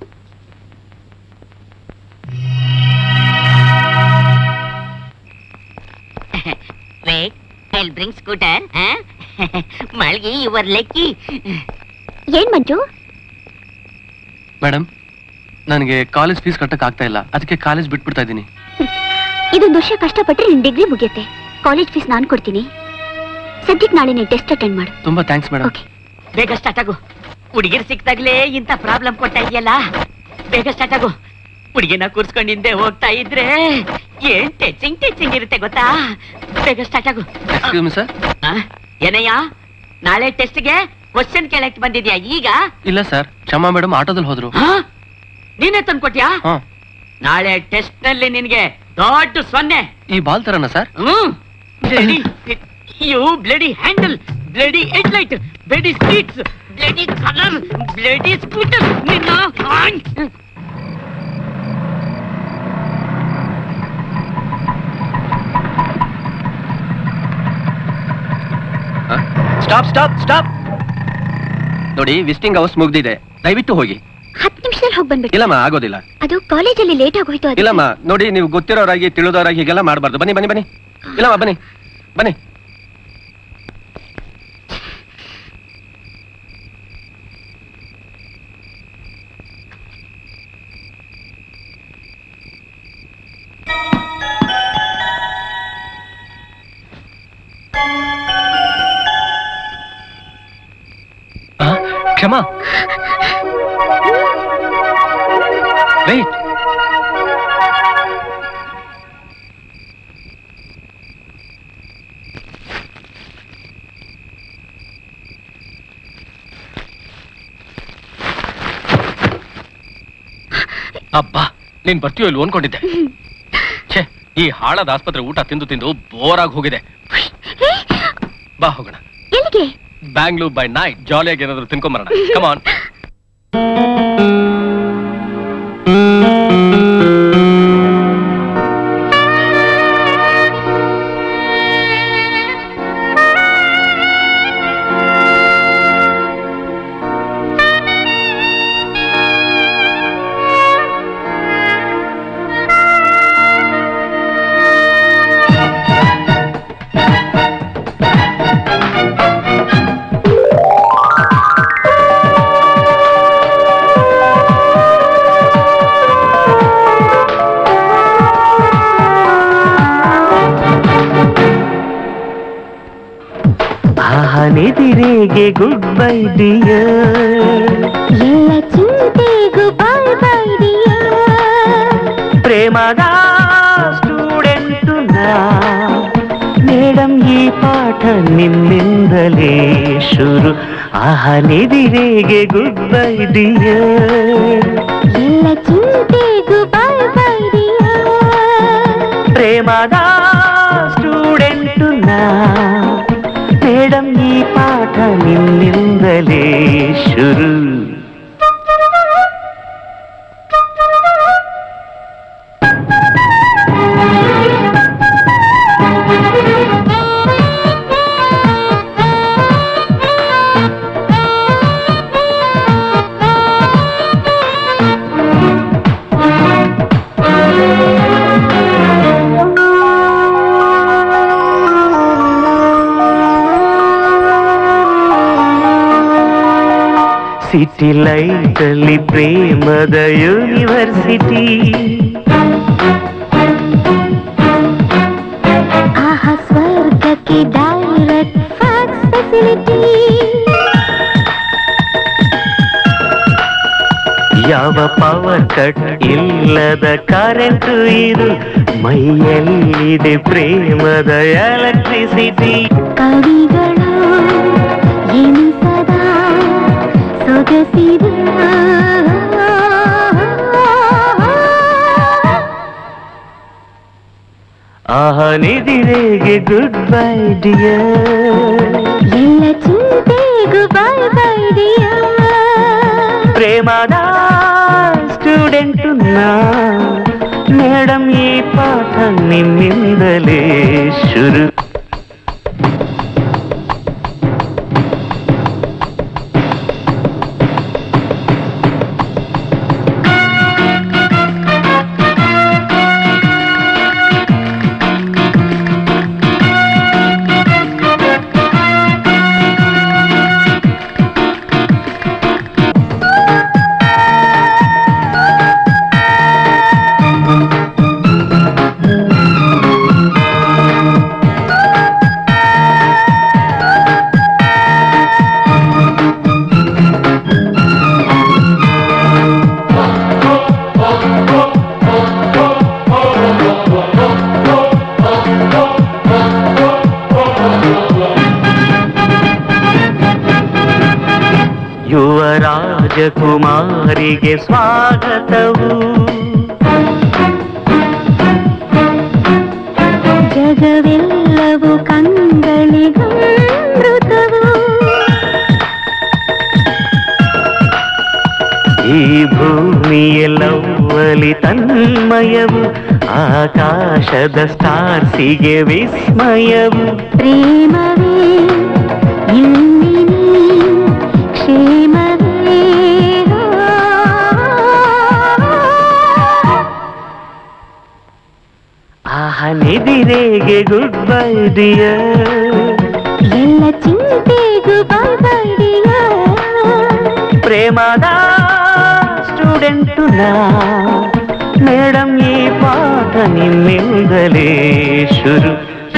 Wait, I'll bring scooter. Huh? Malgi, you were lucky. ಏನ್ ಮಂಜು ಮೇಡಮ್ ನನಗೆ ಕಾಲೇಜ್ ಫೀಸ್ ಕಟ್ಟಕ್ ಆಗ್ತಾ ಇಲ್ಲ ಅದಕ್ಕೆ ಕಾಲೇಜ್ ಬಿಟ್ಬಿಡ್ತಾ ಇದ್ದೀನಿ ಇದೊಂದು ವರ್ಷ ಕಷ್ಟಪಟ್ರೆ ನಿನ್ ಡಿಗ್ರಿ ಮುಗಿಯುತ್ತೆ ಕಾಲೇಜ್ ಫೀಸ್ ನಾನ್ ಕೊಡ್ತೀನಿ ಸದ್ಯಕ್ಕೆ ನಾಳೆ ನೀನ್ ಟೆಸ್ಟ್ ಅಟೆಂಡ್ ಮಾಡು ತುಂಬಾ ಥ್ಯಾಂಕ್ಸ್ ಮೇಡಮ್ ಓಕೆ ಬೇಗ ಸ್ಟಾರ್ಟ್ ಆಗು ಹುಡುಗಿರ್ ಸಿಕ್ತಾಗ್ಲೇ ಇಂಥ ಪ್ರಾಬ್ಲಮ್ ಕೊಡ್ತಾ ಇದೆಯಲ್ಲ ಬೇಗ ಸ್ಟಾರ್ಟ್ ಆಗು ಹುಡುಗಿನ ಕೂರ್ಸ್ಕೊಂಡು ಹಿಂದೆ ಹೋಗ್ತಾ ಇದ್ರೆ ಏನ್ ಟೆಚಿಂಗ್ ಟೆಚಿಂಗ್ ಇರುತ್ತೆ ಗೊತ್ತಾ ಬೇಗ ಸ್ಟಾರ್ಟ್ ಆಗು ಎಕ್ಸ್ಕ್ಯೂಸ್ ಮಿ ಸರ್ ಆ, ಏನಯ್ಯ ನಾಳೆ ಟೆಸ್ಟ್ಗೆ ಕ್ವಶನ್ ಕೇಳಕ್ ಬಂದಿದ್ಯಾ ಈಗ ಇಲ್ಲ ಸರ್ ಕ್ಷಮಾ ಮೇಡಮ್ ಆಟೋದಲ್ಲಿ ಹೋದ್ರು ಹಾ? ನೀನೇ ತಂದ್ಕೊಟ್ಯಾ ಹಾ ನಾಳೆ ಟೆಸ್ಟ್ ನಲ್ಲಿ ನಿನ್ಗೆ ದೊಡ್ಡ ಸೊನ್ನೆ ಈ ಬಾಲ್ ತರನ sir hmm bloody you bloody handle bloody headlight bloody seats bloody colour bloody scooter ನಿನ್ನ ಹಾಂಗ್. ಸ್ಟಾಪ್ ಸ್ಟಾಪ್ ಸ್ಟಾಪ್ ನೋಡಿ ವಿಸಿಟಿಂಗ್ ಅವರ್ಸ್ ಮುಗ್ದಿದೆ ದಯವಿಟ್ಟು ಹೋಗಿ ಹತ್ತು ನಿಮಿಷದಲ್ಲಿ ಹೋಗಿ ಬಂದ್ಬಿಟ್ಟು ಇಲ್ಲಮ್ಮ ಆಗೋದಿಲ್ಲ ಅದು ಕಾಲೇಜಲ್ಲಿ ಲೇಟ್ ಆಗೋಯ್ತು ಅದಕ್ಕೆ ಇಲ್ಲಮ್ಮ ನೋಡಿ ನೀವು ಗೊತ್ತಿರೋರಾಗಿ ತಿಳಿದವರಾಗಿ ಹೀಗೆಲ್ಲ ಮಾಡಬಾರ್ದು ಬನ್ನಿ ಬನ್ನಿ ಬನ್ನಿ ಇಲ್ಲಮ್ಮ ಬನ್ನಿ ಬನ್ನಿ ಆ, ಕ್ಷಮಾ ವೇಟ್ ಅಬ್ಬಾ ನೀನ್ ಬರ್ತೀಯೋ ಇಲ್ಲಿ ಅನ್ಕೊಂಡಿದ್ದೆ ಛೇ ಈ ಹಾಳಾದ ಆಸ್ಪತ್ರೆ ಊಟ ತಿಂದು ತಿಂದು ಬೋರ್ ಆಗಿ ಹೋಗಿದೆ ಬಾ ಹೋಗೋಣ ಎಲ್ಲಿಗೆ ಬ್ಯಾಂಗ್ಳೂರ್ ಬೈ ನೈಟ್ ಜಾಲಿಯಾಗಿ ಏನಾದ್ರು ತಿನ್ಕೊಂಬರೋಣ ಕಮಾನ್ ಚಿಂತೆಗೆ ಗುಡ್ ಬೈ ಡಿಯರ್ ಎಲ್ಲ ಚಿಂತೆಗೂ ಬಾಯ್ ಬಾಯ್ ಪ್ರೇಮದ ಸ್ಟೂಡೆಂಟು ನಾ ಮೇಡಮ್ ಈ ಪಾಠ ನಿಮ್ಮಿಂದಲೇ ಶುರು ಆಹ ನಿದಿರೆಗೆ ಗುಡ್ ಬೈ ಡಿಯರ್ ಎಲ್ಲ ಚಿಂತೆಗೂ ಬಾಯ್ ಬಾಯ್ ಪ್ರೇಮದ ಸ್ಟೂಡೆಂಟು ನಾ ಮೇಡಮ್ ಈ ಪಾಠ ನಿಮ್ಮಿಂದಲೇ ಶುರು ಸಿಟಿ ಲೈಟಲ್ಲಿ ಪ್ರೇಮದ ಯೂನಿವರ್ಸಿಟಿ ಆಹ ಸ್ವರ್ಗಕ್ಕೆ ಡೈರೆಕ್ಟ್ ಫ್ಯಾಕ್ಸ್ ಫೆಸಿಲಿಟಿ ಯಾವ ಪವರ್ ಕಟ್ ಇಲ್ಲದ ಕರೆಂಟ್ ಇದು ಮೈಯಲ್ಲಿದೆ ಪ್ರೇಮದ ಎಲೆಕ್ಟ್ರಿಸಿಟಿ ಕವಿಗಳು ಎನಿಸದ ಸೊಗಸಿದ ಆಹ ನಿದಿರೆಗೆ ಗುಡ್ ಬೈ ಡಿಯರ್ ಎಲ್ಲ ಚಿಂತೆಗೂ ಬಾಯ್ ಬಾಯ್ ಪ್ರೇಮದ ಸ್ಟೂಡೆಂಟು ನಾ ಮೇಡಮ್ ಈ ಪಾಠ ನಿಮ್ಮಿಂದಲೇ ಶುರು ಯುವ ರಾಜಕುಮಾರಿಗೆ ಸ್ವಾಗತವು ಜಗವೆಲ್ಲವೂ ಕಂಗಳಿಗಮೃತವು ಈ ಭೂಮಿಯೆಲ್ಲವಲಿ ತನ್ಮಯವು ಆಕಾಶದ ಸ್ಟಾರ್ಸಿಗೆ ವಿಸ್ಮಯವು ಪ್ರೇಮವೇ ಇನ್ನಿನಿ ಕ್ಷೇಮವೇ ಆಹ ನಿದಿರೆಗೆ ಗುಡ್ ಬೈ ಡಿಯರ್ ಎಲ್ಲ ಚಿಂತೆಗೂ ಬಾಯ್ ಬಾಯ್ ಪ್ರೇಮದ ಸ್ಟೂಡೆಂಟು ನಾ ಮೇಡಮ್ ಈ ಪಾಠ ನಿಮ್ಮಿಂದಲೇ ಶುರು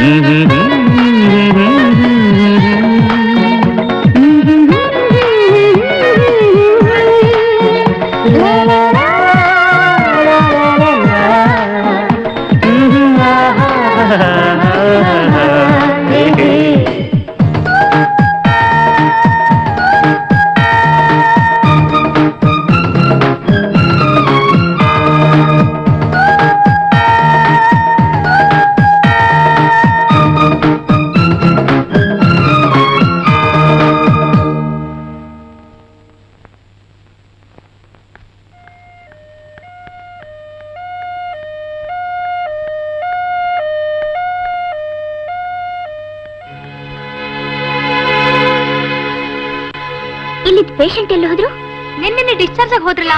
ಇಲ್ಲಿದ್ ಪೇಷಂಟ್ ಎಲ್ಲಿ ಹೋದ್ರು ನಿನ್ನೆ ಡಿಸ್ಚಾರ್ಜ್ ಆಗಿ ಹೋದ್ರಲ್ಲ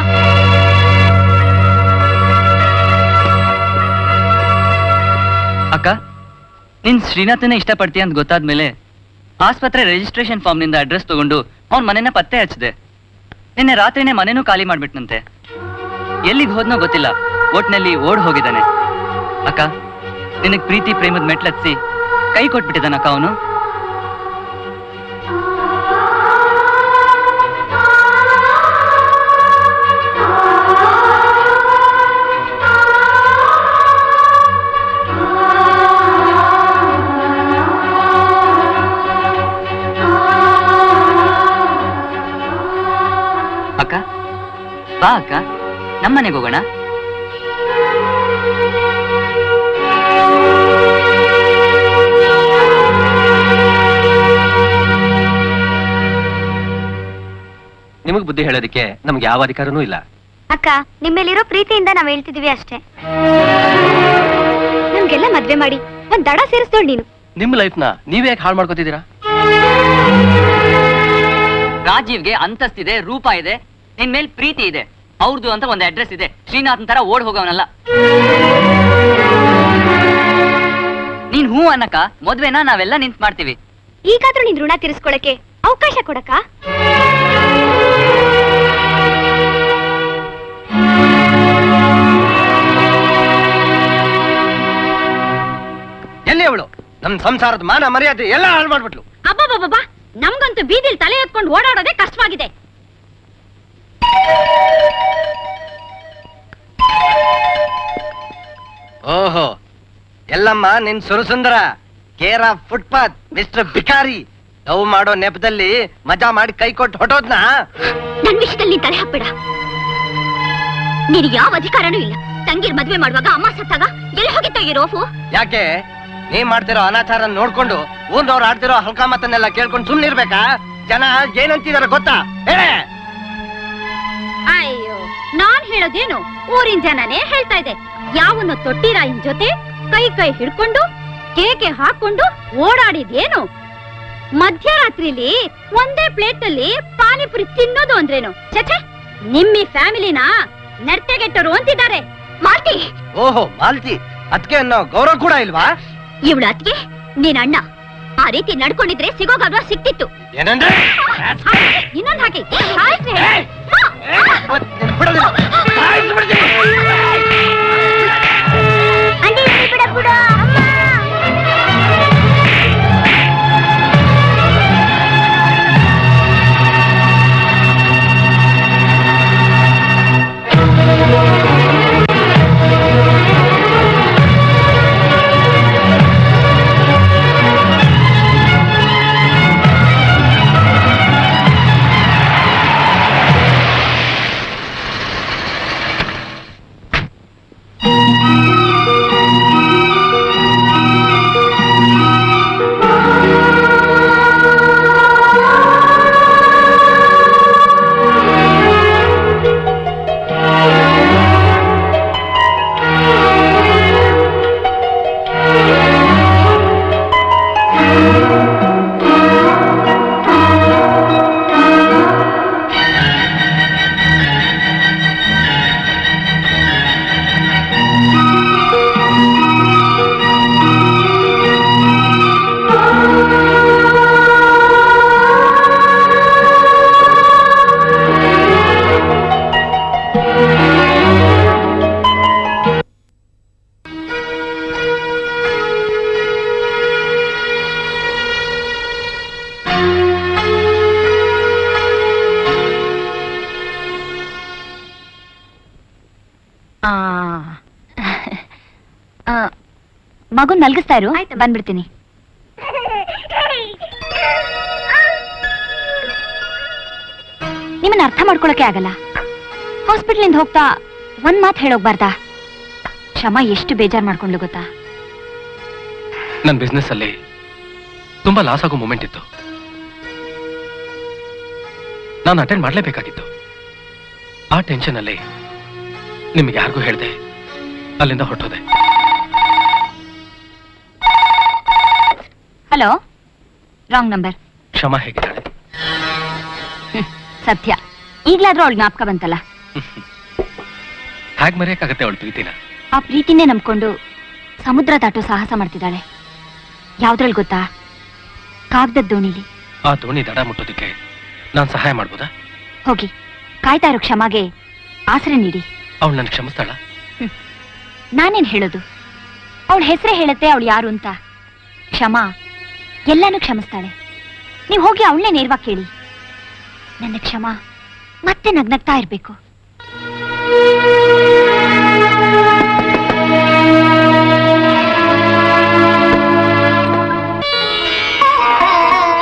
ಅಕ್ಕ ನೀನ್ ಶ್ರೀನಾಥನೇ ಇಷ್ಟಪಡ್ತೀಯ ಅಂತ ಗೊತ್ತಾದ್ಮೇಲೆ ಆಸ್ಪತ್ರೆ ರಿಜಿಸ್ಟ್ರೇಷನ್ ಫಾರ್ಮ್ ನಿಂದ ಅಡ್ರೆಸ್ ತಗೊಂಡು ಅವ್ನ್ ಮನೆನ ಪತ್ತೆ ಹಚ್ಚಿದೆ ನಿನ್ನೆ ರಾತ್ರಿನೇ ಮನೆನೂ ಖಾಲಿ ಮಾಡ್ಬಿಟ್ನಂತೆ ಎಲ್ಲಿಗೆ ಹೋದ್ನೋ ಗೊತ್ತಿಲ್ಲ ಒಟ್ನಲ್ಲಿ ಓಡ್ ಹೋಗಿದ್ದಾನೆ ಅಕ್ಕ ನಿನಗ್ ಪ್ರೀತಿ ಪ್ರೇಮದ ಮೆಟ್ಲತ್ಸಿ ಕೈ ಕೊಟ್ಬಿಟ್ಟಿದ್ದಾನಕ್ಕ ಅವನು ಬಾ ಅಕ್ಕ ನಮ್ಮನೆಗೆ ಹೋಗೋಣ ನಿಮಗ್ ಬುದ್ಧಿ ಹೇಳೋದಕ್ಕೆ ನಮ್ಗೆ ಯಾವ ಅಧಿಕಾರನೂ ಇಲ್ಲ ಅಕ್ಕ ನಿಮ್ಮೇಲಿರೋ ಪ್ರೀತಿಯಿಂದ ನಾವ್ ಹೇಳ್ತಿದೀವಿ ಅಷ್ಟೇ ನಮ್ಗೆಲ್ಲ ಮದ್ವೆ ಮಾಡಿ ಒಂದ್ ದಡ ಸೇರಿಸ್ದೋಳ್ ನೀನು ನಿಮ್ ಲೈಫ್ನ ನೀವೇ ಯಾಕೆ ಹಾಳು ಮಾಡ್ಕೋತಿದ್ದೀರಾ ರಾಜೀವ್ಗೆ ಅಂತಸ್ತಿದೆ ರೂಪ ಇದೆ ನಿನ್ ಮೇಲ್ ಪ್ರೀತಿ ಇದೆ ಅವ್ರದ್ದು ಅಂತ ಒಂದು ಅಡ್ರೆಸ್ ಇದೆ ಶ್ರೀನಾಥನ್ ತರ ಓಡ್ ಹೋಗವನಲ್ಲ ನೀನ್ ಹೂ ಅನ್ನಕ ಮದ್ವೆನ ನಾವೆಲ್ಲ ನಿಂತ್ ಮಾಡ್ತೀವಿ ಈಗಾದ್ರೂ ನಿನ್ ಋಣ ತೀರಿಸ್ಕೊಳಕ್ಕೆ ಅವಕಾಶ ಕೊಡಕ್ಕ ಎಲ್ಲಿ ಅವಳು ನಮ್ ಸಂಸಾರದ ಮಾನ ಮರ್ಯಾದೆ ಎಲ್ಲ ಹಾಳು ಮಾಡ್ಬಿಟ್ಲು ಅಬ್ಬಬ್ಬಬ್ಬ ನಮ್ಗಂತೂ ಬೀದಿಲ್ ತಲೆ ಎತ್ಕೊಂಡು ಓಡಾಡೋದೇ ಕಷ್ಟವಾಗಿದೆ ಓಹೋ ಎಲ್ಲಮ್ಮ ನಿನ್ ಸುರಸುಂದರ ಕೇರ ಫುಟ್ಪಾತ್ ಮಿಸ್ಟರ್ ಬಿಕಾರಿ ಲವ್ ಮಾಡೋ ನೆಪದಲ್ಲಿ ಮಜಾ ಮಾಡಿ ಕೈ ಕೊಟ್ಟು ಹೊಟ್ಟೋದ್ನ ನನ್ ವಿಷಯದಲ್ಲಿ ನೀನ್ ತಲೆ ಹಾಕ್ಬೇಡ ನೀನು ಯಾವ ಅಧಿಕಾರನೂ ಇಲ್ಲ ತಂಗಿರ್ ಮದ್ವೆ ಮಾಡುವಾಗ ಅಮ್ಮ ಸತ್ತಾಗ ಎಲ್ಲಿ ಹೋಗಿತ್ತೋ ಈ ರೋಫು ಯಾಕೆ ನೀ ಮಾಡ್ತಿರೋ ಅನಾಚಾರ ನೋಡ್ಕೊಂಡು ಊರ್ನವ್ರು ಆಡ್ತಿರೋ ಹಲ್ಕ ಮಾತನ್ನೆಲ್ಲ ಕೇಳ್ಕೊಂಡು ಸುಮ್ನಿರ್ಬೇಕಾ ಜನ ಏನಂತಿದಾರ ಗೊತ್ತಾ ಹೇಳೆ ಅಯ್ಯೋ ನಾನ್ ಹೇಳೋದೇನು ಊರಿನ ಜನನೇ ಹೇಳ್ತಾ ಇದೆ ಯಾವನು ತೊಟ್ಟಿರಾಯಿನ ಜೊತೆ ಕೈ ಕೈ ಹಿಡ್ಕೊಂಡು ಕೇಕೆ ಹಾಕೊಂಡು ಓಡಾಡಿದೇನು ಮಧ್ಯರಾತ್ರಿಲಿ ಒಂದೇ ಪ್ಲೇಟ್ ಅಲ್ಲಿ ಪಾನಿಪುರಿ ತಿನ್ನೋದು ಅಂದ್ರೇನು ಚಚೆ ನಿಮ್ಮಿ ಫ್ಯಾಮಿಲಿನ ನರ್ತೆಗೆಟ್ಟರು ಅಂತಿದ್ದಾರೆ ಮಾಲ್ತಿ ಓಹೋ ಮಾಲ್ತಿ ಅದಕ್ಕೆ ಅನ್ನೋ ಗೌರವ ಕೂಡ ಇಲ್ವಾ ಇವಳ ಅತ್ಗೆ ನೀನ್ ಅಣ್ಣ ಆ ರೀತಿ ನಡ್ಕೊಂಡಿದ್ರೆ ಸಿಗೋ ಗೌರವ ಸಿಕ್ತಿತ್ತು ಏನಂದ್ರೆ ಇನ್ನೊಂದ್ ಹಾಕಿ ಸಾಯ್ಸ್ರಿ. ಅಣ್ಣ, ಬಿಡ, ಬಿಡ, ಅಮ್ಮ. ಆ ಆ, ಮಗುನ್ ಮಲ್ಗಿಸ್ತಾ ಇರು ಬಂದ್ಬಿಡ್ತೀನಿ ನಿಮ್ಮನ್ನ ಅರ್ಥ ಮಾಡ್ಕೊಳಕ್ಕೆ ಆಗಲ್ಲ ಹಾಸ್ಪಿಟ್ಲಿಂದ ಹೋಗ್ತಾ ಒಂದ್ ಮಾತು ಹೇಳೋಗ್ಬಾರ್ದಾ ಕ್ಷಮ ಎಷ್ಟು ಬೇಜಾರ್ ಮಾಡ್ಕೊಂಡ್ಲು ಗೊತ್ತಾ ನನ್ನ ಬಿಸ್ನೆಸ್ ಅಲ್ಲಿ ತುಂಬಾ ಲಾಸ್ ಆಗೋ ಮೂಮೆಂಟ್ ಇತ್ತು ನಾನು ಅಟೆಂಡ್ ಮಾಡ್ಲೇಬೇಕಾಗಿತ್ತು ಆ ಟೆನ್ಷನ್ ಅಲ್ಲಿ ನಿಮ್ಗೆ ಯಾರಿಗೂ ಹೇಳ್ದೆ ಅಲ್ಲಿಂದ ಹೊರಟೋದೆ ಹಲೋ ರಾಂಗ್ ನಂಬರ್ ಕ್ಷಮ ಹೇಗಿದ್ದಾಳೆ ಸತ್ಯ ಈಗ್ಲಾದ್ರೂ ಅವಳು ಜ್ಞಾಪಕ ಬಂತಲ್ಲ ಹೇಗ್ ಮರೆಯಕ್ಕಾಗತ್ತೆ ಅವಳ ಪ್ರೀತಿನ ಆ ಪ್ರೀತಿನೇ ನಂಬ್ಕೊಂಡು ಸಮುದ್ರ ದಾಟೋ ಸಾಹಸ ಮಾಡ್ತಿದ್ದಾಳೆ ಯಾವ್ದ್ರಲ್ಲಿ ಗೊತ್ತಾ ಕಾಗ್ದದ ದೋಣಿಲಿ ಆ ದೋಣಿ ದಡ ಮುಟ್ಟೋದಕ್ಕೆ ನಾನ್ ಸಹಾಯ ಮಾಡ್ಬೋದಾ ಹೋಗಿ ಕಾಯ್ತಾ ಇರೋ ಕ್ಷಮಾಗೆ ಆಸರೆ ನೀಡಿ ಅವಳು ನನ್ ಕ್ಷಮಿಸ್ತಾಳ ನಾನೇನ್ ಹೇಳೋದು ಅವಳ ಹೆಸರೇ ಹೇಳುತ್ತೆ ಅವಳು ಯಾರು ಅಂತ ಕ್ಷಮಾ ಎಲ್ಲಾನು ಕ್ಷಮಿಸ್ತಾಳೆ ನೀವು ಹೋಗಿ ಅವಳನ್ನೇ ನೇರವಾಗಿ ಕೇಳಿ ನನ್ನ ಕ್ಷಮಾ ಮತ್ತೆ ನಗ್ನಗ್ತಾ ಇರ್ಬೇಕು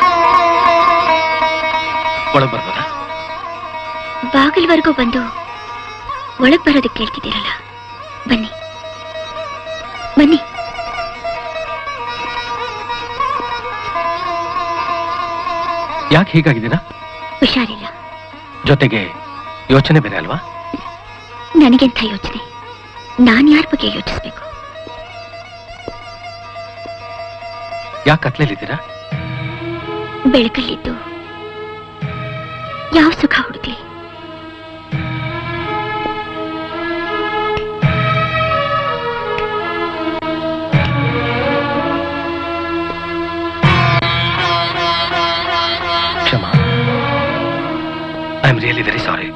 ಒಳಗ್ ಬರ್ಬೋದಾ ಬಾಗಿಲ್ವರೆಗೂ ಬಂದು ಒಳಗ್ ಬರೋದಕ್ಕೆ ಕೇಳ್ತಿದ್ದೀರಲ್ಲ ಬನ್ನಿ ಬನ್ನಿ ಯಾಕೆ ಹೀಗಾಗಿದ್ದೀರಾ ಹುಷಾರಿಲ್ಲ ಜೊತೆಗೆ ಯೋಚನೆ ಬೇರೆ ಅಲ್ವಾ ನನಗೆಂಥ ಯೋಚನೆ ನಾನ್ ಯಾರ ಬಗ್ಗೆ ಯೋಚಿಸ್ಬೇಕು ಯಾಕೆ ಕತ್ಲೇಲಿದ್ದೀರಾ ಬೆಳಕಲ್ಲಿದ್ದು ಯಾವ ಸುಖ ಹುಡುಕ್ಲಿ Kshama I am really very sorry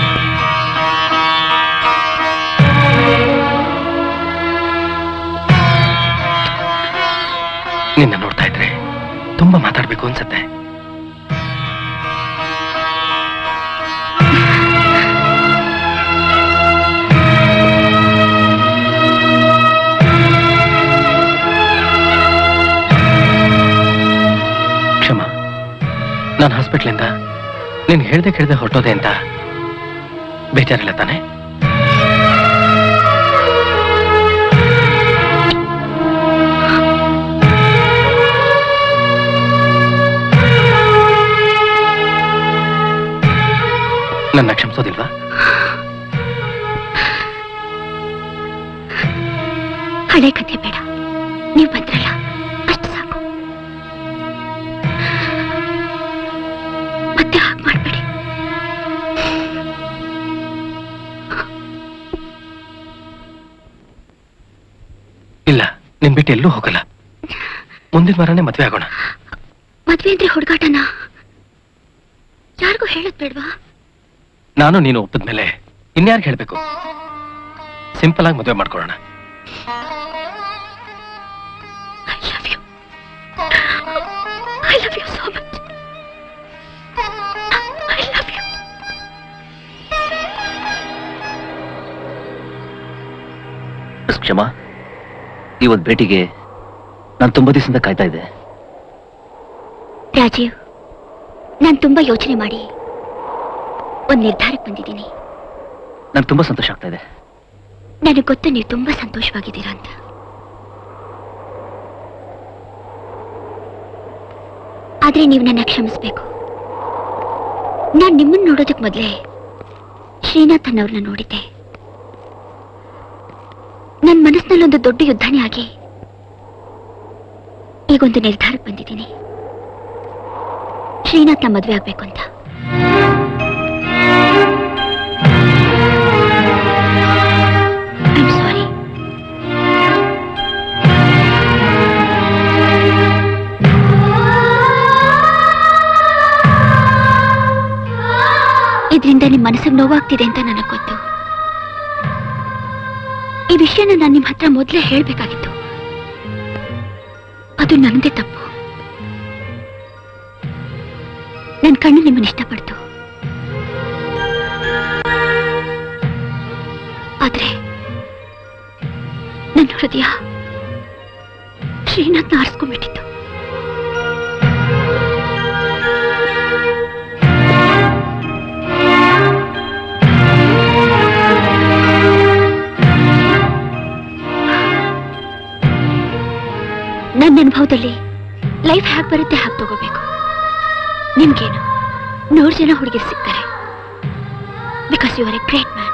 ನಿನ್ನ ನೋಡ್ತಾ ಇದ್ರೆ ತುಂಬಾ ಮಾತಾಡ್ಬೇಕು ಅನ್ಸತ್ತೆ ಕ್ಷಮ ನಾನು ಹಾಸ್ಪಿಟ್ಲಿಂದ ನೀನ್ ಹೇಳ್ದೆ ಕೇಳ್ದೆ ಹೊರಟೋದೆ ಅಂತ ಬೇಜಾರಿಲ್ಲ ತಾನೆ ನನ್ನ ಕ್ಷಮಿಸೋದಿಲ್ವಾ ಹಳೆ ಕಥೆ ಬೇಡ ನೀವು ಬಂದ್ರಲ್ಲ ಅಷ್ಟು ಸಾಕು ಮತ್ತೆ ಹಾಗೆ ಮಾಡ್ಬೇಡಿ ಇಲ್ಲ ನಿನ್ ಬಿಟ್ಟು ಎಲ್ಲೂ ಹೋಗಲ್ಲ ಮುಂದಿನ ವಾರನೇ ಮದ್ವೆ ಆಗೋಣ ಮದ್ವೆ ಅಂದ್ರೆ ಹುಡುಗಾಟನ ಯಾರಿಗೂ ಹೇಳೋದ್ ಬೇಡ್ವಾ ನಾನು ನೀನು ಒಪ್ಪಿದ್ಮೇಲೆ ಇನ್ಯಾರಿಗೆ ಹೇಳ್ಬೇಕು ಸಿಂಪಲ್ ಆಗಿ ಮದುವೆ ಮಾಡ್ಕೊಳ್ಳೋಣ I love you so much I love you miss Kshama ಈ ಒಂದು ಭೇಟಿಗೆ ನಾನು ತುಂಬಾ ದಿವಸದಿಂದ ಕಾಯ್ತಾ ಇದ್ದೆ ರಾಜೀವ್ ನಾನು ತುಂಬಾ ಯೋಚನೆ ಮಾಡಿ ಒಂದ್ ನಿರ್ಧಾರಕ್ಕೆ ಬಂದಿದ್ದೀನಿ ನನಗೆ ತುಂಬಾ ಸಂತೋಷ ಆಗ್ತಾ ಇದೆ ನನಗೆ ಗೊತ್ತು ನೀವು ತುಂಬಾ ಸಂತೋಷವಾಗಿದ್ದೀರಾ ಅಂತ ಆದ್ರೆ ನೀವು ನನ್ನ ಕ್ಷಮಿಸ್ಬೇಕು ನಾನ್ ನಿಮ್ಮನ್ನ ನೋಡೋದಕ್ ಮೊದ್ಲೇ ಶ್ರೀನಾಥ್ ಅನ್ನೋರ್ನ ನೋಡಿದ್ದೆ ನನ್ನ ಮನಸ್ಸಿನಲ್ಲೊಂದು ದೊಡ್ಡ ಯುದ್ಧನೇ ಆಗಿ ಈಗೊಂದು ನಿರ್ಧಾರಕ್ಕೆ ಬಂದಿದ್ದೀನಿ ಶ್ರೀನಾಥ್ನ ಮದ್ವೆ ಆಗ್ಬೇಕು ಅಂತ ಐಮ್ ಸಾರಿ ಇದರಿಂದ ನಿಮ್ ಮನಸ್ಸಿಗೆ ನೋವಾಗ್ತಿದೆ ಅಂತ ನನಗೆ ಗೊತ್ತು ಈ ವಿಷಯನ ನಾನು ನಿಮ್ ಹತ್ರ ಮೊದಲೇ ಹೇಳ್ಬೇಕಾಗಿತ್ತು ಅದು ನನ್ನದೇ ತಪ್ಪು ನನ್ನ ಕಣ್ಣು ನಿಮ್ಮನ್ನ ಇಷ್ಟಪಡ್ತು ಆದ್ರೆ ನನ್ನ ಹೃದಯ ಶ್ರೀನಾಥ್ನ ಆರಿಸ್ಕೊಂಡ್ಬಿಟ್ಟಿತ್ತು ನನ್ನ ಅನುಭವದಲ್ಲಿ ಲೈಫ್ ಹ್ಯಾಕ್ ಬರುತ್ತೆ ಹಾಗೆ ತಗೋಬೇಕು ನಿಮ್ಗೇನು ನೂರು ಜನ ಹುಡುಗಿರು ಸಿಗ್ತಾರೆ because you are a great man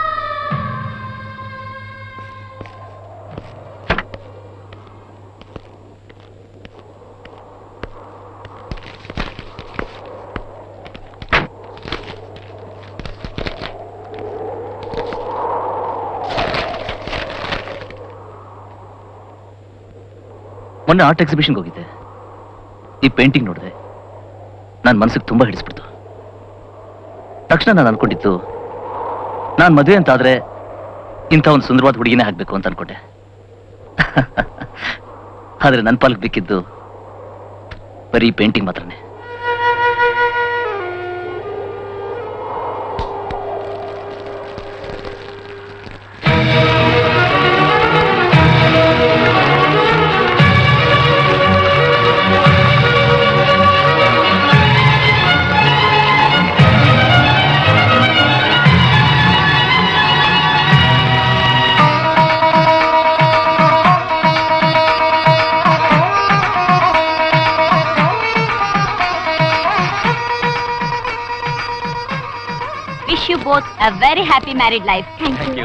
ಮೊನ್ನೆ ಆರ್ಟ್ ಎಕ್ಸಿಬಿಷನ್ಗೆ ಹೋಗಿದ್ದೆ ಈ ಪೇಂಟಿಂಗ್ ನೋಡಿದೆ ನನ್ನ ಮನಸ್ಸಿಗೆ ತುಂಬಾ ಹಿಡಿಸ್ಬಿಡ್ತು ತಕ್ಷಣ ನಾನು ಅನ್ಕೊಂಡಿತ್ತು ನಾನು ಮದುವೆ ಅಂತ ಆದ್ರೆ ಇಂಥ ಒಂದು ಸುಂದರವಾದ ಹುಡುಗಿನೇ ಆಗ್ಬೇಕು ಅಂತ ಅನ್ಕೊಂಡೆ ಆದ್ರೆ ನನ್ನ ಪಾಲಕ್ ಬೇಕಿದ್ದು ಬರೀ ಪೇಂಟಿಂಗ್ ಮಾತ್ರನೇ both a very happy married life thank thank you you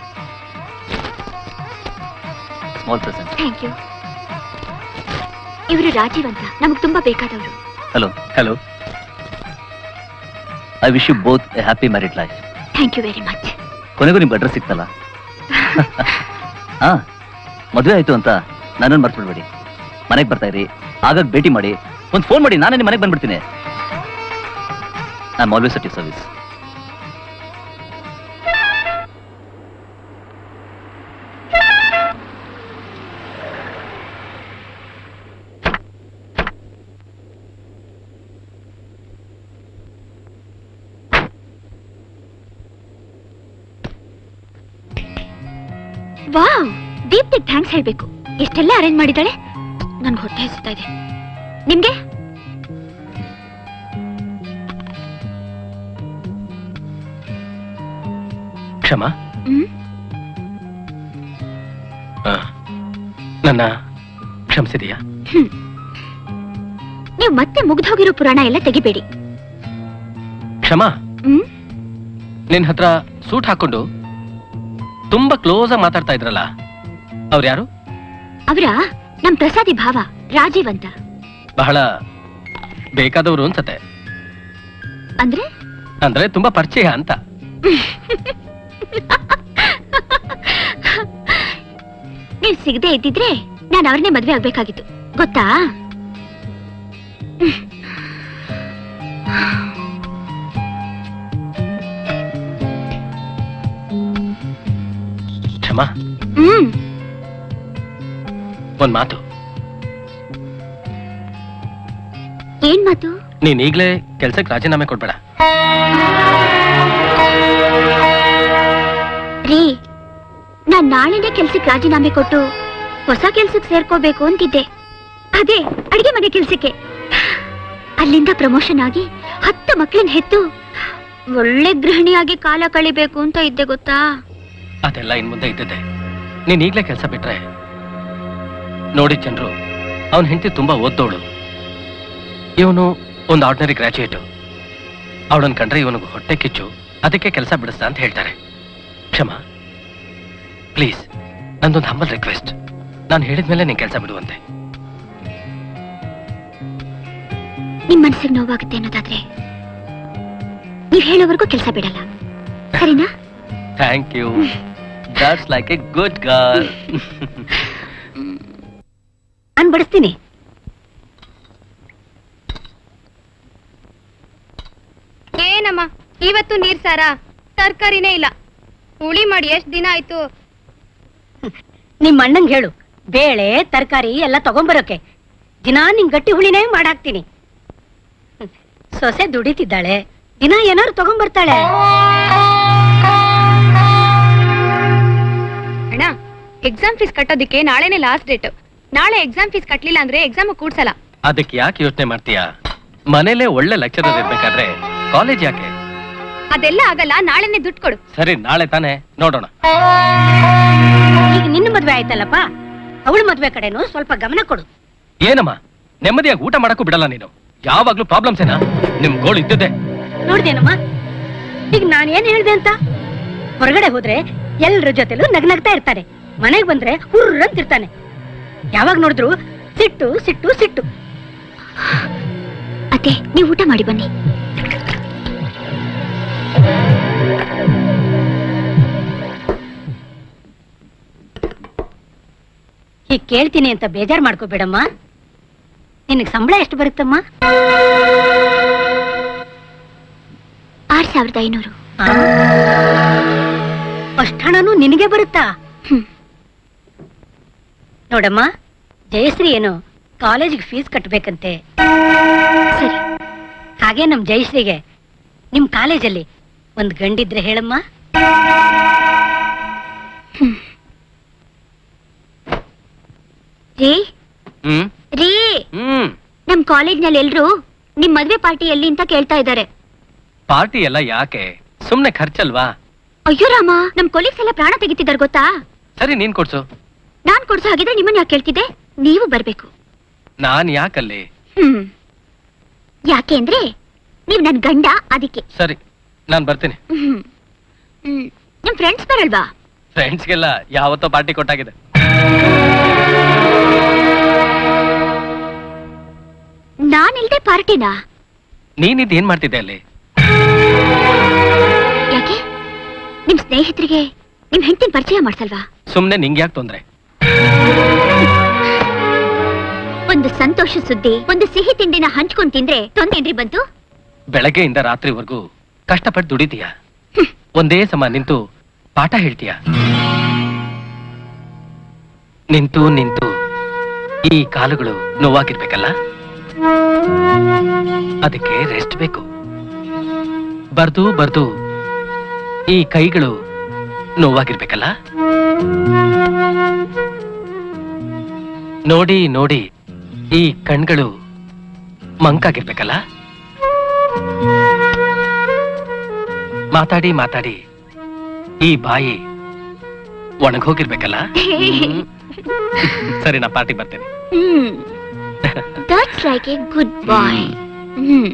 small present thank you ಇವರು ರಾಜೀವ್ ಅಂತ ನಮಗ್ ತುಂಬಾ ಬೇಕಾದವರು hello hello I wish you both a happy married life thank you very much ಕೊನೆಗೂ ನಿಮ್ಗೆ ಅಡ್ರೆಸ್ ಸಿಕ್ತಲ್ಲ ಹಾ ಮದುವೆ ಆಯ್ತು ಅಂತ ನನ್ನನ್ನು ಮರ್ತು ಬಿಡ್ಬೇಡಿ ಮನೆಗೆ ಬರ್ತಾ ಇರಿ ಆಗಾಗ ಭೇಟಿ ಮಾಡಿ ಒಂದು ಫೋನ್ ಮಾಡಿ ನಾನೇ ನಿಮ್ಮ ಮನೆಗೆ ಬಂದ್ಬಿಡ್ತೀನಿ I am always at you service wow Deepti thanks ಹೇಳ್ಬೇಕು ಎಷ್ಟೆಲ್ಲ ಅರೇಂಜ್ ಮಾಡಿದ್ದಾಳೆ ನನ್ಗೆ ಹೊಟ್ಟೆ ಹಸಿತಾ ಇದೆ ನಿಮ್ಗೆ ಕ್ಷಮ ಹ್ಮ್ ಆ, ನನ್ನ ಕ್ಷಮಿಸಿದೀಯಾ ಹ್ಮ್. ನೀವು ಮತ್ತೆ ಮುಗ್ದೋಗಿರೋ ಪುರಾಣ ಎಲ್ಲ ತೆಗಿಬೇಡಿ ಕ್ಷಮ ಹ್ಮ್ ನಿನ್ ಹತ್ರ ಸೂಟ್ ಹಾಕೊಂಡು ತುಂಬಾ ಕ್ಲೋಸ್ ಆಗಿ ಮಾತಾಡ್ತಾ ಇದ್ರಲ್ಲ ಅವ್ರು ಯಾರು ಅವರ ನಮ್ ಪ್ರಸಾದಿ ಭಾವ ರಾಜೀವ್ ಅಂತ ಬಹಳ ಬೇಕಾದವರು ಅನ್ಸತ್ತೆ ಅಂದ್ರೆ ಅಂದ್ರೆ ತುಂಬಾ ಪರಿಚಯ ಅಂತ ನೀವ್ ಸಿಗದೆ ಇದ್ದಿದ್ರೆ ನಾನು ಅವ್ರನ್ನೇ ಮದ್ವೆ ಆಗ್ಬೇಕಾಗಿತ್ತು ಗೊತ್ತಾ ಕ್ಷಮ ಹ್ಮ್ ಒಂದ್ ಮಾತು ಏನ್ ಮಾತು ನೀನ್ ಈಗ್ಲೇ ಕೆಲ್ಸಕ್ಕೆ ರಾಜೀನಾಮೆ ಕೊಡ್ಬೇಡ ರೀ ನಾನ್ ನಾಳೆನೆ ಕೆಲ್ಸಕ್ಕೆ ರಾಜೀನಾಮೆ ಕೊಟ್ಟು ಹೊಸ ಕೆಲ್ಸಕ್ಕೆ ಸೇರ್ಕೋಬೇಕು ಅಂತಿದ್ದೆ ಅದೇ ಅಡಿಗೆ ಮನೆ ಕೆಲ್ಸಕ್ಕೆ ಅಲ್ಲಿಂದ ಪ್ರಮೋಷನ್ ಆಗಿ ಹತ್ತು ಮಕ್ಳನ್ನ ಹೆತ್ತು ಒಳ್ಳೆ ಗೃಹಿಣಿಯಾಗಿ ಕಾಲ ಕಳಿಬೇಕು ಅಂತ ಇದ್ದೆ ಗೊತ್ತಾ ಅದೆಲ್ಲ ಇನ್ ಮುಂದೆ ಇದ್ದಿದ್ದೆ ನೀನ್ ಈಗ್ಲೇ ಕೆಲಸ ಬಿಟ್ರೆ ನೋಡಿ ಜನರು ಅವನ್ ಹೆಂಡತಿ ತುಂಬಾ ಓದ್ದೋಳು ಇವನು ಒಂದು ಆರ್ಡಿನರಿ ಗ್ರಾಜುಯೇಟ್ ಅವಳನ್ ಕಂಡ್ರೆ ಇವನಿಗೆ ಹೊಟ್ಟೆ ಕಿಚ್ಚು ಅದಕ್ಕೆ ಕೆಲಸ ಬಿಡಿಸ್ದ ಅಂತ ಹೇಳ್ತಾರೆ ಕ್ಷಮ ಪ್ಲೀಸ್ ನಂದೊಂದು ಹಂಬಲ್ ರಿಕ್ವೆಸ್ಟ್ ನಾನು ಹೇಳಿದ್ಮೇಲೆ ನೀನ್ ಕೆಲಸ ಬಿಡುವಂತೆ ನಿಮ್ ಮನ್ಸಿಗೆ ನೋವಾಗುತ್ತೆ ಅನ್ನೋದಾದ್ರೆ ನೀವ್ ಹೇಳೋವರೆಗೂ ಕೆಲಸ ಬಿಡಲ್ಲ ಸರಿನಾ thank you that's like a good girl ನಾನ್ ಬಡಿಸ್ತೀನಿ ಏನಮ್ಮ ಇವತ್ತು ನೀರ್ ಸಾರ ತರ್ಕಾರಿನೇ ಇಲ್ಲ ಹುಳಿ ಮಾಡಿ ಎಷ್ಟ್ ದಿನ ಆಯ್ತು ನಿಮ್ ಅಣ್ಣಂಗ್ ಹೇಳು ಬೇಳೆ ತರಕಾರಿ ಎಲ್ಲ ತಗೊಂಬರೋಕೆ ದಿನಾ ನಿಂಗ್ ಗಟ್ಟಿ ಹುಳಿನೇ ಮಾಡಾಕ್ತೀನಿ ಹ್ಮ್. ಸೊಸೆ ದುಡಿತಿದ್ದಾಳೆ ದಿನ ಏನಾರು ತಗೊಂಬರ್ತಾಳೆ ಅಣ್ಣ ಎಕ್ಸಾಮ್ ಫೀಸ್ ಕಟ್ಟೋದಿಕ್ಕೆ ನಾಳೆನೆ ಲಾಸ್ಟ್ ಡೇಟ್ ನಾಳೆ ಎಕ್ಸಾಮ್ ಫೀಸ್ ಕಟ್ಲಿಲ್ಲ ಅಂದ್ರೆ ಎಕ್ಸಾಮ್ ಕೂಡ್ಸಲ್ಲ ಅದಕ್ಕೆ ಯಾಕೆ ಯೋಚನೆ ಮಾಡ್ತೀಯಾ ಮನೇಲೆ ಒಳ್ಳೆ ಲೆಕ್ಚರರ್ ಇರ್ಬೇಕಾದ್ರೆ ಕಾಲೇಜ್ ಯಾಕೆ ಅದೆಲ್ಲ ಆಗಲ್ಲ ನಾಳೆನೆ ದುಡ್ಡು ಕೊಡು ಸರಿ ನಾಳೆ ತಾನೇ ನೋಡೋಣ ಈಗ ನಿನ್ನ ಮದ್ವೆ ಆಯ್ತಲ್ಲಪ್ಪ ಅವಳ ಮದ್ವೆ ಕಡೆನು ಸ್ವಲ್ಪ ಗಮನ ಕೊಡು ಏನಮ್ಮ ನೆಮ್ಮದಿಯಾಗಿ ಊಟ ಮಾಡಕ್ಕೂ ಬಿಡಲ್ಲ ನೀನು ಯಾವಾಗ್ಲೂ ಪ್ರಾಬ್ಲಮ್ಸ್ ಏನಾ ನಿಮ್ ಗೋಳು ಇದ್ದಿದ್ದೆ ನೋಡ್ದೇನಮ್ಮ ಈಗ ನಾನ್ ಏನ್ ಹೇಳ್ದೆ ಅಂತ ಹೊರಗಡೆ ಹೋದ್ರೆ ಎಲ್ರ ಜೊತೆಲೂ ನಗ್ನಗ್ತಾ ಇರ್ತಾನೆ ಮನೆಗ್ ಬಂದ್ರೆ ಹುರ್ರ್ ಅಂತಿರ್ತಾನೆ ಯಾವಾಗ ನೋಡಿದ್ರು ಸಿಟ್ಟು ಸಿಟ್ಟು ಸಿಟ್ಟು ಅತ್ತೆ ನೀವು ಊಟ ಮಾಡಿ ಬನ್ನಿ ಹೀಗ್ ಕೇಳ್ತೀನಿ ಅಂತ ಬೇಜಾರ್ ಮಾಡ್ಕೋಬೇಡಮ್ಮ ನಿನಗ್ ಸಂಬಳ ಎಷ್ಟು ಬರುತ್ತಮ್ಮ ಆರ್ ಸಾವಿರದ ಐನೂರು ಆ? ಅಷ್ಟ್ ಹಣನೂ ನಿನಗೆ ಬರುತ್ತಾ ನೋಡಮ್ಮ ಜಯಶ್ರೀ ಏನು ಕಾಲೇಜಿಗೆ ಫೀಸ್ ಕಟ್ಟಬೇಕಂತೆ ಸರಿ ಹಾಗೆ ನಮ್ ಜಯಶ್ರೀಗೆ ನಿಮ್ ಕಾಲೇಜಲ್ಲಿ ಒಂದ್ ಗಂಡಿದ್ರೆ ಹೇಳಮ್ಮ ರೀ ಹ್ಮ್ ರೀ ಹ್ಮ್ ನಮ್ ಕಾಲೇಜ್ನಲ್ಲಿ ಎಲ್ರು ನಿಮ್ ಮದ್ವೆ ಪಾರ್ಟಿ ಎಲ್ಲಿ ಅಂತ ಕೇಳ್ತಾ ಇದ್ದಾರೆ ಪಾರ್ಟಿ ಎಲ್ಲ ಯಾಕೆ ಸುಮ್ನೆ ಖರ್ಚಲ್ವಾ ಅಯ್ಯೋ ರಾಮ ನಮ್ ಕೊಲೀಗ್ಸ್ ಎಲ್ಲ ಪ್ರಾಣ ತೆಗಿತಿದ್ದಾರೆ ಗೊತ್ತಾ ಸರಿ ನೀನ್ ಕೊಡ್ಸು ನಾನ್ ಕೊಡ್ಸೋ ಹಾಗಿದ್ರೆ ನಿಮ್ಮನ್ನ ಯಾಕೆ ಕೇಳ್ತಿದ್ದೆ ನೀವು ಬರ್ಬೇಕು ನಾನ್ ಯಾಕಲ್ಲಿ ಹ್ಮ್ ಯಾಕೆ ಅಂದ್ರೆ ನೀವ್ ನನ್ ಗಂಡ ಅದಕ್ಕೆ ಸರಿ ನಾನ್ ಬರ್ತೀನಿ ಹ್ಮ್ ಹ್ಮ್ ನಿಮ್ ಫ್ರೆಂಡ್ಸ್ ಬರಲ್ವಾ ಫ್ರೆಂಡ್ಸ್ಗೆಲ್ಲ ಯಾವತ್ತೋ ಪಾರ್ಟಿ ಕೊಟ್ಟಾಗಿದೆ ನಾನಿಲ್ದೆ ಪಾರ್ಟಿನಾ ನೀನಿದ್ ಏನ್ ಮಾಡ್ತಿದ್ದೆ ಅಲ್ಲಿ ಯಾಕೆ ನಿಮ್ ಸ್ನೇಹಿತರಿಗೆ ನಿಮ್ ಹೆಂಡತಿನ ಪರಿಚಯ ಮಾಡ್ಸಲ್ವಾ ಸುಮ್ನೆ ನಿಂಗೆ ಯಾಕೆ ತೊಂದ್ರೆ ಒಂದು ಸಂತೋಷ ಸುದ್ದಿ ಒಂದು ಸಿಹಿ ತಿಂಡಿನ ಹಂಚ್ಕೊಂಡ್ ತಿಂದ್ರೆ ತೊಂದೇನ್ರಿ ಬಂತು ಬೆಳಗ್ಗೆಯಿಂದ ರಾತ್ರಿವರೆಗೂ ಕಷ್ಟಪಟ್ಟು ದುಡಿತೀಯ ಒಂದೇ ಸಮ ನಿಂತು ಪಾಠ ಹೇಳ್ತೀಯ ನಿಂತು ನಿಂತು ಈ ಕಾಲುಗಳು ನೋವಾಗಿರ್ಬೇಕಲ್ಲ ಅದಕ್ಕೆ ರೆಸ್ಟ್ ಬೇಕು ಬರ್ದು ಬರ್ದು ಈ ಕೈಗಳು ನೋವಾಗಿರ್ಬೇಕಲ್ಲ ನೋಡಿ ನೋಡಿ ಈ ಕಣ್ಗಳು ಮಂಕಾಗಿರ್ಬೇಕಲ್ಲ ಮಾತಾಡಿ ಮಾತಾಡಿ ಈ ಬಾಯಿ ಒಣಗೋಗಿರ್ಬೇಕಲ್ಲ ಸರಿ ನಾ ಪಾರ್ಟಿ ಬರ್ತೇನೆ hmm that's like a good boy hmm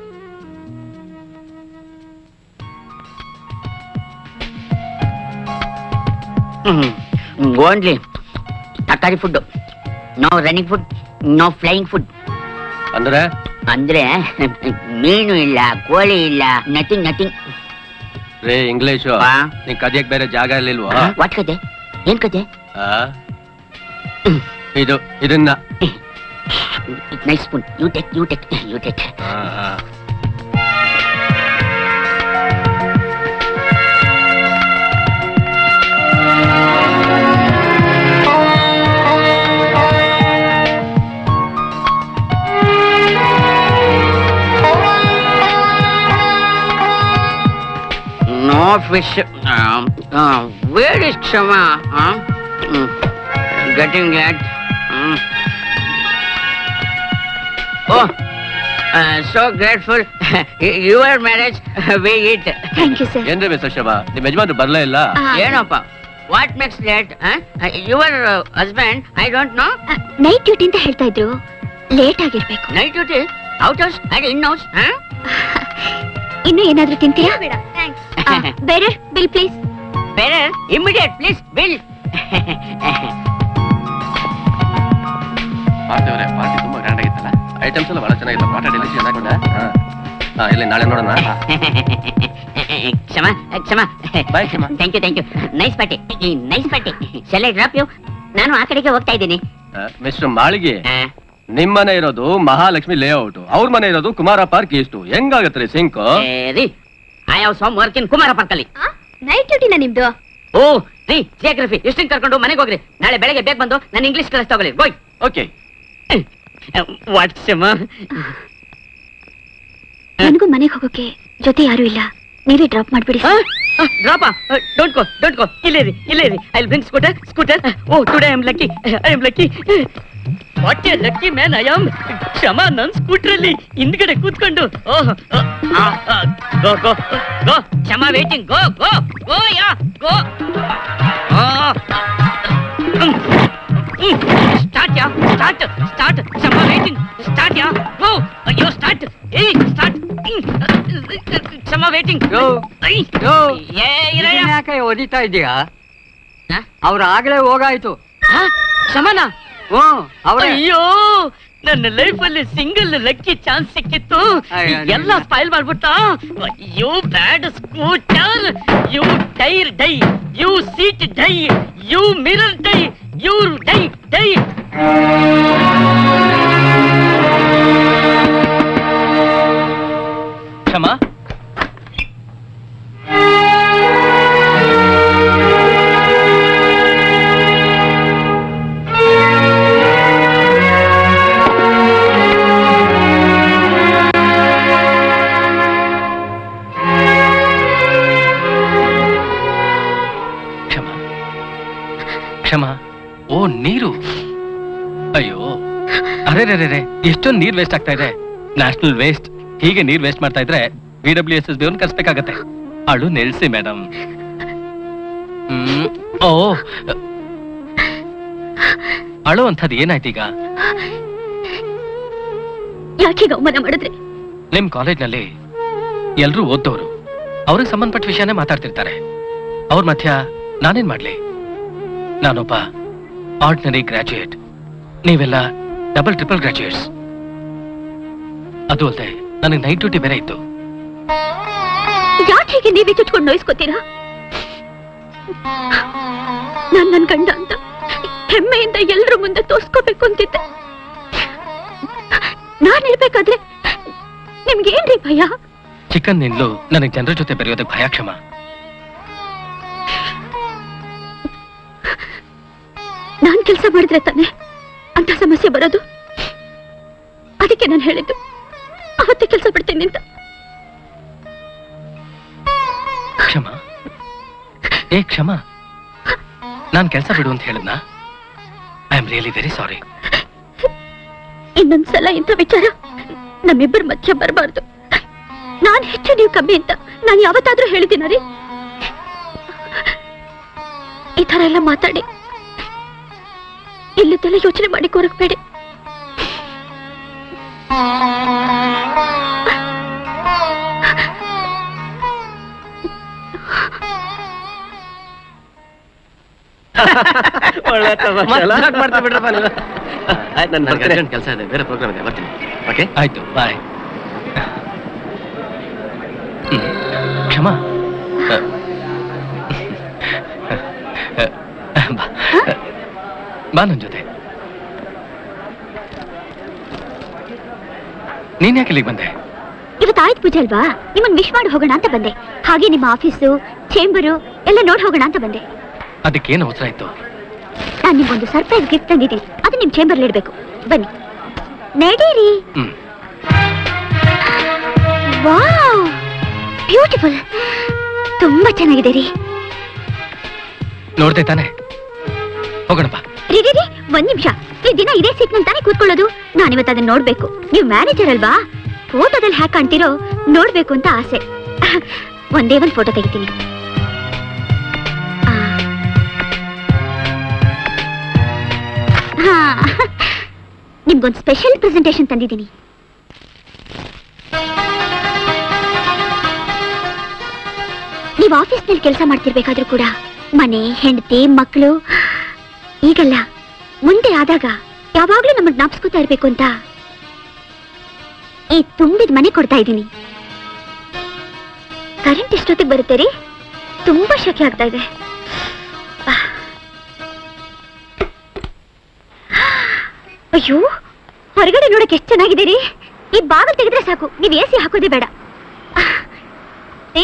only ತರಕಾರಿ food no running food no flying food ಅಂದ್ರೆ ಅಂದ್ರೆ ಮೀನು ಇಲ್ಲ ಕೋಳಿ ಇಲ್ಲ ನಥಿಂಗ್ ನಥಿಂಗ್ ರೇ ಇಂಗ್ಲಿಷು ನೀನ್ ಕದಿಯಕ್ ಬೇರೆ ಜಾಗ ಇರ್ಲಿಲ್ವಾ ವಾಟ್ ಕತೆ ಏನ್ ಕತೆ ಆ? ಇದು ಇದನ್ನ nice spoon you take you take you take ಆ, ಆ. No fish where is Kshama getting late oh so grateful your marriage we it thank you sir ಏನ್ರಿ ಮಿಸ್ಟರ್ ನಿಮ್ ಯಜಮಾನ್ರು ಬರ್ಲೇ ಇಲ್ಲ ಏನಪ್ಪ what makes late your husband I don't know night duty ಅಂತ ಹೇಳ್ತಾ ಇದ್ರು ಲೇಟ್ ಆಗಿರ್ಬೇಕು night duty out house and in house ಇನ್ನು ಏನಾದ್ರೂ ತಿಂತೀರಾ ಆ, ಬೇರೆ ಬಿಲ್ ಪ್ಲೀಸ್ ಬೇರೆ ಇಮಿಡಿಯೇಟ್ ಪ್ಲೀಸ್ ಬಿಲ್ ಮಾಡ್ತೇವ್ರೆ ಪಾರ್ಟಿ ತುಂಬಾ ಗ್ರ್ಯಾಂಡ್ ಆಗಿತ್ತಲ್ಲ ಐಟಮ್ಸ್ ಎಲ್ಲ ಬಹಳ ಚೆನ್ನಾಗಿತ್ತು ಪಾಠ ಡೆಲಿಷನ್ ಚೆನ್ನಾಗಿದೆ ಹಾ ಇಲ್ಲಿ ನಾಳೆ ನೋಡೋಣ ಕ್ಷಮ Kshama bye Kshama thank you thank you nice party nice party shall I drop you ನಾನು ಆ ಕಡೆಗೆ ಹೋಗ್ತಾ ಇದ್ದೀನಿ ಮಿಸ್ಟರ್ ಮಾಳಿಗೆ ನಿಮ್ ಮನೆ ಇರೋದು ಮಹಾಲಕ್ಷ್ಮಿ ಲೇಔಟ್ ಅವ್ರ ಮನೆ ಇರೋದು ಕುಮಾರ ಪಾರ್ಕ್ ಈಸ್ಟು ಹೆಂಗಾಗತ್ರಿ ಸಿಂಕ್ ರೀ I have some work in Kumara ಪಾರ್ಕಲ್ಲಿ ನೈಟ್ ಡ್ಯೂಟಿನ ನಿಮ್ದು ಓ ರೀ ಜಿಯೋಗ್ರಫಿ ಎಷ್ಟು ಕರ್ಕೊಂಡು ಮನೆಗೆ ಹೋಗ್ರಿ ನಾಳೆ ಬೆಳಗ್ಗೆ ಬೇಗ ಬಂದು ನಾನು ಇಂಗ್ಲಿಷ್ ಕ್ಲಾಸ್ ತಗೊಳ್ಳಿ ಗೋಯ್ ಓಕೆ ವಾಟ್ ಕ್ಷಮ ನನಗೂ ಮನೆಗೆ ಹೋಗೋಕೆ ಜೊತೆ ಯಾರು ಇಲ್ಲ ನೀವೇ ಡ್ರಾಪ್ ಮಾಡ್ಬಿಡಿ ಡ್ರಾಪ ಡೋಂಟ್ ಗೋ ಡೋಂಟ್ ಗೋ ಇಲ್ಲೇ ರೀ ಇಲ್ಲೇ ರೀ I bring scooter scooter oh today I am lucky I am lucky what a lucky man I am Kshama ನನ್ ಸ್ಕೂಟರ್ ಅಲ್ಲಿ ಹಿಂದ್ಗಡೆ ಕೂತ್ಕೊಂಡು ಓಹ್ ಗೋ go go Kshama waiting go go go ya go start ya start start Kshama waiting start ya go ಅಯ್ಯೋ start ಏ start Kshama waiting ಯಾಕೆ ಹೊಡಿತಾ ಇದೀಯಾ ಅವ್ರು ಆಗ್ಲೇ ಹೋಗಾಯ್ತು ಕ್ಷಮನ ಹ್ಞೂ ಅವ್ರೆ ಅಯ್ಯೋ ನನ್ನ ಲೈಫ್ ಅಲ್ಲಿ ಸಿಂಗಲ್ ಲಕ್ಕಿ ಚಾನ್ಸ್ ಸಿಕ್ಕಿತ್ತು ಅಯ್ಯೋ, ಎಲ್ಲ ಸ್ಪೈಲ್ ಮಾಡ್ಬಿಟ್ಟ you bad scooter you tyre die you seat die you mirror die you die die Kshama Kshama ಕ್ಷಮ ಓ ನೀರು ಅಯ್ಯೋ ಅರೆ ರೇ ರೇ ಎಷ್ಟೊಂದು ನೀರ್ ವೇಸ್ಟ್ ಆಗ್ತಾ ಇದೆ ನ್ಯಾಷನಲ್ ವೇಸ್ಟ್ ಹೀಗೆ ನೀರ್ ವೇಸ್ಟ್ ಮಾಡ್ತಾ ಇದ್ರೆ B W S S B ಅವ್ರನ್ನ ಕರ್ಸ್ಬೇಕಾಗತ್ತೆ ಅಳು ನಿಲ್ಸಿ ಮೇಡಮ್ ಹ್ಮ್ ಓ ಅಳು ಅಂಥದ್ದು ಏನಾಯ್ತೀಗ ಯಾಕೆ ಅವಮಾನ ಮಾಡಿದ್ರೆ ನಿಮ್ ಕಾಲೇಜ್ನಲ್ಲಿ ಎಲ್ರೂ ಓದ್ದವರು ಅವ್ರಿಗೆ ಸಂಬಂಧಪಟ್ಟ ವಿಷಯನೇ ಮಾತಾಡ್ತಿರ್ತಾರೆ ಅವ್ರ ಮಧ್ಯ ನಾನೇನ್ ಮಾಡ್ಲಿ ನಾನೊಬ್ಬ ಆರ್ಡಿನರಿ ಗ್ರಾಜುಯೇಟ್ ನೀವೆಲ್ಲ ಡಬಲ್ ಟ್ರಿಪಲ್ ಗ್ರಾಜುಯೇಟ್ಸ್ ಅದು ಅಲ್ಲದೆ ನನಗೆ ನೈಟ್ ಡ್ಯೂಟಿ ಬೇರೆ ಇತ್ತು ಯಾಕೆ ಹೀಗೆ ನೀವೇ ಚುಚ್ಕೊಂಡು ನೋಯಿಸ್ಕೋತೀರಾ ನಾನ್ ನನ್ ಗಂಡ ಅಂತ ಹೆಮ್ಮೆಯಿಂದ ಎಲ್ರ ಮುಂದೆ ತೋರ್ಸ್ಕೋಬೇಕು ಅಂತಿದ್ದೆ ನಾನ್ ಇರ್ಬೇಕಾದ್ರೆ ನಿಮ್ಗೇನ್ರಿ ಭಯ ಚಿಕನ್ ನಿಂದಲೂ ನನಗೆ ಜನರ ಜೊತೆ ಬೆರೆಯೋದಕ್ಕೆ ಭಯ ಕ್ಷಮ ನಾನ್ ಕೆಲಸ ಮಾಡಿದ್ರೆ ತಾನೆ ಅಂತ ಸಮಸ್ಯೆ ಬರೋದು ಅದಕ್ಕೆ ನಾನು ಹೇಳಿದ್ದು ಅವತ್ತೇ ಕೆಲಸ ಬಿಡ್ತೀನಿ ಅಂತ ಕ್ಷಮ ಏ ಕ್ಷಮ ನಾನ್ ಕೆಲಸ ಬಿಡು ಅಂತ ಹೇಳಿದ್ನಾ I am really very sorry ಇನ್ನೊಂದ್ಸಲ ಇಂಥ ವಿಚಾರ ನಮ್ಮಿಬ್ಬರ ಮಧ್ಯ ಬರಬಾರ್ದು ನಾನ್ ಹೆಚ್ಚು ನೀವು ಕಮ್ಮಿ ಅಂತ ನಾನು ಯಾವತ್ತಾದ್ರೂ ಹೇಳಿದ್ದೀನ ರೀ ಈ ತರ ಎಲ್ಲ ಮಾತಾಡಿ ಇಲ್ಲದೆಲ್ಲ ಯೋಚನೆ ಮಾಡಿ ಕೊರಗಬೇಡಿ ಒಳ್ಳೆ ತಮಾಷೆ ಅಲ್ಲ? ಮಸ್ತ್ ಮಾಡ್ತಾ ಬಿಡ್ರಪ್ಪ ನೀವು. ಆಯ್ತು ನನ್ನ ಅರ್ಜೆಂಟ್ ಕೆಲಸ ಇದೆ ಬೇರೆ ಪ್ರೋಗ್ರಾಮ್ ಇದೆ ಬರ್ತೀನಿ ಓಕೆ ಆಯ್ತು ಬಾಯ್ ಕ್ಷಮ ಬಾ. ಬಾ ನನ್ ಜೊತೆ ನೀನ್ ಯಾಕೆ ಇಲ್ಲಿಗೆ ಬಂದೆ ಇವತ್ತು ಆಯ್ತು ಪೂಜೆ ಅಲ್ವಾ ನಿಮ್ಮನ್ನ ವಿಶ್ ಮಾಡಿ ಹೋಗೋಣ ಅಂತ ಬಂದೆ ಹಾಗೆ ನಿಮ್ಮ ಆಫೀಸು ಚೇಂಬರು ಎಲ್ಲ ನೋಡಿ ಹೋಗೋಣ ಅಂತ ಬಂದೆ ಅದಕ್ಕೇನು ಅವಸರ ಇತ್ತು ನಾನು ನಿಮ್ಗೊಂದು ಸರ್ಪ್ರೈಸ್ ಗಿಫ್ಟ್ ತಂದಿದ್ದೀನಿ ಅದು ನಿಮ್ ಚೇಂಬರ್ಲಿ ಇಡ್ಬೇಕು ಬನ್ನಿ ನಡೀರಿ ಹ್ಮ್. ವಾವ್ ಬ್ಯೂಟಿಫುಲ್ ತುಂಬಾ ಚೆನ್ನಾಗಿದೆ ರೀ ನೋಡ್ದೆ ತಾನೆ ಹೋಗೋಣಪ್ಪ ರೀ ರೀ ರೀ, ಒಂದ್ ನಿಮಿಷ ಈ ದಿನ ಇದೇ ಸೀಟ್ ನಲ್ಲಿ ತಾನೇ ಕೂತ್ಕೊಳ್ಳೋದು ನಾನಿವತ್ತು ಅದನ್ನ ನೋಡ್ಬೇಕು ನೀವು ಮ್ಯಾನೇಜರ್ ಅಲ್ವಾ ಫೋಟೋದಲ್ಲಿ ಹ್ಯಾಕ್ ಕಾಣ್ತಿರೋ ನೋಡ್ಬೇಕು ಅಂತ ಆಸೆ ಒಂದೇ ಒಂದ್ ಫೋಟೋ ತೆಗಿತೀನಿ ಆ. ಹಾ ನಿಮ್ಗೊಂದು ಸ್ಪೆಷಲ್ ಪ್ರೆಸೆಂಟೇಶನ್ ತಂದಿದ್ದೀನಿ ನೀವು ಆಫೀಸ್ನಲ್ಲಿ ಕೆಲಸ ಮಾಡ್ತಿರ್ಬೇಕಾದ್ರೂ ಕೂಡ ಮನೆ ಹೆಂಡತಿ ಮಕ್ಕಳು ಈಗಲ್ಲ ಮುಂದೆ ಆದಾಗ ಯಾವಾಗ್ಲೂ ನಮ್ಮನ್ನ ಜ್ಞಾಪಿಸ್ಕೊತಾ ಇರ್ಬೇಕು ಅಂತ ಈ ತುಂಬಿದ ಮನೆ ಕೊಡ್ತಾ ಇದ್ದೀನಿ ಕರೆಂಟ್ ಎಷ್ಟೊತ್ತಿಗೆ ಬರುತ್ತೆ ರೀ ತುಂಬಾ ಶೆಕೆ ಆಗ್ತಾ ಇದೆ ಆಹ್. ಅಯ್ಯೋ ಹೊರಗಡೆ ನೋಡಕ್ ಎಷ್ಟು ಚೆನ್ನಾಗಿದೆ ರೀ ಈ ಬಾಗಿಲು ತೆಗೆದ್ರೆ ಸಾಕು ನೀವು ಎ ಸಿ ಹಾಕೋದೇ ಬೇಡ ಆಹ್. ಏ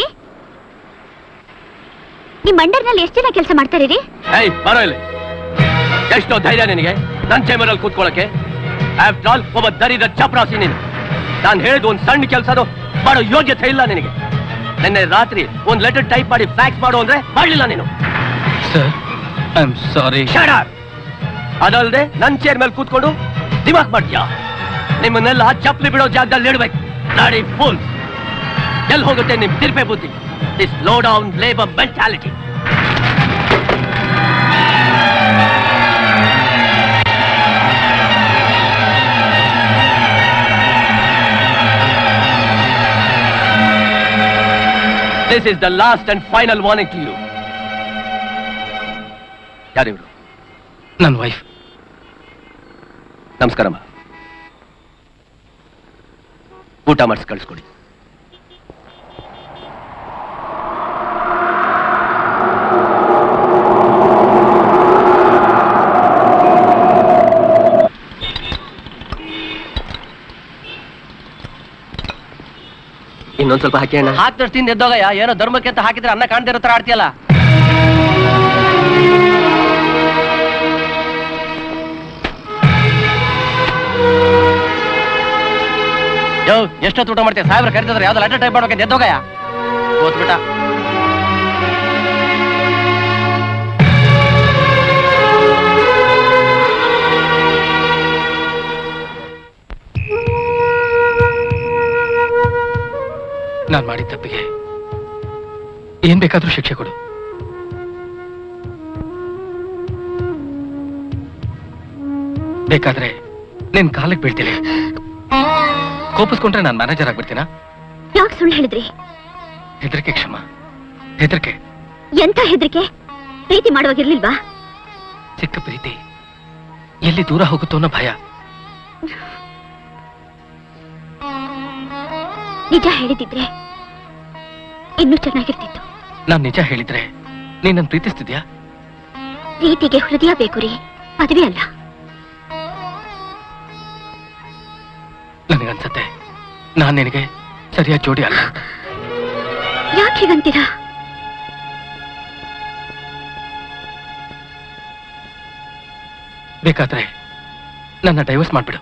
ನಿಮ್ ಅಂಡರ್ನಲ್ಲಿ ಎಷ್ಟು ಜನ ಕೆಲಸ ಮಾಡ್ತಾರೆ ರೀ ಏಯ್ ಬರೋ ಇಲ್ಲಿ ಎಷ್ಟೋ ಧೈರ್ಯ ನಿನಗೆ ನನ್ನ ಚೇಂಬರ್ ಅಲ್ಲಿ ಕೂತ್ಕೊಳ್ಳಕ್ಕೆ ಆಫ್ಟರ್ ಆಲ್ ಒಬ್ಬ ದರಿದ ಚಪ್ರಾಸಿ ನೀನು ನಾನು ಹೇಳಿದ ಒಂದು ಸಣ್ಣ ಕೆಲಸದು ಮಾಡೋ ಯೋಗ್ಯತೆ ಇಲ್ಲ ನಿನಗೆ ನಿನ್ನೆ ರಾತ್ರಿ ಒಂದು ಲೆಟರ್ ಟೈಪ್ ಮಾಡಿ ಫ್ಯಾಕ್ಸ್ ಮಾಡು ಅಂದ್ರೆ ಮಾಡಲಿಲ್ಲ ನೀನು sir I am sorry Shut up! ಅದಲ್ಲದೆ ನನ್ನ ಚೇರ್ ಮೇಲೆ ಕೂತ್ಕೊಂಡು ದಿಮಾಕ್ ಮಾಡ್ತೀಯಾ ನಿಮ್ಮನ್ನೆಲ್ಲ ಚಪ್ಪಲಿ ಬಿಡೋ ಜಾಗದಲ್ಲಿ ಇಡ್ಬೇಕು ನಾಡಿ ಫುಲ್ ಎಲ್ಲಿ ಹೋಗುತ್ತೆ ನಿಮ್ ತಿರ್ಪೆ ಬುದ್ಧಿ this low down labour mentality This is the last and final warning to you. ಯಾರಿವ್ರು ನನ್ನ ವೈಫ್ ನಮಸ್ಕಾರಮ್ಮ ಊಟ ಮಾಡಿಸಿ ಕಳಿಸ್ಕೊಡಿ ಇನ್ನೊಂದ್ ಸ್ವಲ್ಪ ಹಾಕಿ ಅಣ್ಣ ಹಾಕ್ದಷ್ಟು ತಿಂದು ಎದ್ದೋಗಯ್ಯ ಏನೋ ಧರ್ಮಕ್ಕೆ ಅಂತ ಹಾಕಿದ್ರೆ ಅನ್ನ ಕಾಣ್ದೇ ಇರೋ ತರ ಆಡ್ತೀಯಲ್ಲ ಯೋ ಎಷ್ಟೊತ್ತು ಊಟ ಮಾಡ್ತೀಯ ಸಾಹೇಬ್ರ ಕರಿತಿದ್ರೆ ಯಾವ್ದು ಲೆಟರ್ ಟೈಪ್ ಮಾಡ್ಬೇಕಂತ ಎದ್ದೋಗಯ್ಯ ಓದ್ಬಿಟ್ಟ ನಾನು ಮಾಡಿದ ತಪ್ಪಿಗೆ ಏನ್ ಬೇಕಾದ್ರೂ ಶಿಕ್ಷೆ ಕೊಡು ಬೇಕಾದ್ರೆ ನಿನ್ ಕಾಲಿಗೆ ಬೀಳ್ತೀನಿ ಕೋಪಿಸ್ಕೊಂಡ್ರೆ ನಾನು ಮ್ಯಾನೇಜರ್ ಆಗ್ಬಿಡ್ತೀನಾ ಯಾಕೆ ಸುಳ್ಳು ಹೇಳಿದ್ರಿ ಹೆದರಿಕೆ ಕ್ಷಮ ಹೆದರಿಕೆ ಎಂತ ಹೆದರಿಕೆ ಪ್ರೀತಿ ಮಾಡುವಾಗಿರ್ಲಿಲ್ವಾ ಚಿಕ್ಕ ಪ್ರೀತಿ ಎಲ್ಲಿ ದೂರ ಹೋಗುತ್ತೋ ಅನ್ನೋ ಭಯ ನಿಜ ಹೇಳಿದಿದ್ರೆ ಇನ್ನೂ ಚೆನ್ನಾಗಿರ್ತಿತ್ತು ನಾನ್ ನಿಜ ಹೇಳಿದ್ರೆ ನೀನ್ ನನ್ ಪ್ರೀತಿಸ್ತಿದ್ಯಾ ಪ್ರೀತಿಗೆ ಹೃದಯ ಬೇಕು ರೀ ಮದುವೆ ಅಲ್ಲ ನನಗನ್ಸತ್ತೆ ನಾನ್ ನಿನಗೆ ಸರಿಯಾದ ಜೋಡಿ ಅಲ್ಲ ಅಂತ. ಯಾಕೆ ಹೀಗಂತೀರಾ ಬೇಕಾದ್ರೆ ನನ್ನ ಡೈವರ್ಸ್ ಮಾಡ್ಬಿಡು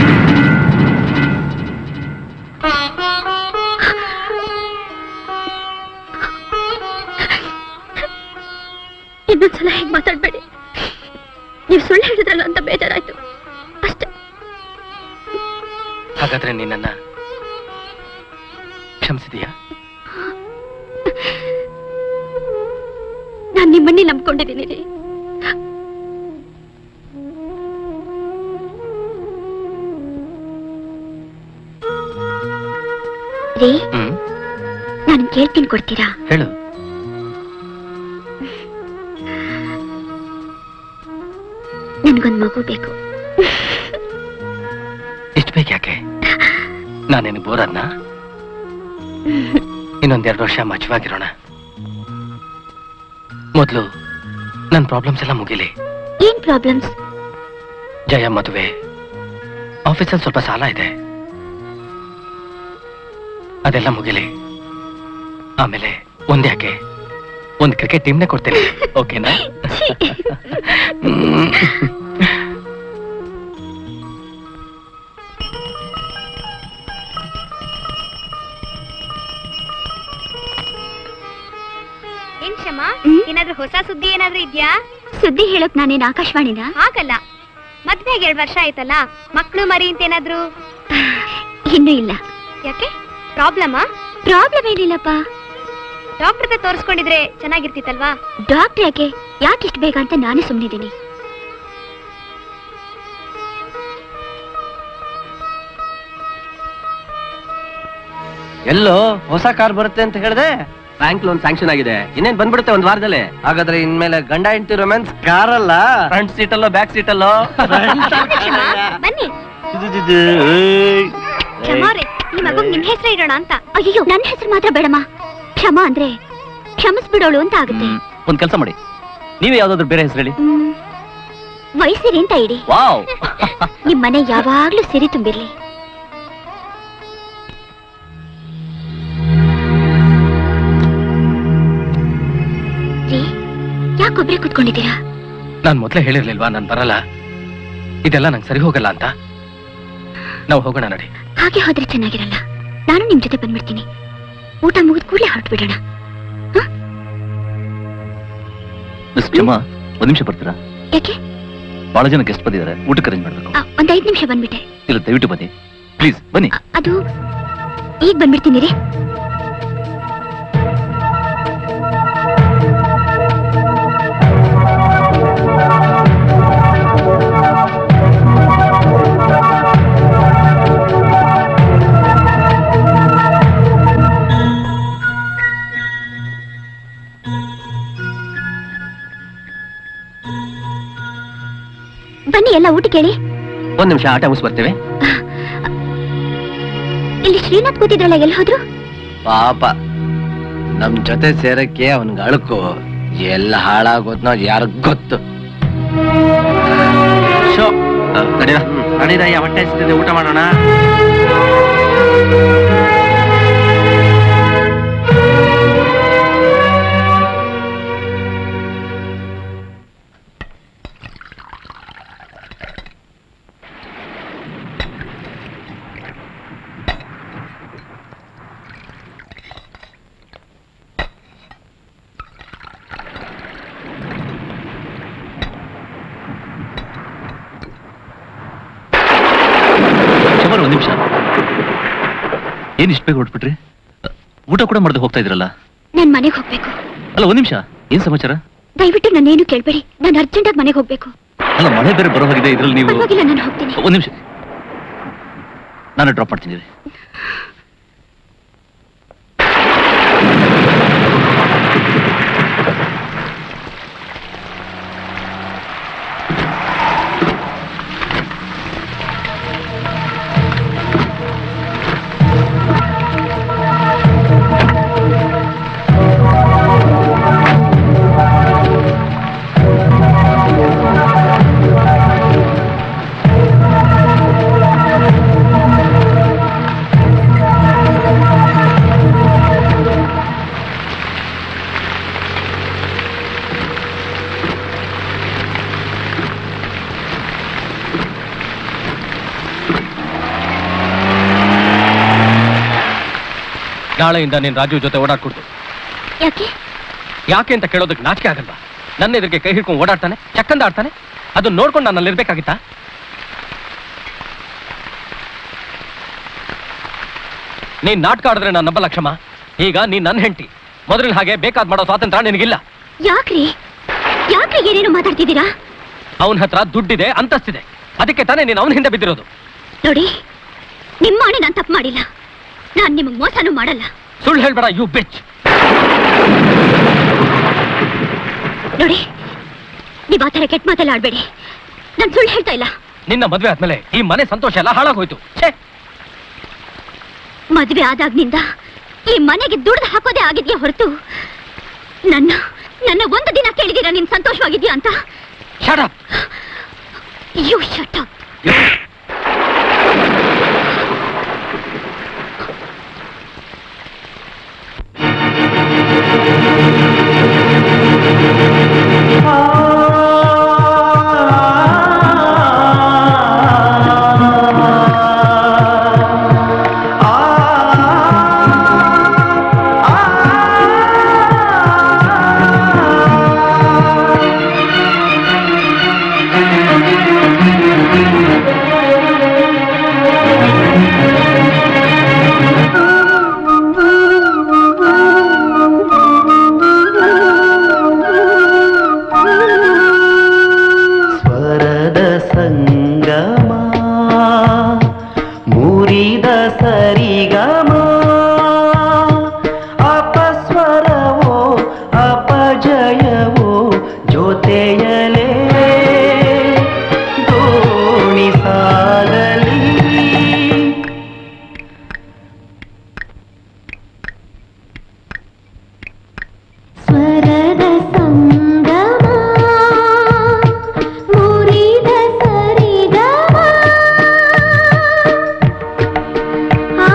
ಇನ್ನೊಂದ್ಸಲ ಹೇಗ್ ಮಾತಾಡ್ಬೇಡಿ ನೀವು ಸುಳ್ಳು ಹೇಳಿದ್ರಲ್ಲ ಅಂತ ಬೇಜಾರಾಯ್ತು ಅಷ್ಟೇ ಹಾಗಾದ್ರೆ ನೀನನ್ನ ಕ್ಷಮಿಸಿದೀಯಾ ನಾನ್ ನಿಮ್ಮನ್ನೇ ನಂಬ್ಕೊಂಡಿದ್ದೀನಿ ರೀ ರೀ ಹ್ಮ್ ನಾನು ಕೇಳ್ತೀನಿ ಕೊಡ್ತೀರಾ ಹೇಳು ನನ್ಗೊಂದ್ ಮಗು ಬೇಕು ಇಷ್ಟು ಬೇಕು ಯಾಕೆ ನಾನೇನು ಬೋರದ್ನ ಇನ್ನೊಂದೆರಡು ವರ್ಷ ಮಜವಾಗಿರೋಣ ಮೊದಲು ನನ್ನ ಪ್ರಾಬ್ಲಮ್ಸ್ ಎಲ್ಲ ಮುಗಿಲಿ ಏನ್ ಪ್ರಾಬ್ಲಮ್ಸ್ ಜಯ ಮದುವೆ ಆಫೀಸಲ್ಲಿ ಸ್ವಲ್ಪ ಸಾಲ ಇದೆ ಅದೆಲ್ಲ ಮುಗಿಲಿ ಆಮೇಲೆ ಒಂದ್ಯಾಕೆ ಒಂದು ಕ್ರಿಕೆಟ್ ಟೀಮ್ನೇ ಕೊಡ್ತೇನೆ ಓಕೆನಾ ಹ್ಮ್. ಏನ್ ಕ್ಷಮ ಏನಾದ್ರೂ ಹೊಸ ಸುದ್ದಿ ಏನಾದ್ರೂ ಇದ್ಯಾ ಸುದ್ದಿ ಹೇಳೋಕ್ ನಾನೇನ್ ಆಕಾಶವಾಣಿನ ಆಗಲ್ಲ ಮದ್ವೆಗೆ ಎರಡ್ ವರ್ಷ ಆಯ್ತಲ್ಲ ಮಕ್ಳು ಮರಿ ಅಂತ ಏನಾದ್ರೂ ಇನ್ನೂ ಇಲ್ಲ ಯಾಕೆ ಪ್ರಾಬ್ಲಮಾ ಪ್ರಾಬ್ಲಮ್ ಏನಿಲ್ಲಪ್ಪ ಡಾಕ್ಟರ್ ಹತ್ರ ತೋರಿಸ್ಕೊಂಡಿದ್ರೆ ಚೆನ್ನಾಗಿರ್ತಿತ್ತಲ್ವಾ ಡಾಕ್ಟರ್ ಯಾಕೆ ಯಾಕೆ ಇಷ್ಟು ಬೇಗ ಅಂತ ನಾನೇ ಸುಮ್ಮನಿದ್ದೀನಿ ಎಲ್ಲೋ ಹೊಸ ಕಾರ್ ಬರುತ್ತೆ ಅಂತ ಹೇಳಿದೆ ಬ್ಯಾಂಕ್ ಲೋನ್ ಸ್ಯಾಂಕ್ಷನ್ ಆಗಿದೆ ಇನ್ನೇನ್ ಬಂದ್ಬಿಡುತ್ತೆ ಒಂದ್ ವಾರದಲ್ಲಿ ಹಾಗಾದ್ರೆ ಇನ್ಮೇಲೆ ಗಂಡ ಹೆಂಡತಿ ರೊಮ್ಯಾನ್ಸ್ ಕಾರ್ ಅಲ್ಲ ಫ್ರಂಟ್ ಸೀಟ್ ಅಲ್ಲೋ ಬ್ಯಾಕ್ ಸೀಟ್ ಅಲ್ಲೋ ಬನ್ನಿ ಕ್ಷಮ ಅವ್ರೆ ಈ ಮಗುಗ್ ನಿಮ್ ಹೆಸರು ಇಡೋಣ ಅಂತ ಅಯ್ಯೋ ನನ್ನ ಹೆಸರು ಮಾತ್ರ ಬೇಡಮ್ಮ ಕ್ಷಮ ಅಂದ್ರೆ ಕ್ಷಮಿಸ್ಬಿಡೋಳು ಅಂತ ಆಗುತ್ತೆ ಒಂದ್ ಕೆಲಸ ಮಾಡಿ ನೀವೇ ಯಾವ್ದಾದ್ರು ಬೇರೆ ಹೆಸರು ಹೇಳಿ ಹ್ಮ್. ವಯಸ್ಸಿರಿ ಅಂತ ಇಡಿ ವಾವ್ ನಿಮ್ ಮನೆ ಯಾವಾಗ್ಲೂ ಸಿರಿ ತುಂಬಿರ್ಲಿ ರೀ ಯಾಕೊಬ್ರೆ ಕುತ್ಕೊಂಡಿದ್ದೀರಾ ನಾನ್ ಮೊದ್ಲೇ ಹೇಳಿರ್ಲಿಲ್ವಾ ನಾನ್ ಬರಲ್ಲ ಇದೆಲ್ಲ ನಂಗೆ ಸರಿ ಹೋಗಲ್ಲ ಅಂತ ನಾವು ಹೋಗೋಣ ನಡಿ ಹಾಗೆ ಹೋದ್ರೆ ಚೆನ್ನಾಗಿರಲ್ಲ ನಾನು ನಿಮ್ ಜೊತೆ ಬಂದ್ಬಿಡ್ತೀನಿ ಊಟ ಮುಗಿದ ಕೂಡಲೇ ಹೊರಟು ಬಿಡೋಣ ಮಿಸ್ ಕ್ಷಮಾ ಒಂದ್ ನಿಮಿಷ ಬರ್ತೀರಾ ಯಾಕೆ ಬಹಳ ಜನ ಗೆಸ್ಟ್ ಬಂದಿದ್ದಾರೆ ಊಟಕ್ಕೆ ಅರೇಂಜ್ ಮಾಡ್ಬೇಕು ಆ, ಒಂದ್ ಐದ್ ನಿಮಿಷ ಬಂದ್ಬಿಟ್ಟೆ ಇಲ್ಲ ದಯವಿಟ್ಟು ಬನ್ನಿ ಪ್ಲೀಸ್ ಬನ್ನಿ ಅದು ಈಗ ಬಂದ್ಬಿಡ್ತೀನಿ ರೀ ಬನ್ನಿ ಎಲ್ಲ ಊಟ ಕೇಳಿ ಒಂದ್ ನಿಮಿಷ ಆಟ ಮುಗಿಸ್ ಬರ್ತೇವೆ ಇಲ್ಲಿ ಶ್ರೀನಾಥ್ ಕೂತಿದ್ರಲ್ಲ ಎಲ್ಲಿ ಹೋದ್ರು ಪಾಪ ನಮ್ ಜೊತೆ ಸೇರಕ್ಕೆ ಅವನ್ಗೆ ಅಳುಕು ಎಲ್ಲ ಹಾಳಾಗೋದ್ನೋ ಯಾರಿಗ್ ಗೊತ್ತು ಶೋ ನಡೀರ ನಡೀರಯ್ಯ ಹೊಟ್ಟೆ ಹಸಿತಿದೆ ಊಟ ಮಾಡೋಣ ಕ್ಷಮಾ ಒಂದ್ ನಿಮಿಷ ಏನ್ ಇಷ್ಟ ಬೇಗ ಹೊರಟ್ಬಿಟ್ರಿ ಊಟ ಕೂಡ ಮಾಡದೆ ಹೋಗ್ತಾ ಇದ್ರಲ್ಲ ನಾನ್ ಮನೆಗೆ ಹೋಗ್ಬೇಕು ಅಲ್ಲ ಒಂದ್ ನಿಮಿಷ ಏನ್ ಸಮಾಚಾರ ದಯವಿಟ್ಟು ನಾನೇನು ಕೇಳ್ಬೇಡಿ ನಾನು ಅರ್ಜೆಂಟಾಗಿ ಮನೆಗೆ ಹೋಗ್ಬೇಕು ಅಲ್ಲ ಮಳೆ ಬೇರೆ ಬರೋ ಹಾಗಿದೆ ಇದ್ರಲ್ಲಿ ನೀವು ಪರವಾಗಿಲ್ಲ ನಾನು ಹೋಗ್ತೀನಿ ಒಂದ್ ನಿಮಿಷ ನಾನು ಡ್ರಾಪ್ ಮಾಡ್ತೀನಿ ಇರಿ. ನಾಳೆಯಿಂದ ನೀನ್ ರಾಜು ಜೊತೆ ಓಡಾಡ್ಕೊಡ್ತು ಯಾಕೆ ಯಾಕೆ ಅಂತ ಕೇಳೋದಕ್ಕೆ ನಾಚಿಕೆ ಆಗಲ್ವಾ ನನ್ನ ಎದುರಿಗೆ ಕೈ ಹಿಡ್ಕೊಂಡು ಓಡಾಡ್ತಾನೆ ಚಕ್ಕಂದ ಆಡ್ತಾನೆ ಅದನ್ನ ನೋಡ್ಕೊಂಡು ನಾನು ಅಲ್ಲಿರ್ಬೇಕಾಗಿತ್ತಾ ನೀನ್ ನಾಟಕ ಆಡಿದ್ರೆ ನಾನು ನಂಬಲ್ಲ ಕ್ಷಮ ಈಗ ನೀನ್ ನನ್ನ ಹೆಂಡತಿ ಮೊದಲಿನ ಹಾಗೆ ಬೇಕಾದ್ ಮಾಡೋ ಸ್ವಾತಂತ್ರ್ಯ ನಿನಗಿಲ್ಲ ಯಾಕ್ರಿ ಯಾಕ್ರಿ ಏನೇನು ಮಾತಾಡ್ತಿದ್ದೀರಾ ಅವನ ಹತ್ರ ದುಡ್ಡಿದೆ ಅಂತಸ್ತಿದೆ ಅದಕ್ಕೆ ತಾನೇ ನೀನು ಅವನ ಹಿಂದೆ ಬಿದ್ದಿರೋದು ನೋಡಿ ನಿಮ್ಮ ಅಣೆ ನಾನು ತಪ್ಪು ಮಾಡಿಲ್ಲ ನಾನ್ ನಿಮಗ್ ಮೋಸನೂ ಮಾಡಲ್ಲ ಸುಳ್ಳು ಹೇಳ್ಬೇಡ ಯು ಬಿಚ್ ನೋಡಿ ನೀವ್ ಆ ಥರ ಕೆಟ್ಟ ಮಾತೆಲ್ಲ ಆಡ್ಬೇಡಿ ನಾನ್ ಸುಳ್ಳು ಹೇಳ್ತಾ ಇಲ್ಲ ನಿನ್ನ ಮದ್ವೆ ಆದ್ಮೇಲೆ ಈ ಮನೆ ಸಂತೋಷ ಎಲ್ಲ ಹಾಳಾಗೋಯ್ತು ಛೇ ಮದ್ವೆ ಆದಾಗ್ನಿಂದ ಈ ಮನೆಗೆ ದುಡ್ದು ಹಾಕೋದೇ ಆಗಿದ್ಯಾ ಹೊರತು ನನ್ನ ನನ್ನ ಒಂದು ದಿನ ಕೇಳಿದೀರಾ ನೀನ್ ಸಂತೋಷವಾಗಿದ್ಯಾ ಅಂತ shut up you shut up ಸ್ವರದ ಸಂಗಮ ಮುರಿದ ಸರಿಗಮ ಅಪಸ್ವರವೋ ಅಪಜಯವೋ ಜೊತೆಯಲೇ ದೋಣಿ ಸಾಗಲಿ ಸ್ವರದ ಸಂಗಮ ಮುರಿದ ಸರಿಗಮ ಆ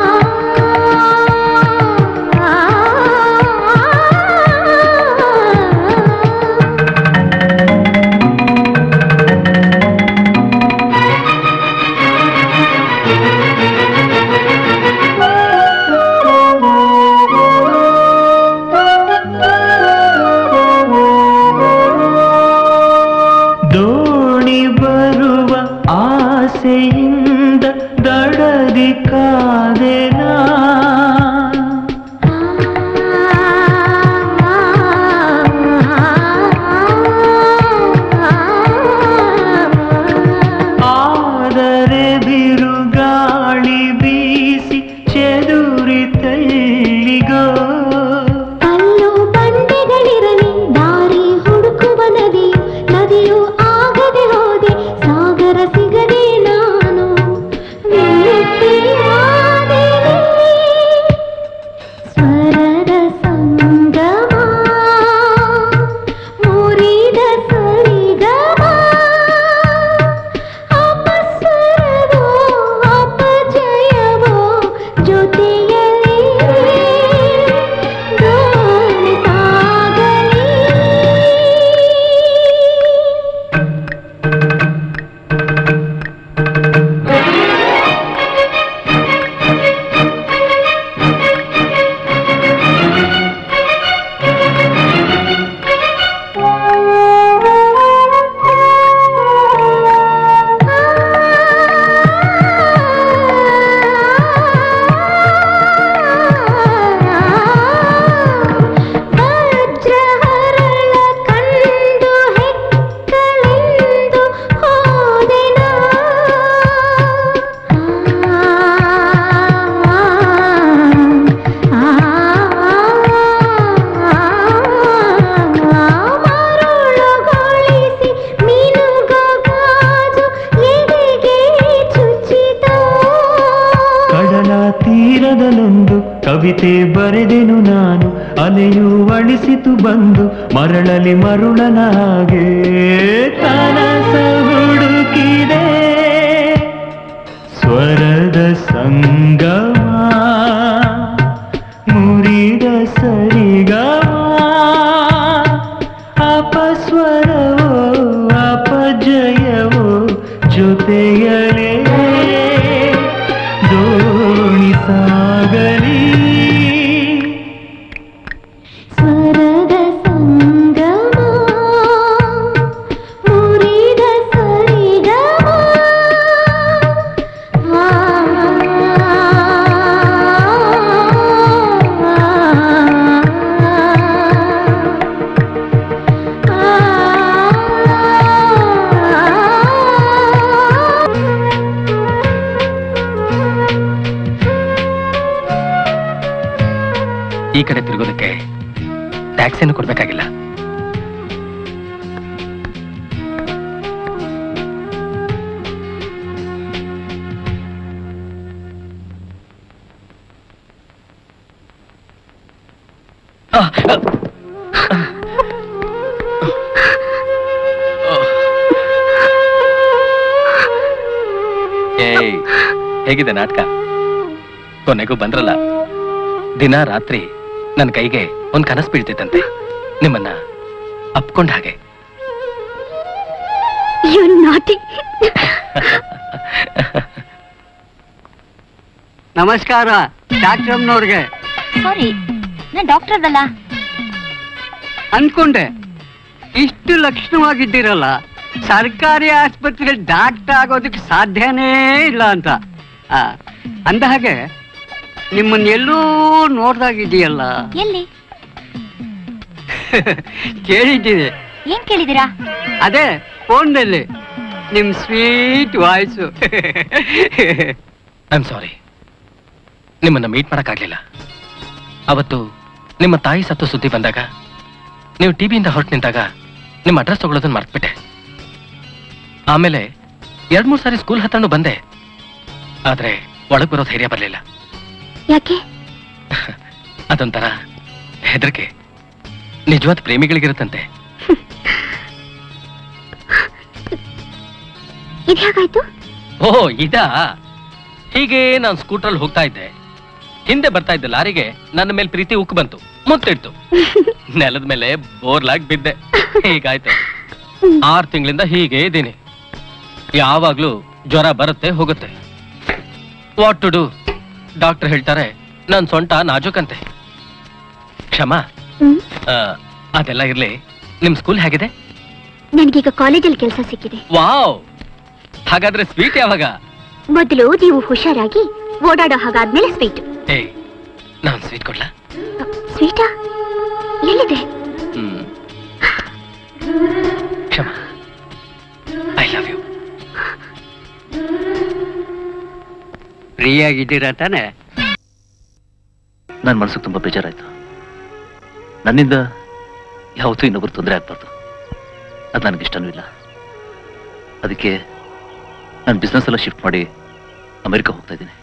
ದೋಣಿ ಬರುವ ಆಸೆಯಿಂದ ದಡದಿ ಕಾದೆನಾ ಆದರೆ ಬಿರುಗಾಳಿ ಬೀಸಿ ಚೆದುರಿತಲ್ಲಿಗೋ ಕಲ್ಲು ಬಂಡೆಗಳಿರಲಿ ದಾರಿ ಹುಡುಕುವ ನದಿ ನದಿಯು ಆಗದೆ ಹೋದೆ ಸಾಗರ ಸಿಗದೆ ನಾನು ನಿವೃತ್ತಿಯಾದೆನೆ. ಸ್ವರದ ಸಂಗಮ ಮುರಿದ ಸರಿಗಮ ಅಪಸ್ವರವೋ ಅಪಜಯವೋ ಜೊತೆಯಲಿ ದೋಣಿ ಸಾಗಲಿ ವಜ್ರಹರಳ ಕಂಡು ಹೆಕ್ಕಲೆಂದು ಹೋದೆನಾ ಮರುಳುಗೊಳಿಸಿ ಮಿನುಗೋ ಗಾಜು ಎದೆಗೆ ಚುಚ್ಚಿತೋ ಕಡಲ ತೀರದಲ್ಲೊಂದು ಕವಿತೆ ಬರೆದೆನು ನಾನು ಅಲೆಯು ಅಳಿಸಿತು ಬಂದು ಮರಳಲಿ ಮರುಳನ ಹಾಗೆ ಕನಸ ಹುಡುಕಿದೆ ಸ್ವರದ ಸಂಗಮ ಮುರಿದ ಸರಿಗಮ ಅಪಸ್ವರವೋ ಅಪಜಯವೋ ಜೊತೆಯಲೇ ದೋಣಿ ಸಾಗಲಿ ಟ್ಯಾಕ್ಸ್ ಏನು ಕೊಡ್ಬೇಕಾಗಿಲ್ಲ ಏಯ್ ಹೇಗಿದೆ ನಾಟಕ ಕೊನೆಗೂ ಬಂದ್ರಲ್ಲ ದಿನ ರಾತ್ರಿ ನನ್ನ ಕೈಗೆ ಒಂದ್ ಕನಸು ಬೀಳ್ತಿತ್ತಂತೆ ನಿಮ್ಮನ್ನ ಅಪ್ಕೊಂಡ ಹಾಗೆ ಯು ನಾಟಿ ನಮಸ್ಕಾರ ಡಾಕ್ಟರ್ನವ್ರಿಗೆ ಸಾರಿ ನಾನು ಡಾಕ್ಟರ್ ಅಲ್ಲ ಅನ್ಕೊಂಡೆ ಇಷ್ಟು ಲಕ್ಷಣವಾಗಿದ್ದೀರಲ್ಲ ಸರ್ಕಾರಿ ಆಸ್ಪತ್ರೆ ಡಾಕ್ಟರ್ ಆಗೋದಕ್ಕೆ ಸಾಧ್ಯನೇ ಇಲ್ಲ ಅಂತ ಆ, ಅಂದ ಹಾಗೆ ನಿಮ್ಮನ್ನ ಎಲ್ಲೂ ನೋಡ್ದಾಗಿದೆಯಲ್ಲ ಎಲ್ಲಿ ಕೇಳಿದ್ದೀನಿ ಏನ್ ಕೇಳಿದಿರಾ ಅದೇ ಫೋನ್ನಲ್ಲಿ ನಿಮ್ sweet voice I am sorry ನಿಮ್ಮನ್ನ ಮೀಟ್ ಮಾಡಕ್ಕಾಗ್ಲಿಲ್ಲ ಅವತ್ತು ನಿಮ್ಮ ತಾಯಿ ಸತ್ತು ಸುದ್ದಿ ಬಂದಾಗ ನೀವು ಟಿವಿಯಿಂದ ಹೊರಟು ನಿಂತಾಗ ನಿಮ್ಮ ಅಡ್ರೆಸ್ ತಗೊಳ್ಳೋದನ್ನ ಮರ್ತ್ಬಿಟ್ಟೆ ಆಮೇಲೆ ಎರಡ್ ಮೂರ್ ಸಾರಿ ಸ್ಕೂಲ್ ಹತ್ರನೂ ಬಂದೆ ಆದ್ರೆ ಒಳಗ್ ಬರೋ ಧೈರ್ಯ ಬರಲಿಲ್ಲ ಯಾಕೆ ಅದೊಂಥರ ಹೆದರಿಕೆ ನಿಜವಾದ ಪ್ರೇಮಿಗಳಿಗಿರುತ್ತಂತೆ ಇದು ಹೇಗಾಯ್ತು ಓಹ್ ಇದಾ ಹೀಗೆ ನಾನು ಸ್ಕೂಟ್ರಲ್ಲಿ ಹೋಗ್ತಾ ಇದ್ದೆ ಹಿಂದೆ ಬರ್ತಾ ಇದ್ದ ಲಾರಿಗೆ ನನ್ನ ಮೇಲೆ ಪ್ರೀತಿ ಉಕ್ಕು ಬಂತು ಮುತ್ತಿಡ್ತು ನೆಲದ ಮೇಲೆ ಬೋರ್ಲಾಗ್ ಬಿದ್ದೆ ಹೀಗಾಯ್ತು ಆರ್ ತಿಂಗಳಿಂದ ಹೀಗೆ ಇದ್ದೀನಿ ಯಾವಾಗ್ಲೂ ಜ್ವರ ಬರುತ್ತೆ ಹೋಗುತ್ತೆ ವಾಟ್ ಟು ಡೂ ಡಾಕ್ಟರ್ ಹೇಳ್ತಾರೆ ನನ್ ಸೊಂಟ ನಾಜೂಕಂತೆ ಕ್ಷಮಾ ಆ, ಅದೆಲ್ಲ ಇರ್ಲಿ ನಿಮ್ ಸ್ಕೂಲ್ ಹೇಗಿದೆ ನನಗೀಗ ಕಾಲೇಜಲ್ಲಿ ಕೆಲಸ ಸಿಕ್ಕಿದೆ ವಾವ್ ಹಾಗಾದ್ರೆ ಸ್ವೀಟ್ ಯಾವಾಗ ಮೊದಲು ನೀವು ಹುಷಾರಾಗಿ ಓಡಾಡೋ ಹಾಗಾದ್ಮೇಲೆ ಸ್ವೀಟ್ ಏಯ್ ನಾನ್ ಸ್ವೀಟ್ ಕೊಡ್ಲಾ ಸ್ವೀಟಾ ಎಲ್ಲಿದೆ hmm Kshama I love you ಫ್ರೀಯಾಗಿದ್ದೀರಾ ತಾನೆ ನನ್ನ ಮನಸ್ಸಿಗೆ ತುಂಬಾ ಬೇಜಾರಾಯ್ತು ನನ್ನಿಂದ ಯಾವತ್ತೂ ಇನ್ನೊಬ್ರು ತೊಂದರೆ ಆಗ್ಬಾರ್ದು ಅದು ನನಗೆ ಇಷ್ಟನೂ ಇಲ್ಲ ಅದಕ್ಕೆ ನಾನು ಬಿಸ್ನೆಸ್ ಎಲ್ಲ ಶಿಫ್ಟ್ ಮಾಡಿ ಅಮೆರಿಕ ಹೋಗ್ತಾ ಇದ್ದೀನಿ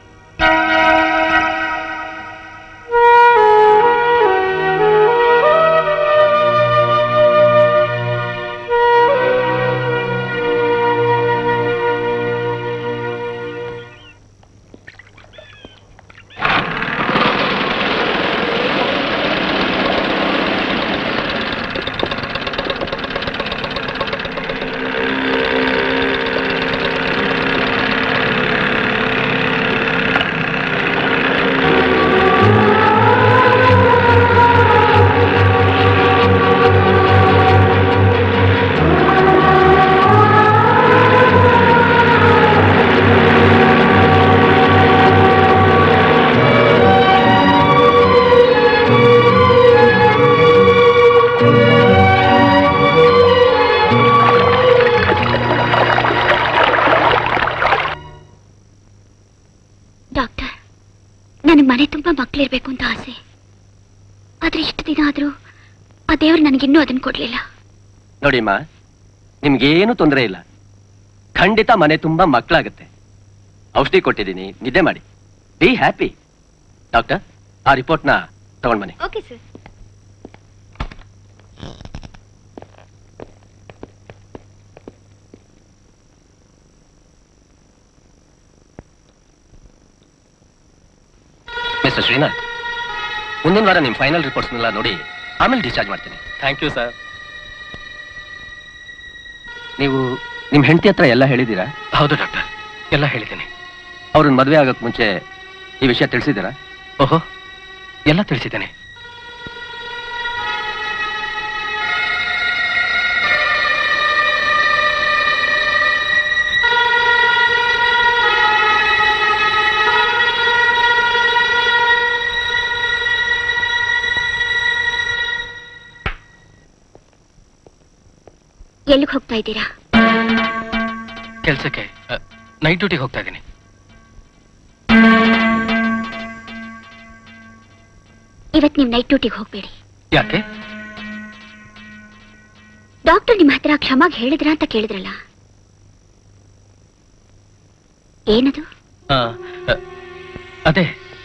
ಡಾಕ್ಟರ್ ನನಗೆ ಮನೆ ತುಂಬಾ ಮಕ್ಳಿರ್ಬೇಕು ಅಂತ ಆಸೆ ಆದ್ರೆ ಇಷ್ಟು ದಿನ ಆದ್ರೂ ಆ ದೇವ್ರು ನನಗಿನ್ನೂ ಅದನ್ನ ಕೊಡ್ಲಿಲ್ಲ ನೋಡಿಮ್ಮ ನಿಮ್ಗೇನು ತೊಂದರೆ ಇಲ್ಲ ಖಂಡಿತ ಮನೆ ತುಂಬಾ ಮಕ್ಕಳಾಗುತ್ತೆ ಔಷಧಿ ಕೊಟ್ಟಿದ್ದೀನಿ ನಿದ್ದೆ ಮಾಡಿ ಬಿ ಹ್ಯಾಪಿ ಡಾಕ್ಟರ್ ಆ ರಿಪೋರ್ಟ್ನ ತಗೊಂಡ್ ಬನ್ನಿ ಓಕೆ ಸರ್ ಮಿಸ್ಟರ್ ಶ್ರೀನಾಥ್ ಮುಂದಿನ ವಾರ ನಿಮ್ಮ ಫೈನಲ್ ರಿಪೋರ್ಟ್ಸ್ನೆಲ್ಲ ನೋಡಿ ಆಮೇಲೆ ಡಿಸ್ಚಾರ್ಜ್ ಮಾಡ್ತೀನಿ ಥ್ಯಾಂಕ್ ಯು ಸರ್ ನೀವು ನಿಮ್ಮ ಹೆಂಡತಿ ಹತ್ರ ಎಲ್ಲ ಹೇಳಿದ್ದೀರಾ ಹೌದು ಡಾಕ್ಟರ್ ಎಲ್ಲ ಹೇಳಿದ್ದೀನಿ ಅವ್ರನ್ನ ಮದುವೆ ಆಗಕ್ ಮುಂಚೆ ಈ ವಿಷಯ ತಿಳಿಸಿದ್ದೀರಾ ಓಹೋ ಎಲ್ಲ ತಿಳಿಸಿದ್ದೇನೆ ಎಲ್ಲಿಗೆ ಹೋಗ್ತಾ ಇದ್ದೀರಾ ಕೆಲ್ಸಕ್ಕೆ ನೈಟ್ ಡ್ಯೂಟಿಗೆ ಹೋಗ್ತಾ ಇದ್ದೀನಿ ಇವತ್ ನೀವು ನೈಟ್ ಡ್ಯೂಟಿಗೆ ಹೋಗ್ಬೇಡಿ ಯಾಕೆ ಡಾಕ್ಟರ್ ನಿಮ್ಮ ಹತ್ರ ಕ್ಷಮಾಗ್ ಹೇಳಿದ್ರ ಅಂತ ಕೇಳಿದ್ರಲ್ಲ ಏನದು ಆ, ಅ, ಅದೇ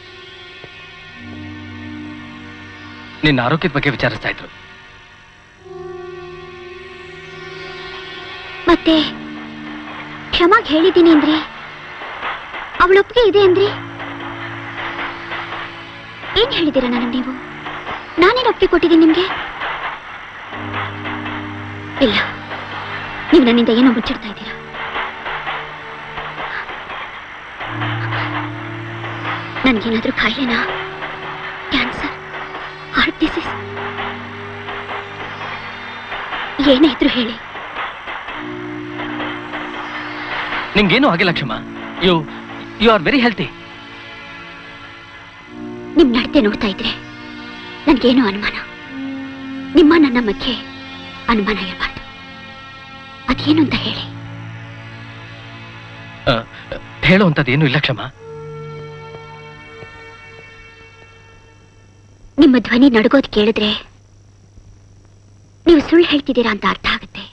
ನಿನ್ನ ಆರೋಗ್ಯದ ಬಗ್ಗೆ ವಿಚಾರಿಸ್ತಾ ಇದ್ರು ಮತ್ತೆ ಕ್ಷಮಾಗ್ ಹೇಳಿದ್ದೀನಿ ಅಂದ್ರಿ ಅವಳೊಪ್ಪಿಗೆ ಇದೆ ಅಂದ್ರಿ ಏನ್ ಹೇಳಿದ್ದೀರಾ ನನಗೆ ನೀವು ನಾನೇನು ಒಪ್ಪಿಗೆ ಕೊಟ್ಟಿದ್ದೀನಿ ನಿಮ್ಗೆ ಇಲ್ಲ ನೀವು ನನ್ನಿಂದ ಏನೋ ಮುಚ್ಚಿಡ್ತಾ ಇದ್ದೀರಾ ನನ್ಗೇನಾದ್ರೂ ಕಾಯಿಲೆನಾ ಕ್ಯಾನ್ಸರ್ ಹಾರ್ಟ್ ಡಿಸೀಸ್ ಏನೇ ಇದ್ರು ಹೇಳಿ ನಿಂಗೇನು ಆಗಿಲ್ಲ Kshama you you are very healthy ನಿಮ್ ನಡತೆ ನೋಡ್ತಾ ಇದ್ರೆ ನನ್ಗೇನೋ ಅನುಮಾನ ನಿಮ್ಮ ನನ್ನ ಮಧ್ಯೆ ಅನುಮಾನ ಇರಬಾರ್ದು ಅದೇನು ಅಂತ ಹೇಳಿ ಹೇಳುವಂಥದ್ದೇನು ಇಲ್ಲ ಕ್ಷಮ ನಿಮ್ಮ ಧ್ವನಿ ನಡುಗೋದ್ ಕೇಳಿದ್ರೆ ನೀವು ಸುಳ್ಳು ಹೇಳ್ತಿದ್ದೀರಾ ಅಂತ ಅರ್ಥ ಆಗುತ್ತೆ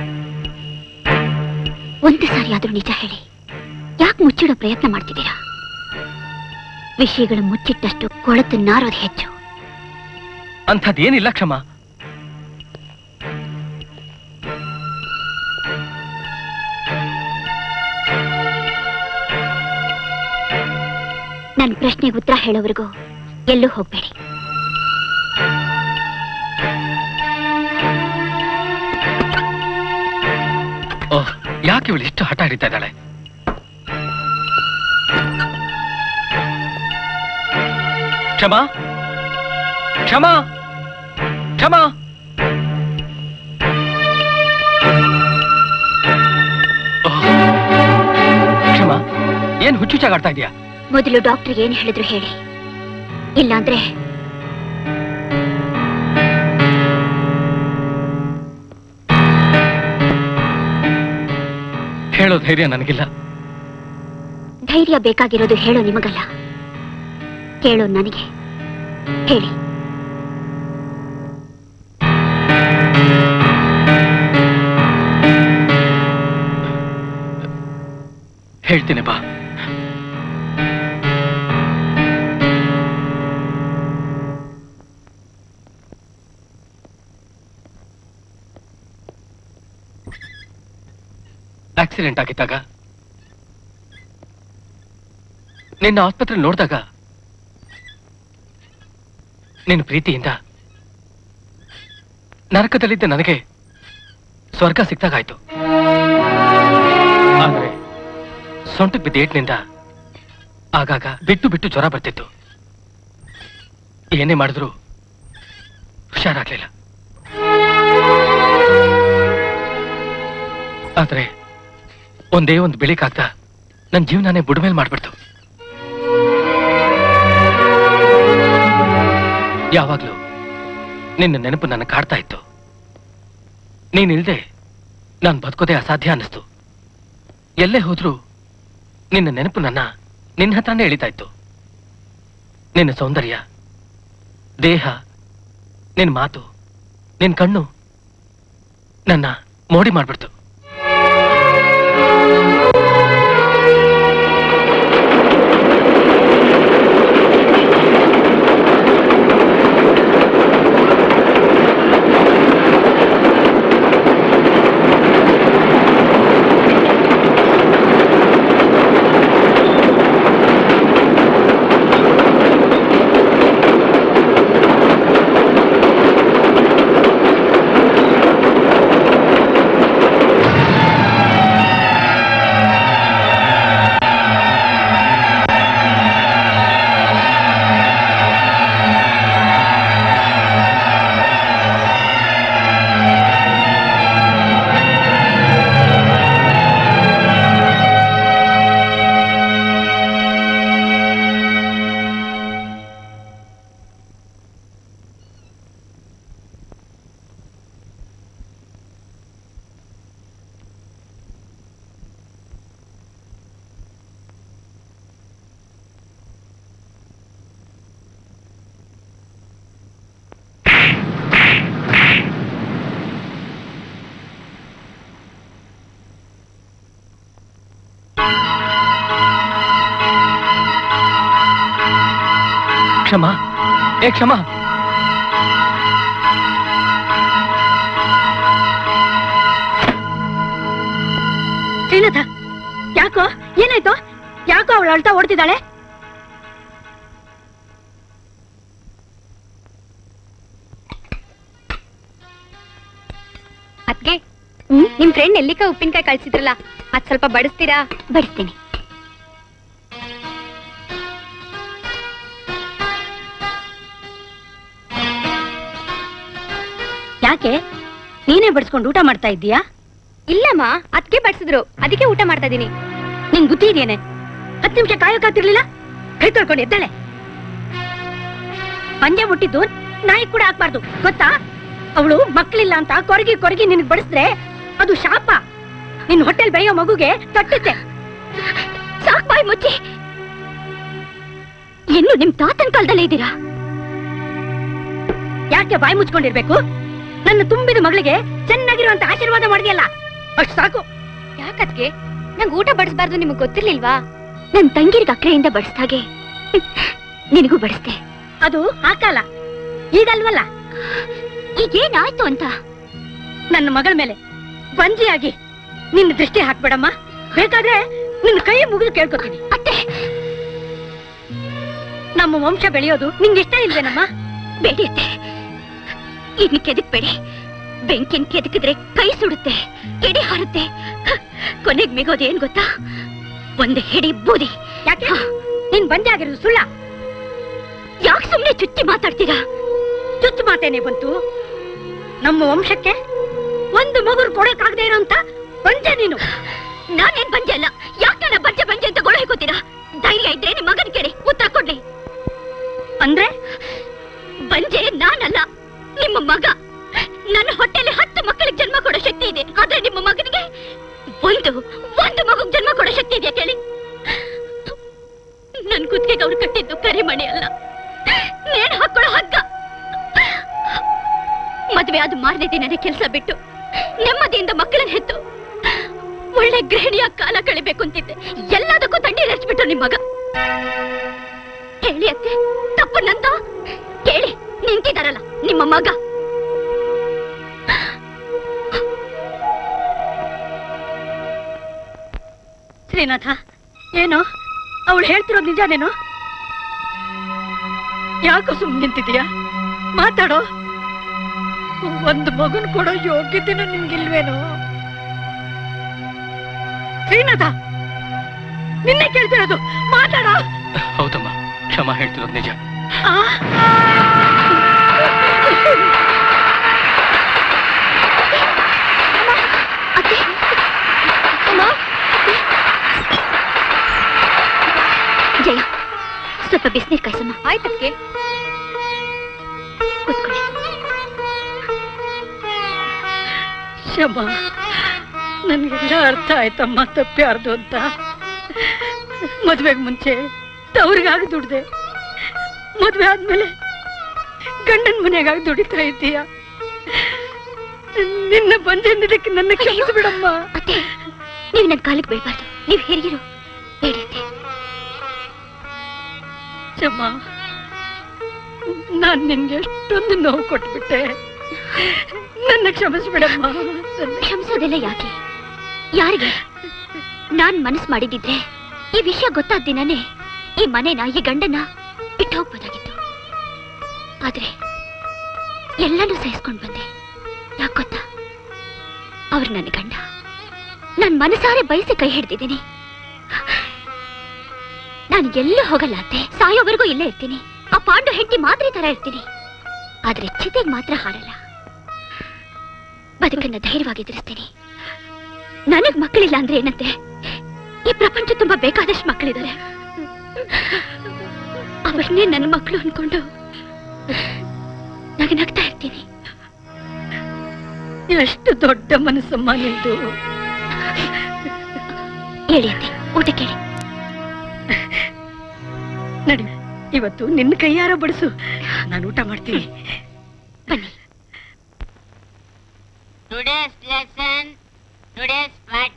ಒಂದು ಸಾರಿ ಆದ್ರೂ ನಿಜ ಹೇಳಿ ಯಾಕೆ ಮುಚ್ಚಿಡೋ ಪ್ರಯತ್ನ ಮಾಡ್ತಿದ್ದೀರಾ ವಿಷಯಗಳು ಮುಚ್ಚಿಟ್ಟಷ್ಟು ಕೊಳತು ನಾರೋದು ಹೆಚ್ಚು ಅಂಥದ್ದೇನಿಲ್ಲ ಕ್ಷಮ ನನ್ನ ಪ್ರಶ್ನೆಗೆ ಉತ್ತರ ಹೇಳೋವರೆಗೂ ಎಲ್ಲೂ ಹೋಗ್ಬೇಡಿ ಓಹ್ ಯಾಕೆ ಇವಳು ಇಷ್ಟು ಹಠ ಹಿಡಿತಾ ಇದ್ದಾಳೆ ಕ್ಷಮಾ ಕ್ಷಮಾ ಕ್ಷಮಾ ಓಹ್. ಕ್ಷಮಾ ಏನ್ ಹುಚ್ಚುಚ್ಚಾಗಾಡ್ತಾ ಇದೀಯಾ ಮೊದಲು ಡಾಕ್ಟರ್ ಏನ್ ಹೇಳಿದ್ರು ಹೇಳಿ ಇಲ್ಲಾಂದ್ರೆ ಹೇಳೋ ಧೈರ್ಯ ನನಗಿಲ್ಲ ಧೈರ್ಯ ಬೇಕಾಗಿರೋದು ಹೇಳೋ ನಿಮಗಲ್ಲ ಕೇಳೋ ನನಗೆ ಹೇಳಿ ಹೇಳ್ತೀನಿ ಬಾ ಆಕ್ಸಿಡೆಂಟ್ ಆಗಿದ್ದಾಗ ನಿನ್ನ ಆಸ್ಪತ್ರೆ ನೋಡಿದಾಗ ನಿನ್ನ ಪ್ರೀತಿಯಿಂದ ನರಕದಲ್ಲಿದ್ದ ನನಗೆ ಸ್ವರ್ಗ ಸಿಕ್ತಾಗಾಯ್ತು ಆದ್ರೆ ಸೊಂಟಕ್ಕೆ ಬಿದ್ದ ಏಟ್ನಿಂದ ಆಗಾಗ ಬಿಟ್ಟು ಬಿಟ್ಟು ಜ್ವರ ಬರ್ತಿತ್ತು ಏನೇ ಮಾಡಿದ್ರು ಹುಷಾರಾಗ್ಲಿಲ್ಲ ಆದ್ರೆ ಒಂದೇ ಒಂದು ಬೆಳಿಕಾಗ್ದ ನನ್ನ ಜೀವನನೇ ಬುಡಮೇಲ್ ಮಾಡ್ಬಿಡ್ತು ಯಾವಾಗ್ಲೂ ನಿನ್ನ ನೆನಪು ನನ್ನ ಕಾಡ್ತಾ ಇತ್ತು ನೀನಿಲ್ದೆ ನಾನು ಬದುಕೋದೇ ಅಸಾಧ್ಯ ಅನ್ನಿಸ್ತು ಎಲ್ಲೇ ಹೋದ್ರೂ ನಿನ್ನ ನೆನಪು ನನ್ನ ನಿನ್ನ ಹತ್ರನೇ ಎಳಿತಾ ಇತ್ತು ನಿನ್ನ ಸೌಂದರ್ಯ ದೇಹ ನಿನ್ನ ಮಾತು ನಿನ್ನ ಕಣ್ಣು ನನ್ನ ಮೋಡಿ ಮಾಡ್ಬಿಡ್ತು ಆ ಕ್ಷಮ ಏ ಕ್ಷಮ ಶ್ರೀನಾಥ ಯಾಕೋ ಏನಾಯ್ತು ಯಾಕೋ ಅವಳು ಅಳ್ತಾ ಓಡ್ತಿದ್ದಾಳೆ ಅದ್ಗೆ ನಿಮ್ ಫ್ರೆಂಡ್ ನೆಲ್ಲಿಕಾಯಿ ಉಪ್ಪಿನಕಾಯಿ ಕಳ್ಸಿದ್ರಲ್ಲ ಅದ್ ಸ್ವಲ್ಪ ಬಡಿಸ್ತೀರಾ ಬಡಿಸ್ತೀನಿ ಯಾಕೆ ನೀನೇ ಬಡಿಸ್ಕೊಂಡು ಊಟ ಮಾಡ್ತಾ ಇದ್ದೀಯಾ ಇಲ್ಲಮ್ಮ ಅದ್ಕೆ ಬಡ್ಸಿದ್ರು ಅದಕ್ಕೆ ಊಟ ಮಾಡ್ತಾ ಇದೀನಿ ನಿಂಗ್ ಬುದ್ಧಿ ಇದೆಯೇನೆ ಹತ್ತು ನಿಮಿಷ ಕಾಯೋಕಾತಿರ್ಲಿಲ್ಲ ಕೈ ತೊಳ್ಕೊಂಡು ಎದ್ದಾಳೆ ಪಂಜೆ ಮುಟ್ಟಿದ್ದು ನಾಯಿ ಕೂಡ ಹಾಕ್ಬಾರ್ದು ಗೊತ್ತಾ ಅವಳು ಮಕ್ಳಿಲ್ಲ ಅಂತ ಕೊರಗಿ ಕೊರಗಿ ನಿನಗ್ ಬಡಿಸಿದ್ರೆ ಅದು ಶಾಪ ನಿನ್ ಹೊಟ್ಟೆಲ್ ಬೆಳೆಯೋ ಮಗುಗೆ ತಟ್ಟುತ್ತೆ ಸಾಕ್ ಬಾಯ್ ಮುಚ್ಚಿ ಇನ್ನು ನಿಮ್ ತಾತನ್ ಕಾಲದಲ್ಲೇ ಇದ್ದೀರಾ ಯಾಕೆ ಬಾಯಿ ಮುಚ್ಕೊಂಡಿರ್ಬೇಕು ನನ್ನ ತುಂಬಿದ ಮಗಳಿಗೆ ಚೆನ್ನಾಗಿರುವಂತ ಆಶೀರ್ವಾದ ಮಾಡಿದ್ಯಲ್ಲ ಅಷ್ಟು ಸಾಕು ಯಾಕದ್ಗೆ ನಂಗ್ ಊಟ ಬಡಿಸ್ಬಾರ್ದು ನಿಮಗ್ ಗೊತ್ತಿರ್ಲಿಲ್ವಾ ನನ್ ತಂಗಿರ್ಗ ಅಕ್ರೆಯಿಂದ ಬಡಿಸ್ದಾಗೆ ನಿನಗೂ ಬಡಿಸ್ದೆ ಅದು ಆ ಕಾಲ ಈಗಲ್ವಲ್ಲ ಈಗೇನಾಯ್ತು ಅಂತ ನನ್ನ ಮಗಳ ಮೇಲೆ ಬಂಜಿಯಾಗಿ ನಿನ್ನ ದೃಷ್ಟಿ ಹಾಕ್ಬೇಡಮ್ಮ ಬೇಕಾದ್ರೆ ನಿನ್ನ ಕೈ ಮುಗಿದು ಕೇಳ್ಕೊತೀನಿ ಅತ್ತೆ ನಮ್ಮ ವಂಶ ಬೆಳೆಯೋದು ನಿಂಗೆ ಇಷ್ಟ ಇಲ್ವೇನಮ್ಮ ಬೇಡಿ ಅತ್ತೆ ಇನ್ನು ಕೆದಕ್ಬೇಡಿ ಬೆಂಕಿನ್ ಕೆದಕಿದ್ರೆ ಕೈ ಸುಡುತ್ತೆ ಎಡೆ ಹಾರುತ್ತೆ ಕೊನೆಗ್ ಮಿಗೋದು ಏನ್ ಗೊತ್ತಾ ಒಂದು ಹಿಡಿ ಬೂದಿ ಯಾಕೆ ನೀನ್ ಬಂದೆ ಆಗಿರೋದು ಸುಳ್ಳ ಯಾಕೆ ಸುಮ್ನೆ ಚುಚ್ಚಿ ಮಾತಾಡ್ತೀರಾ ಚುಚ್ಚು ಮಾತೇನೆ ಬಂತು ನಮ್ಮ ವಂಶಕ್ಕೆ ಒಂದು ಮಗುರು ಕೊಡಕ್ಕಾಗದೆ ಇರೋಂತ ಬಂಜೆ ನೀನು ನಾನೇನ್ ಬಂಜೆ ಅಲ್ಲ ಯಾಕೆ ನನ್ನ ಬಂಜೆ ಬಂಜೆ ಅಂತ ಗೊಳ ಹೇಳ್ಕೊತೀರಾ ಧೈರ್ಯ ಇದ್ರೆ ನಿಮ್ ಮಗನ್ ಕೇಳಿ ಉತ್ತರ ಕೊಡ್ಲಿ ಅಂದ್ರೆ ಬಂಜೆ ನಾನಲ್ಲ ನಿಮ್ಮ ಮಗ ನನ್ನ ಹೊಟ್ಟೆಲಿ ಹತ್ತು ಮಕ್ಕಳಿಗೆ ಜನ್ಮ ಕೊಡೋ ಶಕ್ತಿ ಇದೆ ಆದ್ರೆ ನಿಮ್ಮ ಮಗನಿಗೆ ಒಂದು ಒಂದು ಮಗುಗ್ ಜನ್ಮ ಕೊಡೋ ಶಕ್ತಿ ಇದೆಯಾ ಕೇಳಿ ನನ್ ಕುತ್ತಿಗೆಗೆ ಅವ್ರು ಕಟ್ಟಿದ್ದು ಕರಿಮಣಿ ಅಲ್ಲ ನೇಣು ಹಾಕೊಳ್ಳೋ ಹಗ್ಗ ಮದುವೆ ಆದ ಮಾರನೇ ದಿನನೇ ಕೆಲಸ ಬಿಟ್ಟು ನೆಮ್ಮದಿಯಿಂದ ಮಕ್ಕಳನ್ನ ಹೆತ್ತು ಒಳ್ಳೆ ಗೃಹಿಣಿಯ ಕಾಲ ಕಳಿಬೇಕು ಅಂತಿದ್ದೆ ಎಲ್ಲದಕ್ಕೂ ತಣ್ಣೀರ್ ಹಚ್ಬಿಟ್ಟು ನಿಮ್ ಮಗ ಹೇಳಿ ಅತ್ತೆ ತಪ್ಪು ನಂದ ಕೇಳಿ ನಿಂತಿದಾರಲ್ಲ ನಿಮ್ಮ ಮಗ ಶ್ರೀನಾಥ ಏನು ಅವಳು ಹೇಳ್ತಿರೋದು ನಿಜಾನೇನು ಯಾಕೋ ಸುಮ್ ನಿಂತಿದೀಯಾ ಮಾತಾಡೋ ಒಂದು ಮಗುನ್ ಕೊಡೋ ಯೋಗ್ಯತೆನೂ ನಿನ್ಗಿಲ್ವೇನೋ ಶ್ರೀನಾಥ ನಿನ್ನೆ ಕೇಳ್ತಿರೋದು ಮಾತಾಡೋ ಹೌದಮ್ಮ ಕ್ಷಮ ಹೇಳ್ತಿರೋದು ನಿಜ ಆ? ಜಯ ಸ್ವಲ್ಪ ಬಿಸಿನೀರು ಕಾಯ್ಸಮ್ಮ ಆಯ್ತಕ್ಕೆ ಕೂತ್ಕೊಳ್ಳಿ ಶಮ ನನ್ಗೆಲ್ಲ ಅರ್ಥ ಆಯ್ತಮ್ಮ ತಪ್ಪ್ಯಾರ್ದು ಅಂತ ಮದ್ವೆಗ್ ಮುಂಚೆ ತವ್ರಿಗಾಗಿ ದುಡ್ದೆ ಮದ್ವೆ ಆದ್ಮೇಲೆ ಗಂಡನ್ ಮನೆಗಾಗಿ ದುಡಿತಾ ಇದ್ದೀಯ ನಿನ್ನ ಬಂದಿದ್ದಕ್ಕೆ ನನ್ನ ಕ್ಷಮಿಸಿ ಬಿಡಮ್ಮ ಅತ್ತೆ ನೀವು ನನ್ನ ಕಾಲಿಗೆ ಬೀಳ್ಬಾರ್ದು ನೀವು ಹಿರಿಯರು ಬೇಡಿ ಅತ್ತೆ ಶಮ್ಮ ನಾನ್ ನಿನ್ಗೆ ಎಷ್ಟೊಂದು ನೋವು ಕೊಟ್ಬಿಟ್ಟೆ ನನ್ನ ಕ್ಷಮಿಸ್ಬಿಡಮ್ಮ ಕ್ಷಮಿಸೋದೆಲ್ಲ ಯಾಕೆ ಯಾರಿಗೆ ನಾನ್ ಮನಸ್ ಮಾಡಿದಿದ್ರೆ ಈ ವಿಷಯ ಗೊತ್ತಾದ ದಿನನೇ ಈ ಮನೆನ ಈ ಗಂಡನ ಬಿಟ್ಟು ಹೋಗ್ಬೋದಾಗಿತ್ತು ಆದ್ರೆ ಎಲ್ಲನೂ ಸಹಿಸ್ಕೊಂಡ್ ಬಂದೆ ಯಾಕೆ ಗೊತ್ತಾ ಅವ್ರು ನನ್ನ ಗಂಡ ನಾನ್ ಮನಸಾರೆ ಬಯಸಿ ಕೈ ಹಿಡ್ದಿದ್ದೀನಿ ನಾನು ಎಲ್ಲೂ ಹೋಗಲ್ಲ ಅತ್ತೆ ಸಾಯೋವರೆಗೂ ಇಲ್ಲೇ ಇರ್ತೀನಿ ಆ ಪಾಂಡು ಹೆಂಡತಿ ಮಾದರಿ ತರ ಇರ್ತೀನಿ ಆದ್ರೆ ಚಿತೆಗ್ ಮಾತ್ರ ಹಾರಲ್ಲ ಬದುಕನ್ನ ಧೈರ್ಯವಾಗಿ ಎದುರಿಸ್ತೀನಿ ನನಗ್ ಮಕ್ಕಳಿಲ್ಲ ಅಂದ್ರೆ ಏನಂತೆ ಈ ಪ್ರಪಂಚ ತುಂಬಾ ಬೇಕಾದಷ್ಟು ಮಕ್ಕಳಿದ್ದಾರೆ ಅವರನ್ನೇ ನನ್ನ ಮಕ್ಕಳು ಅನ್ಕೊಂಡು ನಗನಗ್ತಾ ಇರ್ತೀನಿ ಎಷ್ಟು ದೊಡ್ಡ ಮನಸ್ಸಮ್ಮ ನಿಂದು ಹೇಳಿ ಅತ್ತೆ ಊಟ ಕೇಳಿ ನಡಿ ಇವತ್ತು ನಿನ್ನ ಕೈಯಾರ ಬಡಿಸು ನಾನು ಊಟ ಮಾಡ್ತೀನಿ ಬನ್ನಿ Today's lesson, today's ಪಾಠ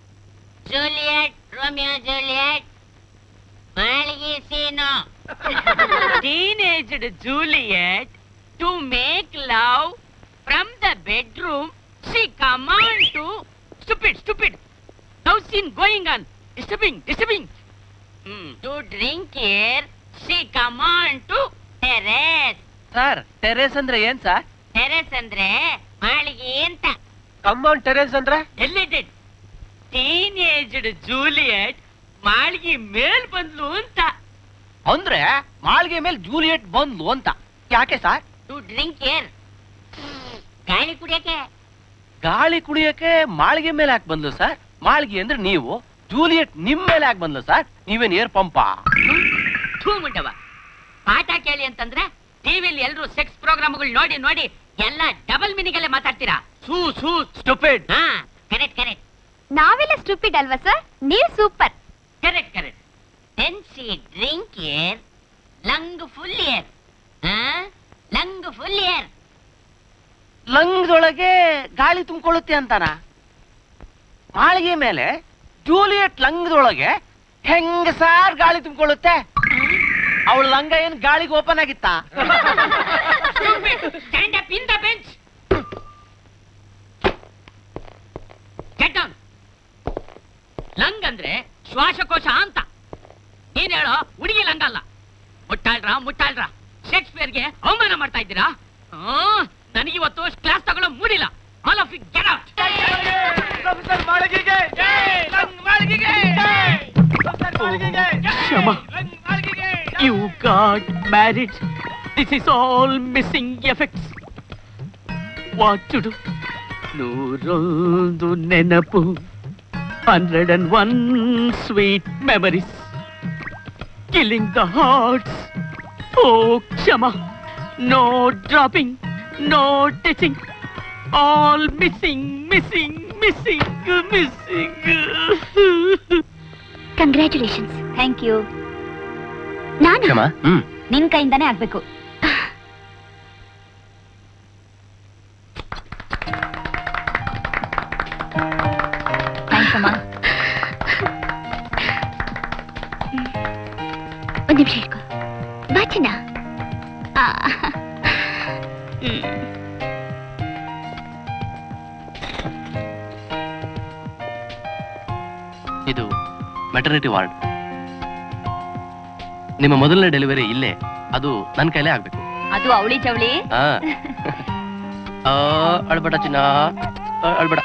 ಜೂಲಿಯಟ್ ರೋಮಿಯೋ ಜೂಲಿಯಟ್ ಮಾಳಿಗೆ scene Teenaged Juliet to make love from the bedroom. She come on to stupid, stupid. Now scene going on. Disturbing, disturbing. Hmm. To drink here, she come on to terrace. Sir terrace ಅಂದ್ರೆ ಏನ್ sir terrace ಅಂದ್ರೆ ಮಾಳಿಗೆ ಅಂತ ಕಮ್ಮನ್ terrace ಅಂದ್ರೆ ಎಲ್ಲಿಟ್ಟಿದ್ ಟೀನೇಜ್ಡ್ Juliet ಮಾಳಿಗೆ ಮೇಲ್ ಬಂದ್ಲು ಅಂತ ಅಂದ್ರೆ ಮಾಳಿಗೆ ಮೇಲೆ ಜೂಲಿಯಟ್ ಬಂದ್ಲು ಅಂತ ಯಾಕೆ ಸರ್ ಟು ಡ್ರಿಂಕ್ ಏರ್ ಗಾಳಿ ಕುಡಿಯಕ್ಕೆ ಗಾಳಿ ಕುಡಿಯಕ್ಕೆ ಮಾಳಿಗೆ ಮೇಲೆ ಯಾಕೆ ಬಂದ್ಲು ಸರ್ ಮಾಳಿಗೆ ಅಂದ್ರೆ ನೀವು ಜೂಲಿಯಟ್ ನಿಮ್ ಮೇಲೆ ಯಾಕೆ ಬಂದ್ಲು ಸರ್ ನೀವೇನ್ ಏರ್ ಪಂಪಾ ಥೂ ಮುಂಡವ ಪಾಠ ಕೇಳಿ ಅಂತಂದ್ರೆ ಟಿವಿಲಿ ಎಲ್ರು ಸೆಕ್ಸ್ ಪ್ರೋಗ್ರಾಮ್ಗಳು ನೋಡಿ ನೋಡಿ ಎಲ್ಲ ಡಬಲ್ ಮೀನಿಂಗಲ್ಲೇ ಮಾತಾಡ್ತೀರಾ ಸೂ ಸೂ ಸ್ಟುಪಿಡ್ ಹಾ ಕರೆಕ್ಟ್ ಕರೆಕ್ಟ್ ನಾವೆಲ್ಲ ಸ್ಟೂಪಿಡ್ ಅಲ್ವಾ ಸರ್ ನೀವು super correct correct then see drink air lung full air lung full air ಲಂಗ್ದೊಳಗೆ ಗಾಳಿ ತುಂಬಿಕೊಳ್ಳುತ್ತೆ ಅಂತಾನ ಮಾಳಿಗೆ ಮೇಲೆ ಜೂಲಿಯಟ್ ಲಂಗ್ದೊಳಗೆ ಹೆಂಗ ಸಾರ್ ಗಾಳಿ ತುಂಬಿಕೊಳ್ಳುತ್ತೆ ಅವಳ ಲಂಗ ಏನ್ ಗಾಳಿಗೆ ಓಪನ್ ಆಗಿತ್ತಾ stand up in the bench get down lung ಅಂದ್ರೆ ಶ್ವಾಸಕೋಶ ಅಂತ ನೀನ್ ಹೇಳೋ ಹುಡುಗಿ ಲಂಗ ಅಲ್ಲ ಮುಟ್ಟಾಳ್ರ ಮುಟ್ಟಾಳ್ರ ಶೇಕ್ಸ್ಪಿಯರ್ಗೆ ಅವಮಾನ ಮಾಡ್ತಾ ಇದ್ದೀರಾ ಆ, ನನಗಿವತ್ತು ಕ್ಲಾಸ್ ತಗೊಳ್ಳೋ ಮೂಡಿಲ್ಲ all of you get out Shama, you got married. This is all missing effects. What to do? ನೂರೊಂದು ನೆನಪು hundred and one sweet memories killing the hearts oh Kshama no dropping no touching all missing missing missing missing congratulations thank you ನಾನು ಕ್ಷಮ ಹ್ಮ್ ನಿನ್ ಕೈಯಿಂದಾನೇ ಆಗ್ಬೇಕು thanks ಅಮ್ಮ ಒಂದ್ ನಿಮಿಷ ಇಟ್ಕೋ ಬಾ ಚಿನ್ನ ಆ, ಹ್ಮ್. ಇದು ಮೆಟರ್ನಿಟಿ ವಾರ್ಡ್ ನಿಮ್ಮ ಮೊದಲನೇ ಡೆಲಿವರಿ ಇಲ್ಲೇ ಅದು ನನ್ನ ಕೈಲೇ ಆಗ್ಬೇಕು ಅದು ಅವಳಿ ಚವಳಿ ಆ. ಆ, ಅಳ್ಬೇಡ ಚಿನ್ನ ಆ, ಅಳ್ಬೇಡ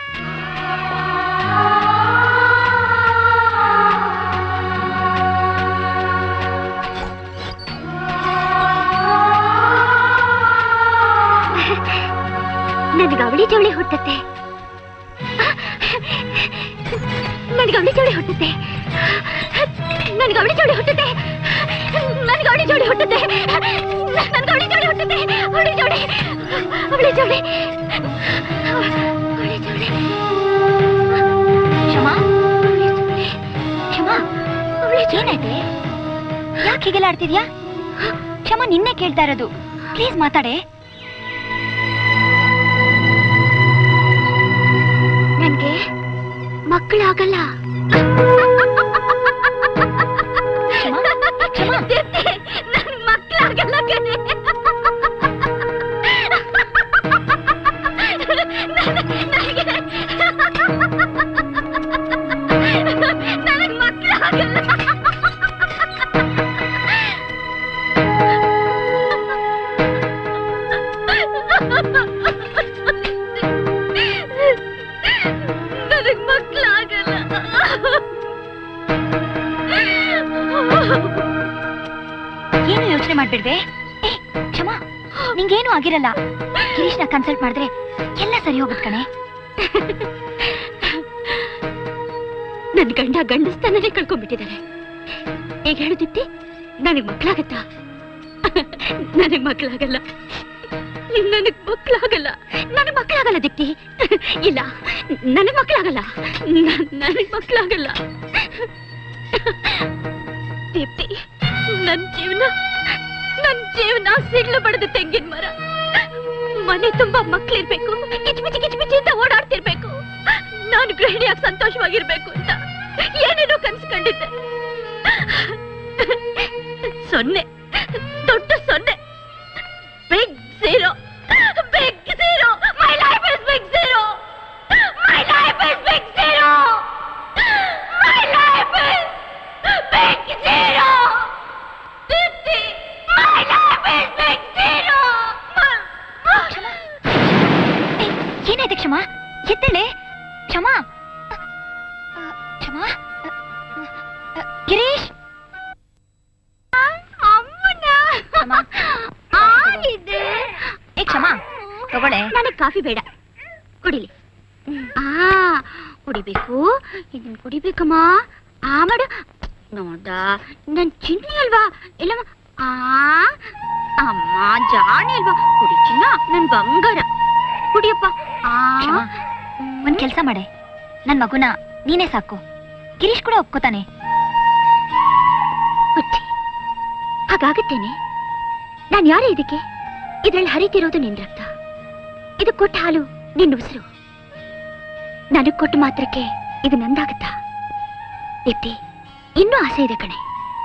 ನನಗೆ ಅವಳಿ ಜವಳಿ ಹುಟ್ಟುತ್ತೆ ನನಗೆ ಅವಳಿ ಜವಳಿ ಹುಟ್ಟುತ್ತೆ ನನಗೆ ಅವಳಿ ಜವಳಿ ಹುಟ್ಟುತ್ತೆ ನನಗೆ ಅವಳಿ ಜವಳಿ ಹುಟ್ಟುತ್ತೆ ನನಗೆ ಅವಳಿ ಜವಳಿ ಹುಟ್ಟುತ್ತೆ ಅವಳಿ ಜವಳಿ ಅವಳಿ ಜವಳಿ ಅವಳಿ ಜವಳಿ ಕ್ಷಮಾ ಕ್ಷಮಾ ಅವಳಿ ಏನಾಯ್ತೆ ಯಾಕೆ ಹೀಗೆಲ್ಲ ಆಡ್ತಿದ್ಯಾ ಕ್ಷಮಾ ನಿನ್ನೆ ಕೇಳ್ತಾ ಇರೋದು ಪ್ಲೀಸ್ ಮಾತಾಡೆ ನನ್ಗೆ ಮಕ್ಕಳಾಗಲ್ಲ ನನ್ ಮಕ್ಕಳಾಗಲ್ಲ ಕಣೆ ನನಗ್ ಮಕ್ಕಳಾಗಲ್ಲ ನನಗ್ ಮಕ್ಕಳಾಗಲ್ಲ ಏನು ಯೋಚನೆ ಮಾಡ್ಬಿಡ್ವೆ ಏ ಕ್ಷಮಾ ನಿಂಗೇನು ಆಗಿರಲ್ಲ ಗಿರೀಶ್ನ ಕನ್ಸಲ್ಟ್ ಮಾಡಿದ್ರೆ ಎಲ್ಲ ಸರಿ ಹೋಗುತ್ತೆ ಕಣೆ ನನ್ ಗಂಡ ಗಂಡಸ್ತಾನೇ ಕಳ್ಕೊಂಡ್ಬಿಟ್ಟಿದ್ದಾರೆ ಈಗ ಹೇಳು ದೀಪ್ತಿ ನನಗ್ ಮಕ್ಕಳಾಗತ್ತಾ ನನಗ್ ಮಕ್ಕಳಾಗಲ್ಲ ನನಗ್ ಮಕ್ಕಳಾಗಲ್ಲ ನನಗ್ ಮಕ್ಕಳಾಗಲ್ಲ ದೀಪ್ತಿ ಇಲ್ಲ ನನಗ್ ಮಕ್ಕಳಾಗಲ್ಲ ನ- ನನಗ್ ಮಕ್ಕಳಾಗಲ್ಲ ದೀಪ್ತಿ ನನ್ ಜೀವನ ನನ್ ಜೀವನ ಸಿಡ್ಲು ಬಡದ ತೆಂಗಿನ ಮರ ಮನೆ ತುಂಬಾ ಮಕ್ಳಿರ್ಬೇಕು ಕಿಚ್ಮಿಚಿ ಕಿಚ್ಮಿಚಿ ಅಂತ ಓಡಾಡ್ತಿರ್ಬೇಕು ನಾನು ಗೃಹಿಣಿಯಾಗಿ ಸಂತೋಷವಾಗಿರ್ಬೇಕು ಅಂತ ಏನೇನೋ ಕನ್ಸ್ಕೊಂಡಿದ್ದೆ ಸೊನ್ನೆ ದೊಡ್ಡ ಸೊನ್ನೆ big zero big zero my life is big zero my life is big zero my life is big zero Deepti my life is big zero ಏನಾಯ್ತು ಕ್ಷಮಾ ಎತ್ತಳೆ ಕ್ಷಮಾ ಕ್ಷಮಾ ಗಿರೀಶ್ ಏ ಕ್ಷಮಾ ತಗೊಳ್ಳೆ ನನಗೆ ಕಾಫಿ ಬೇಡ ಕುಡಿಲಿ ಆ ಕುಡಿಬೇಕು ಇದನ್ನ ಕುಡಿಬೇಕಮ್ಮ ಆ ಮಾಡು ನೋಡ ನನ್ ಚಿನ್ನಿ ಅಲ್ವಾ ಇಲ್ಲಮ್ಮ ಆ ಅಮ್ಮ ಜಾಣಿ ಅಲ್ವಾ ಕುಡಿ ಚಿನ್ನ ನನ್ ಬಂಗಾರ ಕುಡಿಯಪ್ಪ ಆ ಕ್ಷಮಾ ಒಂದ್ ಕೆಲ್ಸ ಮಾಡೆ ನನ್ ಮಗುನ ನೀನೇ ಸಾಕು ಗಿರೀಶ್ ಕೂಡ ಒಪ್ಕೋತಾನೆ ಹುಚ್ಚಿ ಹಾಗಾಗತ್ತೇನೆ ನಾನ್ ಯಾರೇ ಇದಕ್ಕೆ ಇದ್ರಲ್ಲಿ ಹರಿತಿರೋದು ನಿನ್ ರಕ್ತ ಇದು ಕೊಟ್ಟ ಹಾಲು ನಿನ್ನ ಉಸಿರು ನನಗ್ ಕೊಟ್ಟ ಮಾತ್ರಕ್ಕೆ ಇದು ನಂದಾಗತ್ತಾ ದೀಪ್ತಿ ಇನ್ನೂ ಆಸೆ ಇದೆ ಕಣೆ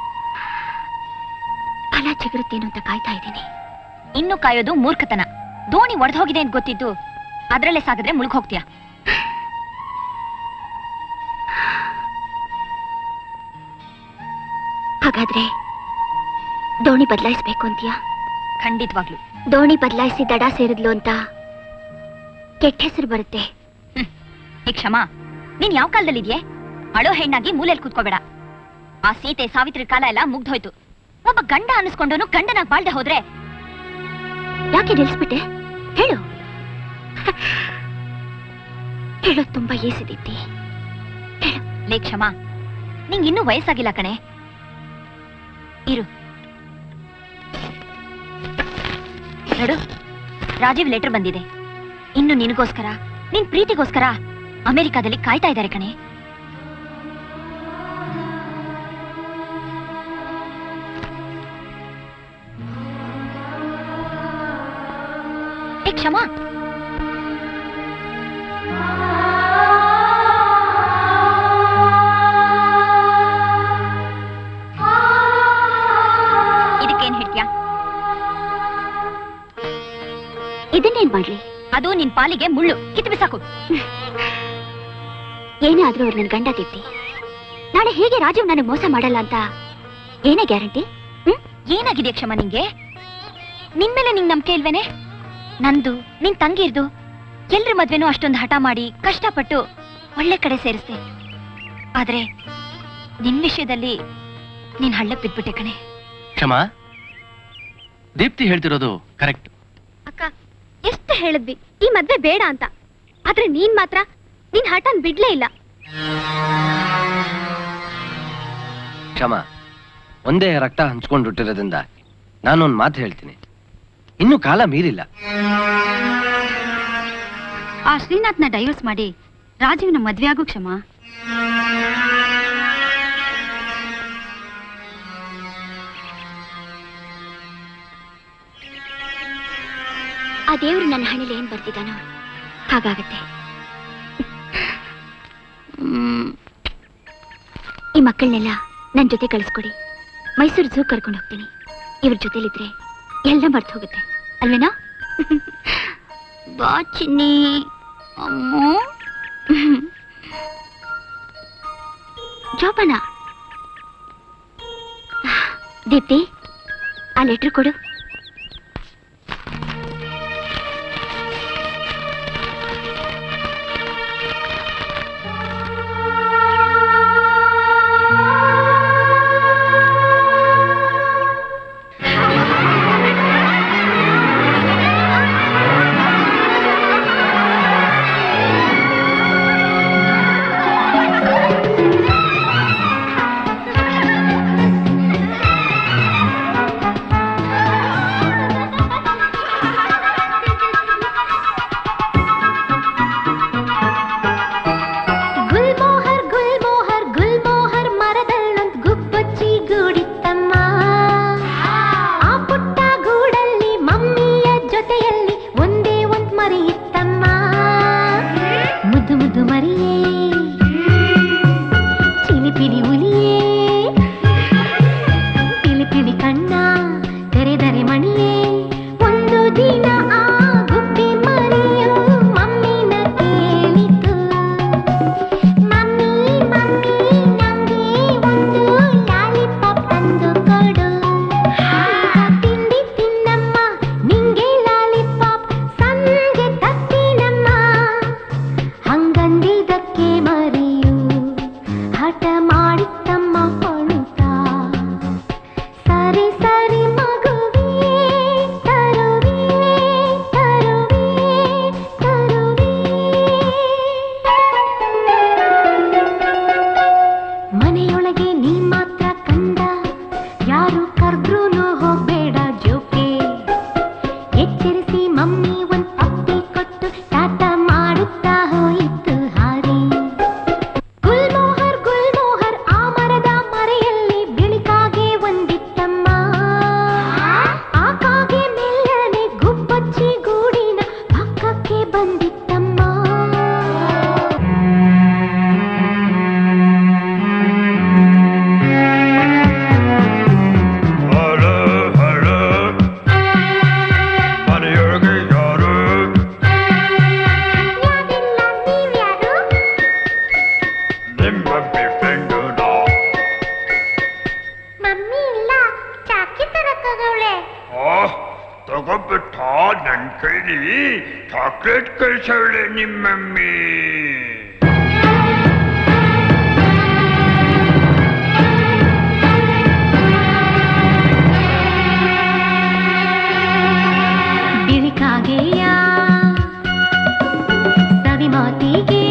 ಫಲ ಚಿಗುರುತ್ತೇನು ಅಂತ ಕಾಯ್ತಾ ಇದ್ದೀನಿ ಇನ್ನು ಕಾಯೋದು ಮೂರ್ಖತನ ದೋಣಿ ಒಡೆದು ಹೋಗಿದೆ ಅಂತ ಗೊತ್ತಿದ್ದು ಅದ್ರಲ್ಲೇ ಸಾಗಿದ್ರೆ ಮುಳುಗ್ ಹೋಗ್ತೀಯಾ ಹಾಗಾದ್ರೆ ದೋಣಿ ಬದಲಾಯಿಸ್ಬೇಕು ಅಂತೀಯಾ ಖಂಡಿತವಾಗ್ಲು ದೋಣಿ ಬದಲಾಯಿಸಿ ದಡ ಸೇರಿದ್ಲು ಅಂತ ಕೆಟ್ಟ ಹೆಸರು ಬರುತ್ತೆ ಏ ಕ್ಷಮಾ ನೀನ್ ಯಾವ ಕಾಲದಲ್ಲಿದ್ಯೆ ಅಳೋ ಹೆಣ್ಣಾಗಿ ಮೂಲೆಯಲ್ಲಿ ಕೂತ್ಕೋಬೇಡ ಆ ಸೀತೆ ಸಾವಿತ್ರಿ ಕಾಲ ಎಲ್ಲ ಮುಗ್ದೋಯ್ತು ಒಬ್ಬ ಗಂಡ ಅನಿಸ್ಕೊಂಡೋನು ಗಂಡನಾಗ್ ಬಾಳ್ದೆ ಹೋದ್ರೆ ಯಾಕೆ ನಿಲ್ಸ್ಬಿಟ್ಟೆ ಹೇಳು ಹೇಳೋದ್ ತುಂಬಾ ಏಸಿದೀಪ್ತಿ ಲೇ ಕ್ಷಮಾ ನಿಂಗ್ ಇನ್ನೂ ವಯಸ್ಸಾಗಿಲ್ಲ ಕಣೆ ಇರು ನೋಡು ರಾಜೀವ್ ಲೆಟರ್ ಬಂದಿದೆ ಇನ್ನು ನಿನಗೋಸ್ಕರ ನಿನ್ ಪ್ರೀತಿಗೋಸ್ಕರ ಅಮೆರಿಕಾದಲ್ಲಿ ಕಾಯ್ತಾ ಇದ್ದಾರೆ ಕಣೆ ಏ ಕ್ಷಮಾ ಇದಕ್ಕೇನ್ ಹೇಳ್ತೀಯಾ ಇದನ್ನೇನ್ ಮಾಡ್ಲಿ ಅದು ನಿನ್ ಪಾಲಿಗೆ ಮುಳ್ಳು ಕಿತ್ತು ಬಿಸಾಕು ಏನೇ ಆದ್ರೂ ಅವ್ರು ನನ್ ಗಂಡ ದೀಪ್ತಿ ನಾಳೆ ಹೇಗೆ ರಾಜೀವ್ ನನಗೆ ಮೋಸ ಮಾಡಲ್ಲ ಅಂತ ಏನೇ ಗ್ಯಾರಂಟಿ ಏನಾಗಿದೆ ಕ್ಷಮ ನಿಂಗೆ ನಿನ್ ಮೇಲೆ ನಿಂಗ್ ನಂಬಿಕೆ ಇಲ್ವೇನೆ ನಂದು ನಿನ್ ತಂಗಿರ್ದು ಎಲ್ರ ಮದ್ವೆನೂ ಅಷ್ಟೊಂದು ಹಠ ಮಾಡಿ ಕಷ್ಟಪಟ್ಟು ಒಳ್ಳೆ ಕಡೆ ಸೇರಿಸ್ದೆ ಆದ್ರೆ ನಿನ್ ವಿಷಯದಲ್ಲಿ ನೀನ್ ಹಳ್ಳಕ್ ಬಿದ್ಬಿಟ್ಟೆ ಕಣೆ ಕ್ಷಮಾ ದೀಪ್ತಿ ಹೇಳ್ತಿರೋದು ಕರೆಕ್ಟ್ ಅಕ್ಕ ಎಷ್ಟು ಹೇಳಿದ್ವಿ ಈ ಮದ್ವೆ ಬೇಡ ಅಂತ ಆದ್ರೆ ನೀನ್ ಮಾತ್ರ ನಿನ್ ಹಠನ್ ಬಿಡ್ಲೇ ಇಲ್ಲ ಕ್ಷಮಾ ಒಂದೇ ರಕ್ತ ಹಂಚ್ಕೊಂಡು ಹುಟ್ಟಿರೋದ್ರಿಂದ ನಾನೊಂದು ಮಾತು ಹೇಳ್ತೀನಿ ಇನ್ನೂ ಕಾಲ ಮೀರಿಲ್ಲ ಆ ಶ್ರೀನಾಥ್ನ ಡೈವರ್ಸ್ ಮಾಡಿ ರಾಜೀವ್ನ ಮದ್ವೆ ಆಗು ಕ್ಷಮ ಆ ದೇವ್ರು ನನ್ನ ಹಣೆಲಿ ಏನ್ ಬರ್ತಿದ್ದಾನೋ ಹಾಗಾಗತ್ತೆ ಮ್, ಈ ಮಕ್ಕಳನ್ನೆಲ್ಲ ನನ್ನ ಜೊತೆ ಕಳಿಸ್ಕೊಡಿ ಮೈಸೂರು ಝೂ ಕರ್ಕೊಂಡು ಹೋಗ್ತೀನಿ ಇವ್ರ ಜೊತೆಲಿದ್ರೆ ಎಲ್ಲ ಮರ್ತು ಹೋಗುತ್ತೆ ಅಲ್ವೇನಾ ಬಾ ಚಿನ್ನಿ ಅಮ್ಮೋ ಜೋಪಾನ ದೀಪ್ತಿ ಆ ಲೆಟ್ರ್ ಕೊಡು ನಿಮ್ಮಮ್ಮಿ ಫ್ರೆಂಡು ನಾ ಮಮ್ಮಿ ಇಲ್ಲ ಚಾಕಿ ತರಕಾಗವಳೆ ಆ ತಗೋಬಿಟ್ಟ ನನ್ ಕೈಲಿ ಚಾಕ್ಲೇಟ್ ಕಳ್ಸವಳೆ ನಿಮ್ಮಮ್ಮಿ ಬಿಳಿಕಾಗೆಯ ಸವಿ ಮಾತಿಗೆ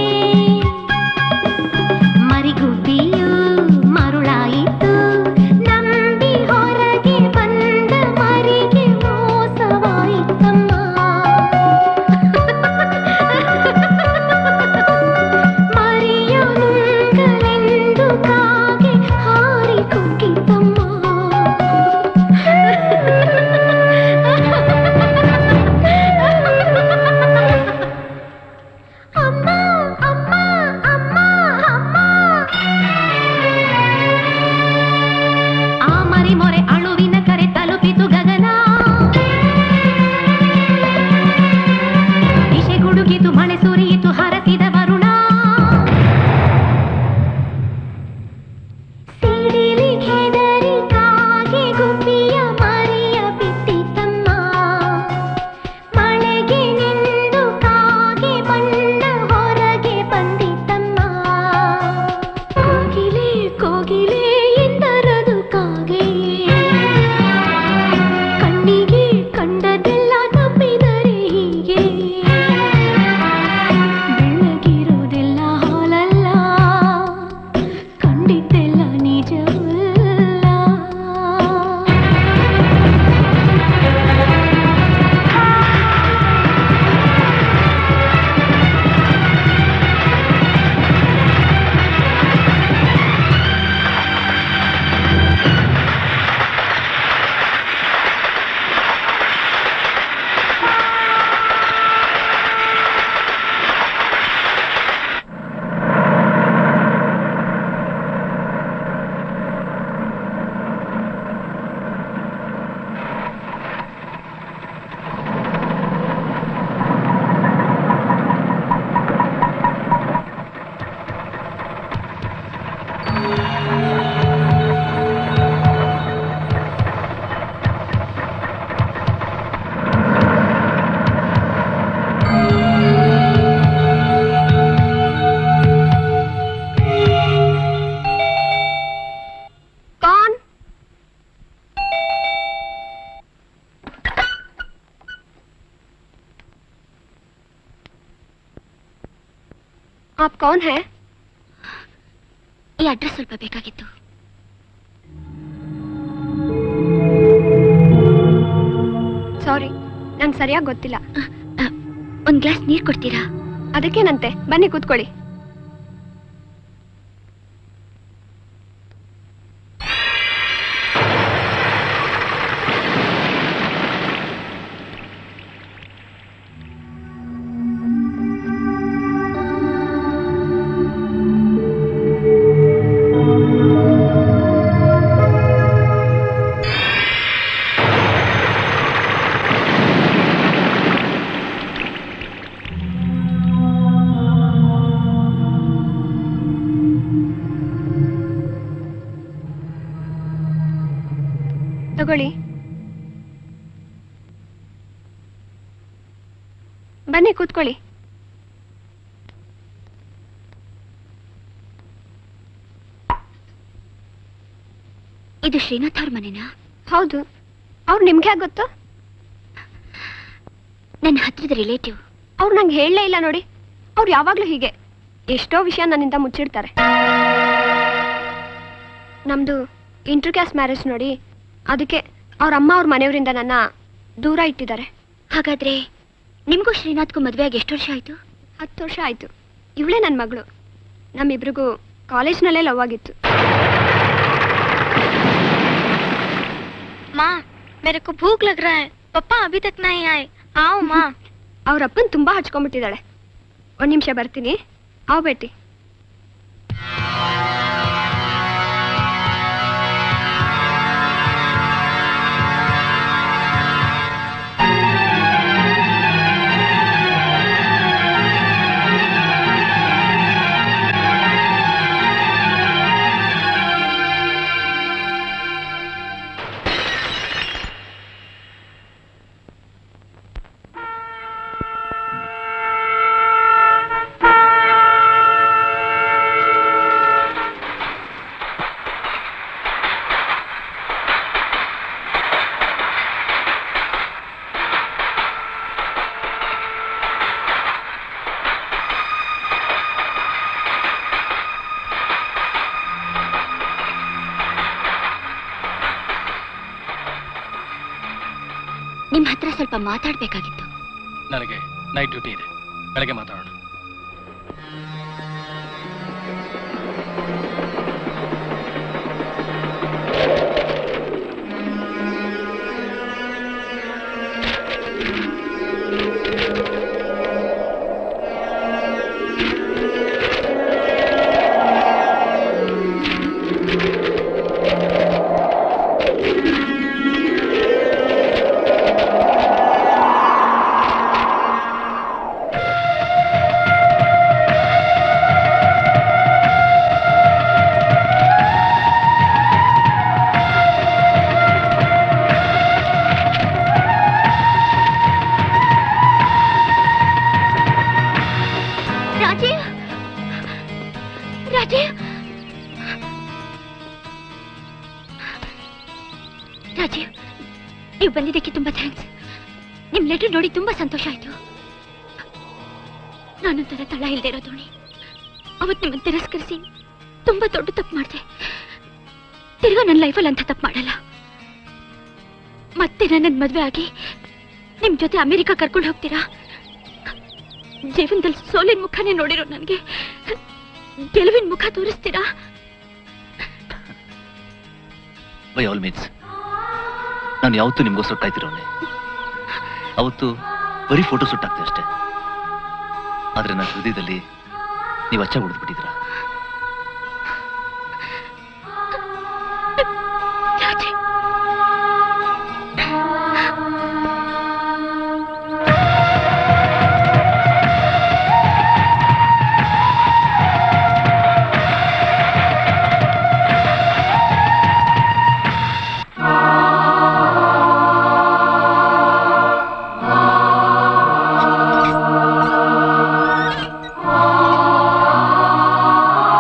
ಮರಿಗುಬ್ಬಿಯು ಮರುಳಾಯಿತು ನಂಬಿ ಹೊರಗೆ ಬಂದ ಮರಿಗೆ ಮೋಸವಾಯಿತಮ್ಮ ಮರಿಯ ನುಂಗಲೆಂದು ಕಾಗೆ ಹಾರಿ ಕುಗ್ಗಿತಮ್ಮ ಅಮ್ಮ ಅಮ್ಮ ಅಮ್ಮ ಅಮ್ಮ ಆ ಮರಿ ಮೊರೆ ಅಳುವಿನ ಕರೆ ತಲುಪಿತು ಗಗನ ದಿಶೆ ಗುಡುಗಿತು ಮಳೆ ಸುರಿಯಿತು ಹರಸಿದ ವರುಣ ಸಿಡಿಲಿ ಹೆದರಿ ಕಾಗೆ ಗುಬ್ಬಿಯ ಮರಿಯ ಬಿಟ್ಟಿತಮ್ಮ ಮಳೆಗೆ ನಿಂದು ಕಾಗೆ ಬಣ್ಣ ಹೊರಗೆ ಬಂದಿತಮ್ಮ ಕೋಗಿಲೆ ಕೋಗಿಲೆ ಎಂದರದು ಕಾಗೆಯೇ ಕಣ್ಣಿಗೆ ಕಂಡದೆಲ್ಲ ತಪ್ಪಿದರೆ ಹೀಗೆ ಬೆಳಗಿರುವುದೆಲ್ಲ ಹಾಲಲ್ಲ ಕಂಡಿದ್ದೆಲ್ಲ ನಿಜವಲ್ಲ कौन आप कौन है ಈ ಅಡ್ರೆಸ್ ಸ್ವಲ್ಪ ಬೇಕಾಗಿತ್ತು ಸಾರಿ ನಂಗೆ ಸರಿಯಾಗಿ ಗೊತ್ತಿಲ್ಲ ಒಂದ್ ಗ್ಲಾಸ್ ನೀರ್ ಕೊಡ್ತೀರಾ ಅದಕ್ಕೇನಂತೆ ಬನ್ನಿ ಕೂತ್ಕೊಳ್ಳಿ ತಗೊಳ್ಳಿ ಬನ್ನಿ ಕೂತ್ಕೊಳ್ಳಿ ಇದು ಶ್ರೀನಾಥ್ ಅವ್ರ ಮನೆನಾ ಹೌದು ಅವ್ರು ನಿಮ್ಗೆ ಹೇಗೆ ಗೊತ್ತು ನನ್ನ ಹತ್ರದ ರಿಲೇಟಿವ್ ಅವ್ರು ನಂಗೆ ಹೇಳಲೇ ಇಲ್ಲ ನೋಡಿ ಅವ್ರು ಯಾವಾಗ್ಲೂ ಹೀಗೆ ಎಷ್ಟೋ ವಿಷಯ ನನ್ನಿಂದ ಮುಚ್ಚಿಡ್ತಾರೆ ನಮ್ದು ಇಂಟರ್ ಕ್ಯಾಸ್ಟ್ ಮ್ಯಾರೇಜ್ ನೋಡಿ ಅದಕ್ಕೆ ಅವ್ರ ಅಮ್ಮ ಅವ್ರ ಮನೆಯವರಿಂದ ನನ್ನ ದೂರ ಇಟ್ಟಿದ್ದಾರೆ ಹಾಗಾದ್ರೆ ನಿಮ್ಗೂ ಶ್ರೀನಾಥ್ಗೂ ಮದ್ವೆ ಆಗಿ ಎಷ್ಟು ವರ್ಷ ಆಯ್ತು ಹತ್ತು ವರ್ಷ ಆಯ್ತು ಇವಳೇ ನನ್ನ ಮಗಳು ನಮ್ಮಿಬ್ರಿಗೂ ಕಾಲೇಜ್ನಲ್ಲೇ ಲವ್ ಆಗಿತ್ತು माँ मेरे को भूख लग रहा है पापा अभी तक नहीं आए आओ माँ ಅವ್ರ ಅಪ್ಪನ್ ತುಂಬಾ ಹಚ್ಕೊಂಡ್ಬಿಟ್ಟಿದ್ದಾಳೆ ಒಂದ್ ನಿಮಿಷ ಬರ್ತೀನಿ ಆವ್ ಬೇಟಿ ನಿಮ್ ಹತ್ರ ಸ್ವಲ್ಪ ಮಾತಾಡ್ಬೇಕಾಗಿತ್ತು ನನಗೆ ನೈಟ್ ಡ್ಯೂಟಿ ಇದೆ ಬೆಳಗ್ಗೆ ಮಾತಾಡೋಣ ರಾಜೀವ್ ರಾಜೀವ್ ರಾಜೀವ್ ನೀವು ಬಂದಿದ್ದಕ್ಕೆ ತುಂಬಾ ಥ್ಯಾಂಕ್ಸ್ ನಿಮ್ ಲೆಟರ್ ನೋಡಿ ತುಂಬಾ ಸಂತೋಷ ಆಯ್ತು ನಾನೊಂಥರ ತಳ ಇಲ್ದೇ ಇರೋ ದೋಣಿ ಅವತ್ ನಿಮ್ಮನ್ನು ತಿರಸ್ಕರಿಸಿ ತುಂಬಾ ದೊಡ್ಡ ತಪ್ಪು ಮಾಡಿದೆ ತಿರ್ಗಾ ನನ್ನ ಲೈಫಲ್ಲಿ ಅಂತ ತಪ್ಪು ಮಾಡಲ್ಲ ಮತ್ತೆ ನನ್ನ ಮದ್ವೆ ಆಗಿ ನಿಮ್ ಜೊತೆ ಅಮೆರಿಕ ಕರ್ಕೊಂಡು ಹೋಗ್ತೀರಾ ಜೀವನದಲ್ಲಿ ಸೋಲಿನ ಮುಖನೇ ನೋಡಿರೋ ನನಗೆ ಗೆಲುವಿನ ಮುಖ ತೋರಿಸ್ತೀರಾ ಬೈ ಆಲ್ ಮೀನ್ಸ್ ನಾನು ಯಾವತ್ತೂ ನಿಮ್ಗೋಸ್ಕರ ಕಾಯ್ತಿರೋನೆ ಅವತ್ತು ಬರೀ ಫೋಟೋ ಶೂಟ್ ಆಗ್ತದೆ ಅಷ್ಟೇ ಆದ್ರೆ ನನ್ನ ಹೃದಯದಲ್ಲಿ ನೀವು ಅಚ್ಚ ಉಳಿದ್ಬಿಟ್ಟಿದ್ದೀರಾ ಆ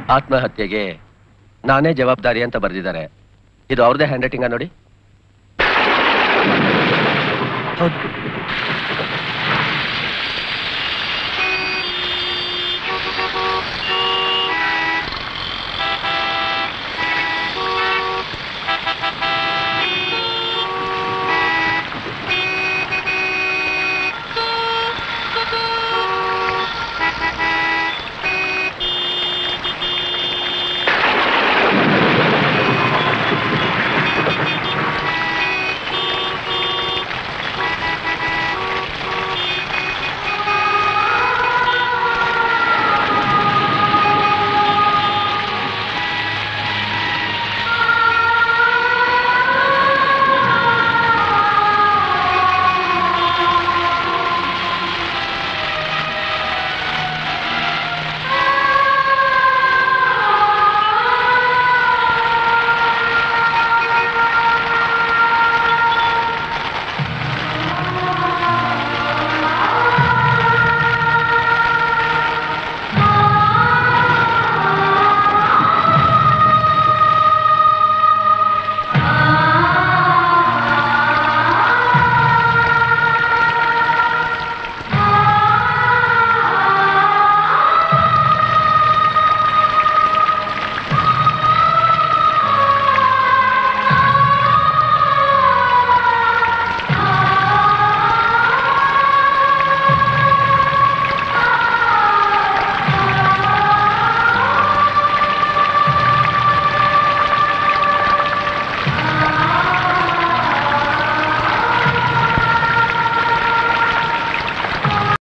ಆತ್ಮಹತ್ಯೆಗೆ ನಾನೇ ಜವಾಬ್ದಾರಿ ಅಂತ ಬರೆದಿದ್ದಾರೆ ಇದು ಅವ್ರದೇ ಹ್ಯಾಂಡ್ ರೈಟಿಂಗ ನೋಡಿ ಹೌದು